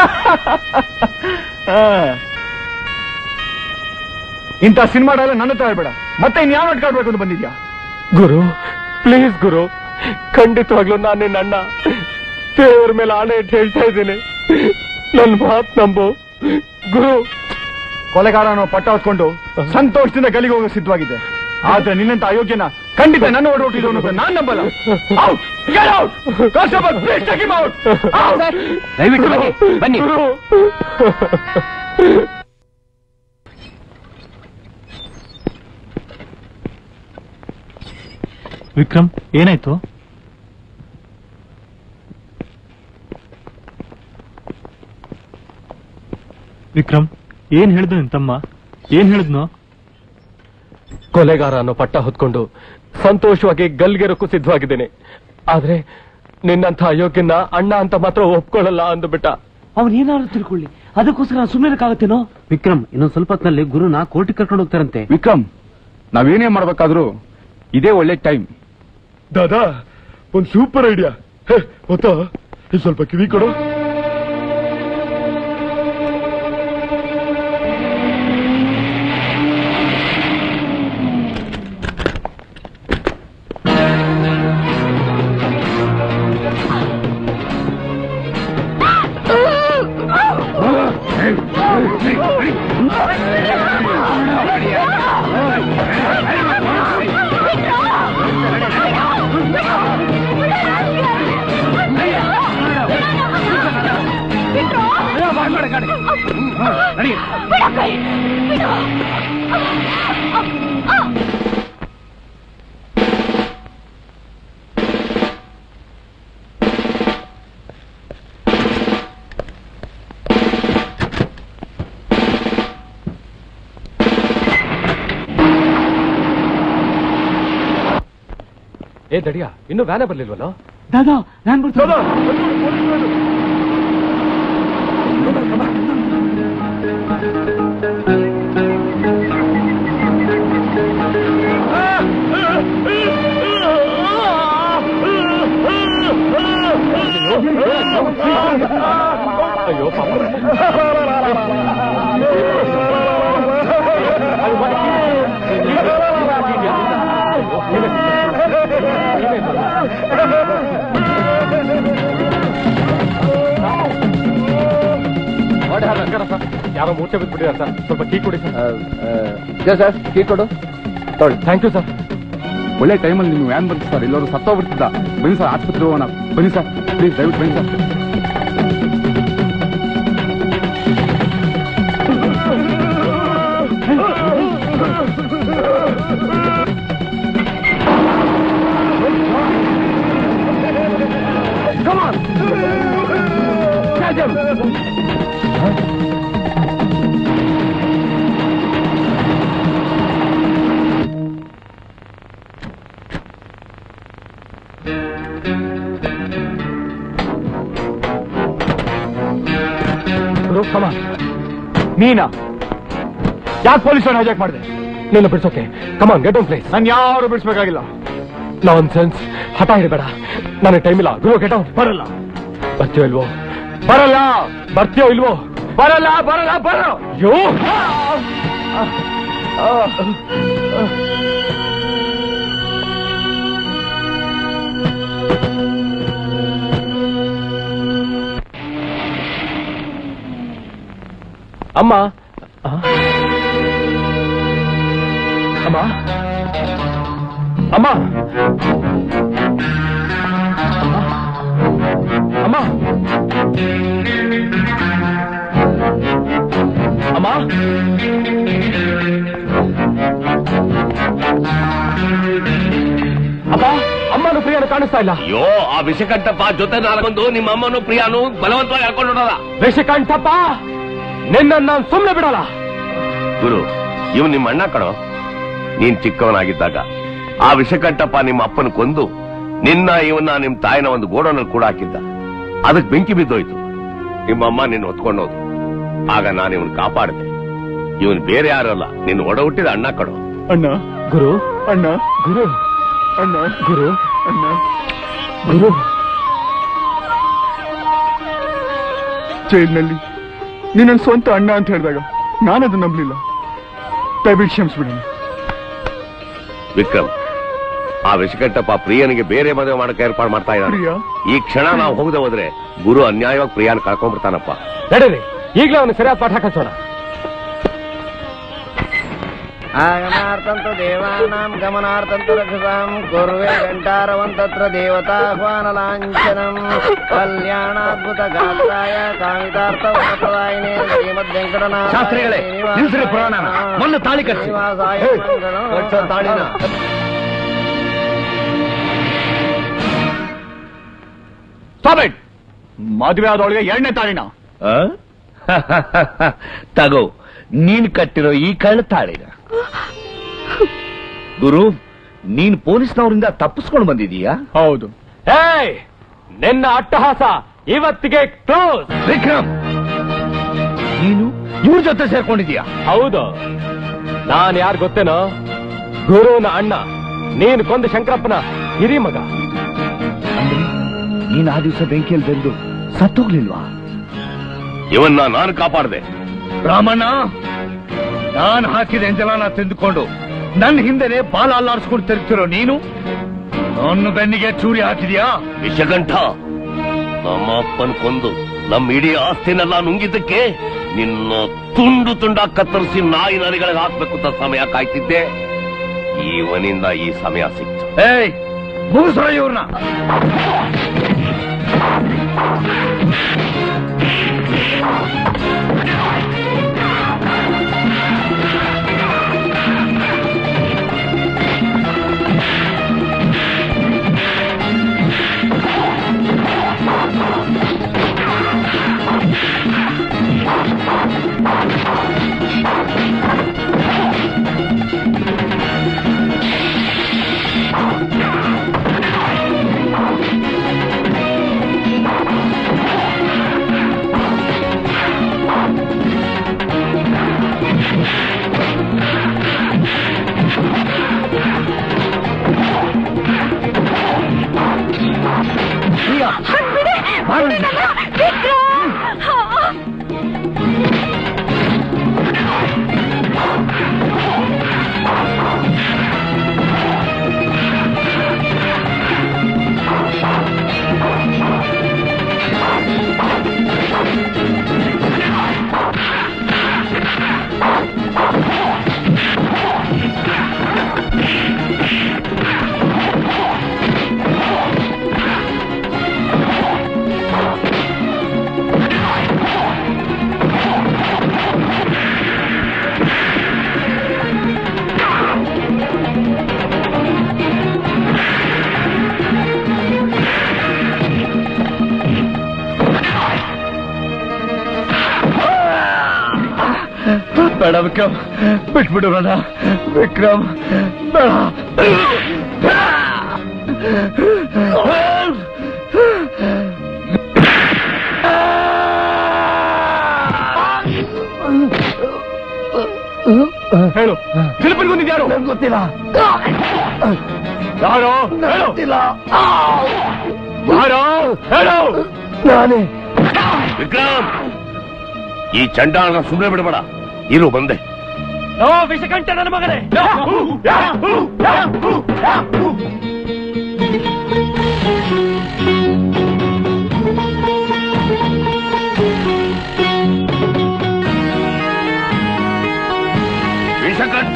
ಇಂಥ ಸಿನಿಮಾಡೆಲ್ಲ ನನ್ನ ಹತ್ರ ಹೇಳ್ಬೇಡ ಮತ್ತೆ ಇನ್ಯಾವ ನಾಟಕ ಆಡ್ಬೇಕು ಅಂತ ಬಂದಿದ್ಯಾ ಗುರು ಪ್ಲೀಸ್ ಗುರು ಖಂಡಿತವಾಗ್ಲೂ ನಾನು ನಿನ್ನ ಅಣ್ಣ ದೇವ್ರ ಮೇಲೆ ಆಣೆ ಇಟ್ಟು ಹೇಳ್ತಾ ಇದ್ದೀನಿ ನನ್ ಮಾತ್ ನಂಬು ಗುರು ಕೊಲೆಗಾರ ಅನ್ನೋ ಪಟ್ಟ ಹೊತ್ಕೊಂಡು ಸಂತೋಷದಿಂದ ಗಲಿಗೆ ಹೋಗೋ ಸಿದ್ಧವಾಗಿದೆ ಆದ್ರೆ ನಿನ್ನಂತ ಅಯೋಗ್ಯನ ಖಂಡಿತ ನನ್ನ ಓಡೋಟಿದ್ರು ಅಂತ ನಾನ್ ನಂಬಲ್ಲ Out! Get out! Constable, please take him out! Out! ದಯವಿಟ್ಟು ಬನ್ನಿ, ಬನ್ನಿ. ವಿಕ್ರಮ್ ಏನಾಯ್ತು ವಿಕ್ರಮ್ ಏನ್ ಹೇಳಿದ್ರು ನಿನ್ ತಮ್ಮ ಏನ್ ಹೇಳಿದ್ನೋ ಕೊಲೆಗಾರ ಅನ್ನೋ ಪಟ್ಟ ಹೊತ್ಕೊಂಡು ಸಂತೋಷವಾಗಿ ಗಲ್ಗೆರಕ್ಕೂ ಸಿದ್ಧವಾಗಿದ್ದೇನೆ ಆದ್ರೆ ನಿನ್ನಂಥ ಅಯೋಗ್ಯನ ಅಣ್ಣ ಅಂತ ಮಾತ್ರ ಒಪ್ಕೊಳ್ಳಲ್ಲ ಅಂದ್ಬಿಟ್ಟ ಅವ್ನು ಏನಾದ್ರು ತಿಳ್ಕೊಳ್ಳಿ ಅದಕ್ಕೋಸ್ಕರ ಸುಮ್ಮನೆಕ್ಕಾಗತ್ತೇನೋ ವಿಕ್ರಮ್ ಇನ್ನೊಂದ್ ಸ್ವಲ್ಪ ಹೊತ್ತಿನಲ್ಲಿ ಗುರುನ ಕೋರ್ಟಿಗೆ ಕರ್ಕೊಂಡು ಹೋಗ್ತಾರಂತೆ ವಿಕ್ರಮ್ ನಾವೇನೇ ಮಾಡ್ಬೇಕಾದ್ರೂ ಇದೇ ಒಳ್ಳೆ ಟೈಮ್ ದಾದಾ ಒಂದ್ ಸೂಪರ್ ಐಡಿಯಾ ಗೊತ್ತಾ ಇದು ಸ್ವಲ್ಪ ಕಿವಿ ಕೊಡು ಏ ದಡಿಯ ಇನ್ನು ವ್ಯಾನೇ ಬರ್ಲಿಲ್ವಲ್ಲ ದಾದಾ ನಾನು ಬರ್ತೀನಿ ಅಯ್ಯೋ ಪಾಪ ಮಾಡಿ ಹಾಗೆ ಹಂಗಾರ ಸರ್ ಯಾರೋ ಮೂರ್ಛೆ ಬಿದ್ದುಬಿಟ್ಟಿದ್ದಾರೆ ಸರ್ ಸ್ವಲ್ಪ ಕೀ ಕೊಡಿ ಸರ್ ಸರ್ ಕೀ ಕೊಡು ತೊಗೊಳ್ಳಿ ಥ್ಯಾಂಕ್ ಯು ಸರ್ ಒಳ್ಳೆ ಟೈಮಲ್ಲಿ ನಿಮ್ಗೆ ವ್ಯಾನ್ ಬಂತು ಸರ್ ಎಲ್ಲರೂ ಸತ್ತೋಗ್ಬಿಡ್ತಿದ್ದ ಬನ್ನಿ ಸರ್ ಆಸ್ಪತ್ರೆ ಹೋಗೋಣ ಬನ್ನಿ ಸರ್ ಪ್ಲೀಸ್ ದಯವಿಟ್ಟು ಬನ್ನಿ sir Come on! Catch him! ಕಮ ನೀನಾ ಯಾಕೆ ಪೊಲೀಸ್ ಹೈಜಾಕ್ ಮಾಡಿದೆ ನಿನ್ನ ಬಿಡ್ಸೋಕೆ ಕಮಾನ್ ಗೆಟ್ ಒನ್ ಪ್ಲೇಸ್ ನಾನು ಯಾರು ಬಿಡಿಸ್ಬೇಕಾಗಿಲ್ಲ ನಾನ್ ಸೆನ್ಸ್ ಹಠ ಹಿಡಬೇಡ ನನಗೆ ಟೈಮ್ ಇಲ್ಲ ಗುರು ಗೆಟ್ ಔಟ್ ಬರಲ್ಲ ಬರ್ತೀಯೋ ಇಲ್ವೋ ಬರಲ್ಲ ಬರ್ತೀಯೋ ಇಲ್ವೋ ಬರಲ್ಲ ಬರಲ್ಲ ಬರೋ ಯೋ ಅಮ್ಮ ಆ? ಅಮ್ಮ ಅಮ್ಮ ಅಮ್ಮ ಅಮ್ಮ ಅಮ್ಮ ಅಮ್ಮನು ಪ್ರಿಯನು ಕಾಣಿಸ್ತಾ ಇಲ್ಲ ಅಯ್ಯೋ ಆ ವಿಷಕಂಠಪ್ಪ ಜೊತೆ ನಾಲ್ಕೊಂದು ನಿಮ್ಮ ಅಮ್ಮನು ಪ್ರಿಯಾನು ಬಲವಂತವಾಗಿ ಹಾಕೊಂಡು ಹೊರಡಲ್ಲ ವೇಷಕಾಂತಪ್ಪ ನಿನ್ನ ನಾನು ಸುಮ್ಮನೆ ಬಿಡಲ್ಲ ಗುರು ಇವ್ ನಿಮ್ಮ ಅಣ್ಣ ಕಣೋ ನೀನ್ ಚಿಕ್ಕವನಾಗಿದ್ದಾಗ ಆ ವಿಷಕಂಠಪ್ಪ ನಿಮ್ಮ ಅಪ್ಪನ ಕೊಂದು ನಿನ್ನ ಇವನ್ನ ನಿಮ್ ತಾಯಿನ ಒಂದು ಗೋಡನಲ್ಲಿ ಕೂಡ ಹಾಕಿದ್ದ ಅದಕ್ ಬೆಂಕಿ ಬಿದ್ದೋಯ್ತು ನಿಮ್ಮ ಅಮ್ಮ ನಿನ್ನ ಹೊತ್ಕೊಂಡೋದು ಆಗ ನಾನು ಇವನ್ ಕಾಪಾಡಿದೆ ಇವನ್ ಬೇರೆ ಯಾರಲ್ಲ ನಿನ್ನ ಒಡ ಹುಟ್ಟಿದ ಅಣ್ಣ ಕಣೋ ಅಣ್ಣ ಗುರು ಅಣ್ಣ ಗುರು ಅಣ್ಣ ಗುರು ಅಣ್ಣ ಗುರು ಜೈಲ್ನಲ್ಲಿ ನೀನ್ ನನ್ ಸ್ವಂತ ಅಣ್ಣ ಅಂತ ಹೇಳಿದಾಗ ನಾನದು ನಂಬಲಿಲ್ಲ ದಯವಿಟ್ಟು ಕ್ಷಮಿಸ್ಬಿಡೋಣ ವಿಕ್ರಮ್ ಆ ವಿಷಕಂಠಪ್ಪ ಪ್ರಿಯನಿಗೆ ಬೇರೆ ಮದುವೆ ಮಾಡಕ್ಕೆ ಏರ್ಪಾಡು ಮಾಡ್ತಾ ಇದ್ದಾನೆ ಪ್ರಿಯಾ? ಈ ಕ್ಷಣ ನಾವು ಹೋಗದೆ ಹೋದ್ರೆ ಗುರು ಅನ್ಯಾಯವಾಗಿ ಪ್ರಿಯಾನ್ ಕಳ್ಕೊಂಡ್ಬಿಡ್ತಾನಪ್ಪ ನಡೀರಿ ಈಗಲೇ ಅವನು ಸರಿಯಾದ ಪಾಠ ಕಲ್ಸೋಣ ಆಗಮಾರ್ಥಂತು ದೇವಾನಾಂ ಗಮನಾರ್ಥಂತು ರಕ್ಷಸಾಂ ಕುರ್ವೆ ಘಂಟಾರವಂತತ್ರ ದೇವತಾಹ್ವಾನ ಲಾಂಛನಂ ಕಲ್ಯಾಣಾದ್ಭುತ ಗಾತ್ರಾಯ ಕಾಮಿತಾರ್ಥ ಪ್ರದಾಯಿನೇ ಶ್ರೀಮದ್ ವೆಂಕಟನಾಥ ಶಾಸ್ತ್ರಿಗಳೇ ನಿಲ್ಸ್ರಿ ಪುರಾಣನ ಮೊನ್ನೆ ತಾಳಿ ಕಟ್ಸಿ ಕಟ್ಸೋ ತಾಳಿನ ಸ್ಟಾಪ್ ಇಟ್ ಮದುವೆ ಆದವಳಿಗೆ ಎರಡನೇ ತಾಳಿನ ಆ? ತಗೋ ನೀನ್ ಕಟ್ಟಿರೋ ಈ ಕಳ್ಳ ತಾಳಿನ ಗುರು ನೀನ್ ಪೊಲೀಸ್ನವರಿಂದ ತಪ್ಪಿಸ್ಕೊಂಡು ಬಂದಿದೀಯಾ ಹೌದು ಏಯ್ ನಿನ್ನ ಅಟ್ಟಹಾಸ ಇವತ್ತಿಗೆ ಕ್ಲೋಸ್ ವಿಕ್ರಮ್ ನೀನು ಇವ್ರ ಜೊತೆ ಸೇರ್ಕೊಂಡಿದೀಯಾ ಹೌದು ನಾನ್ ಯಾರು ಗೊತ್ತೇನೋ ಗುರುನ ಅಣ್ಣ ನೀನು ಕೊಂದ ಶಂಕರಪ್ಪನ ಹಿರಿ ಮಗ ನೀನ್ ಆ ದಿವಸ ಬೆಂಕಿಯಲ್ಲಿ ಬೆಂದು ಸತ್ತೋಗ್ಲಿಲ್ವಾ ಇವನ್ನ ನಾನು ಕಾಪಾಡಿದೆ ರಾಮಣ್ಣ ನಾನ್ ಹಾಕಿದ ಎಂಜಲಾನ ತಿಂದುಕೊಂಡು ನನ್ನ ಹಿಂದೆನೆ ಬಾಲ ಅಲ್ಲಾಡ್ಸ್ಕೊಂಡು ತಿರುಗ್ತಿರೋ ನೀನು ನನ್ನ ಬೆನ್ನಿಗೆ ಚೂರಿ ಹಾಕಿದ್ಯಾ ವಿಷಗಂಠ ನಮ್ಮ ಅಪ್ಪನ್ ಕೊಂದು ನಮ್ಮ ಇಡೀ ಆಸ್ತಿನೆಲ್ಲ ನುಂಗಿದ್ದಕ್ಕೆ ನಿನ್ನ ತುಂಡು ತುಂಡ ಕತ್ತರಿಸಿ ನಾಯಿ ನರಿಗಳಿಗೆ ಹಾಕ್ಬೇಕು ಅಂತ ಸಮಯ ಕಾಯ್ತಿದ್ದೆ ಇವನಿಂದ ಈ ಸಮಯ ಸಿಕ್ತು ಏಯ್ ಮುಗಿಸ್ರ ಇವ್ರನ್ನ ಆ ಬೇಡ ವಿಕ್ರಮ್ ಬಿಟ್ಬಿಡು ನನ್ನ ವಿಕ್ರಮ್ ಬೇಡ ಹೇಳು ಶಿಲ್ಪನ್ ಬಂದಿದ್ಯಾರು ಗೊತ್ತಿಲ್ಲ ಯಾರೋ ಹೇಳು ಗೊತ್ತಿಲ್ಲ ಯಾರೋ ಹೇಳು ನಾನೇ ವಿಕ್ರಮ್ ಈ ಚಂಡಾಳನ ಸುಮ್ಮನೆ ಬಿಡಬೇಡ ಇರು ಬಂದೆ ಓ ವಿಷಕಂಠ ನನ್ನ ಮಗನೇ ವಿಷಕಂಠ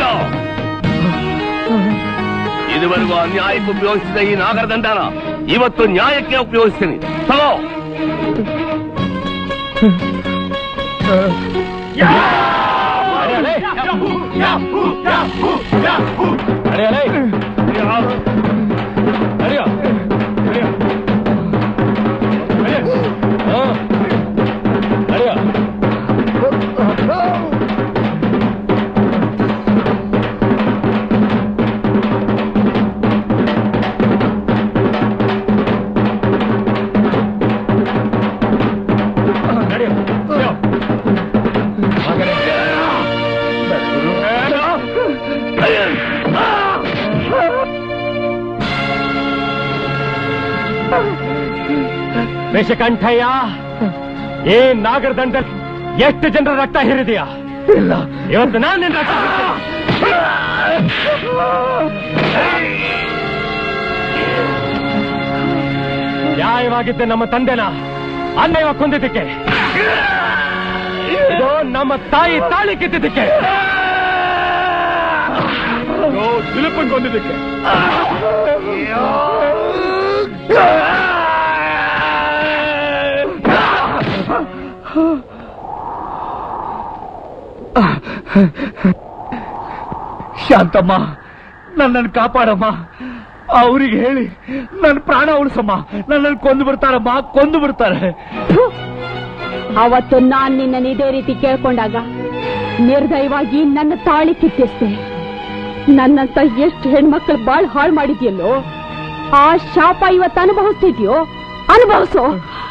ಇದುವರೆಗೂ ಅನ್ಯಾಯಕ್ಕೆ ಉಪಯೋಗಿಸಿದ ಈ ನಾಗರದಂಡನ ಇವತ್ತು ನ್ಯಾಯಕ್ಕೆ ಉಪಯೋಗಿಸ್ತೀನಿ ತಗೋ ವಿಷಕಂಠಯ್ಯ ಏ ನಾಗರದಂಡ ಎಷ್ಟು ಜನರ ರಕ್ತ ಹಿರಿದೆಯಾ ಇಲ್ಲ ಇವತ್ತು ನಾನು ನಿನ್ನ ರಕ್ತ ಹೀರ್ತೀನಿ. ನ್ಯಾಯವಾಗಿದ್ದ ನಮ್ಮ ತಂದೆನ ಅನ್ಯಾಯವಾಗಿ ಕೊಂದಿದ್ದಕ್ಕೆ ಇದು ನಮ್ಮ ತಾಯಿ ತಾಳಿ ಕಿತ್ತಿದ್ದಕ್ಕೆ ಶಿಲ್ಪನ್ ಬಂದಿದ್ದಕ್ಕೆ ಶಾಂತಮ್ಮ ನನ್ನನ್ನು ಕಾಪಾಡಮ್ಮ ಅವ್ರಿಗೆ ಹೇಳಿ ನನ್ನ ಪ್ರಾಣ ಉಳಿಸಮ್ಮ ನನ್ನನ್ನು ಕೊಂದು ಬಿಡ್ತಾರಮ್ಮ ಕೊಂದು ಬಿಡ್ತಾರೆ ಅವತ್ತು ನಾನ್ ನಿನ್ನ ಇದೇ ರೀತಿ ಕೇಳ್ಕೊಂಡಾಗ ನಿರ್ದಯವಾಗಿ ನನ್ನ ತಾಳಿ ಕಿತ್ತಿಸ್ದೆ ನನ್ನಂತ ಎಷ್ಟು ಹೆಣ್ಮಕ್ಳು ಬಾಳ್ ಹಾಳು ಮಾಡಿದ್ಯಲ್ಲೋ ಆ ಶಾಪ ಇವತ್ತು ಅನುಭವಿಸ್ತಿದ್ಯೋ ಅನುಭವಿಸೋ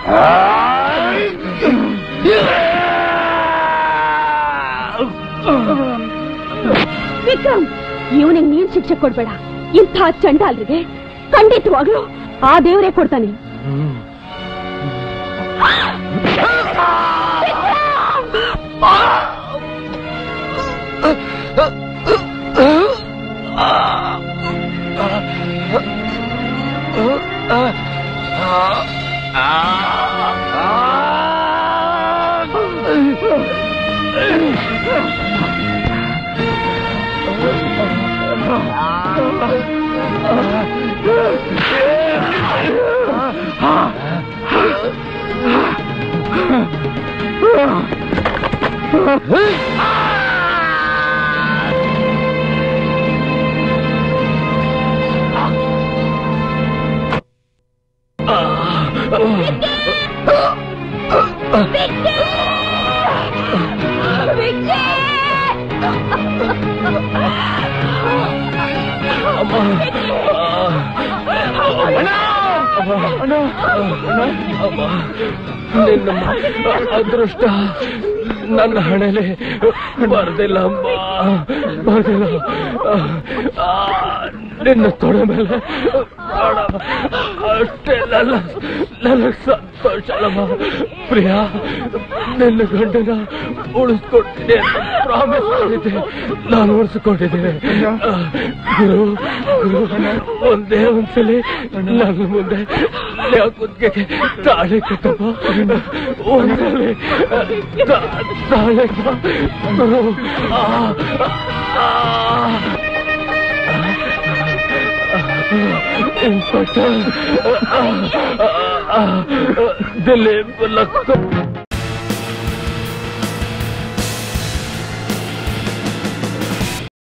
ವಿಕ್ರಮ್ ಇವನಿಗೆ ನೀನ್ ಶಿಕ್ಷೆ ಕೊಡ್ಬೇಡ ಇಂಥ ಚಂಡಾಲ್ರಿಗೆ ಖಂಡಿತವಾಗ್ಲೂ ಆ ದೇವರೇ ಕೊಡ್ತಾನೆ ನಿನ್ನ ಅದೃಷ್ಟ ನನ್ನ ಹಣೆಲೆ ಬರ್ದಿಲ್ಲ ಅಮ್ಮ ಬರ್ದಿಲ್ಲ ನಿನ್ನ ತೊಡೆ ಮೇಲೆ ಪ್ರಾಣ ಅಷ್ಟೇ ನನ್ನ ನನಗೆ ಸಂತೋಷ ಅಲ್ಲಮ್ಮ ಪ್ರಿಯಾ ನಿನ್ನ ಗಂಡನ ಉಳಿಸ್ಕೊಡ್ತೀನಿ ಅಂತ ಪ್ರಾಮಿಸ್ ಮಾಡಿದ್ದೆ ನಾನು ಉಳಿಸ್ಕೊಂಡಿದ್ದೇನೆ ಗುರು ಗುರು ಒಂದೇ ಒಂದ್ಸಲಿ ನನ್ನ ಮುಂದೆ ಕುತ್ತಿಗೆ ತಾಳಿ ಕಟ್ಟಪ್ಪ ಒಂದ್ಸಲಿ ತಾ- ತಾಳಿ ಕ- ಗುರು ಆ, ಆ, ಇನ್ಸ್ಪೆಕ್ಟರ್ ದಿಲೀಪ್ ಲಕ್ಕ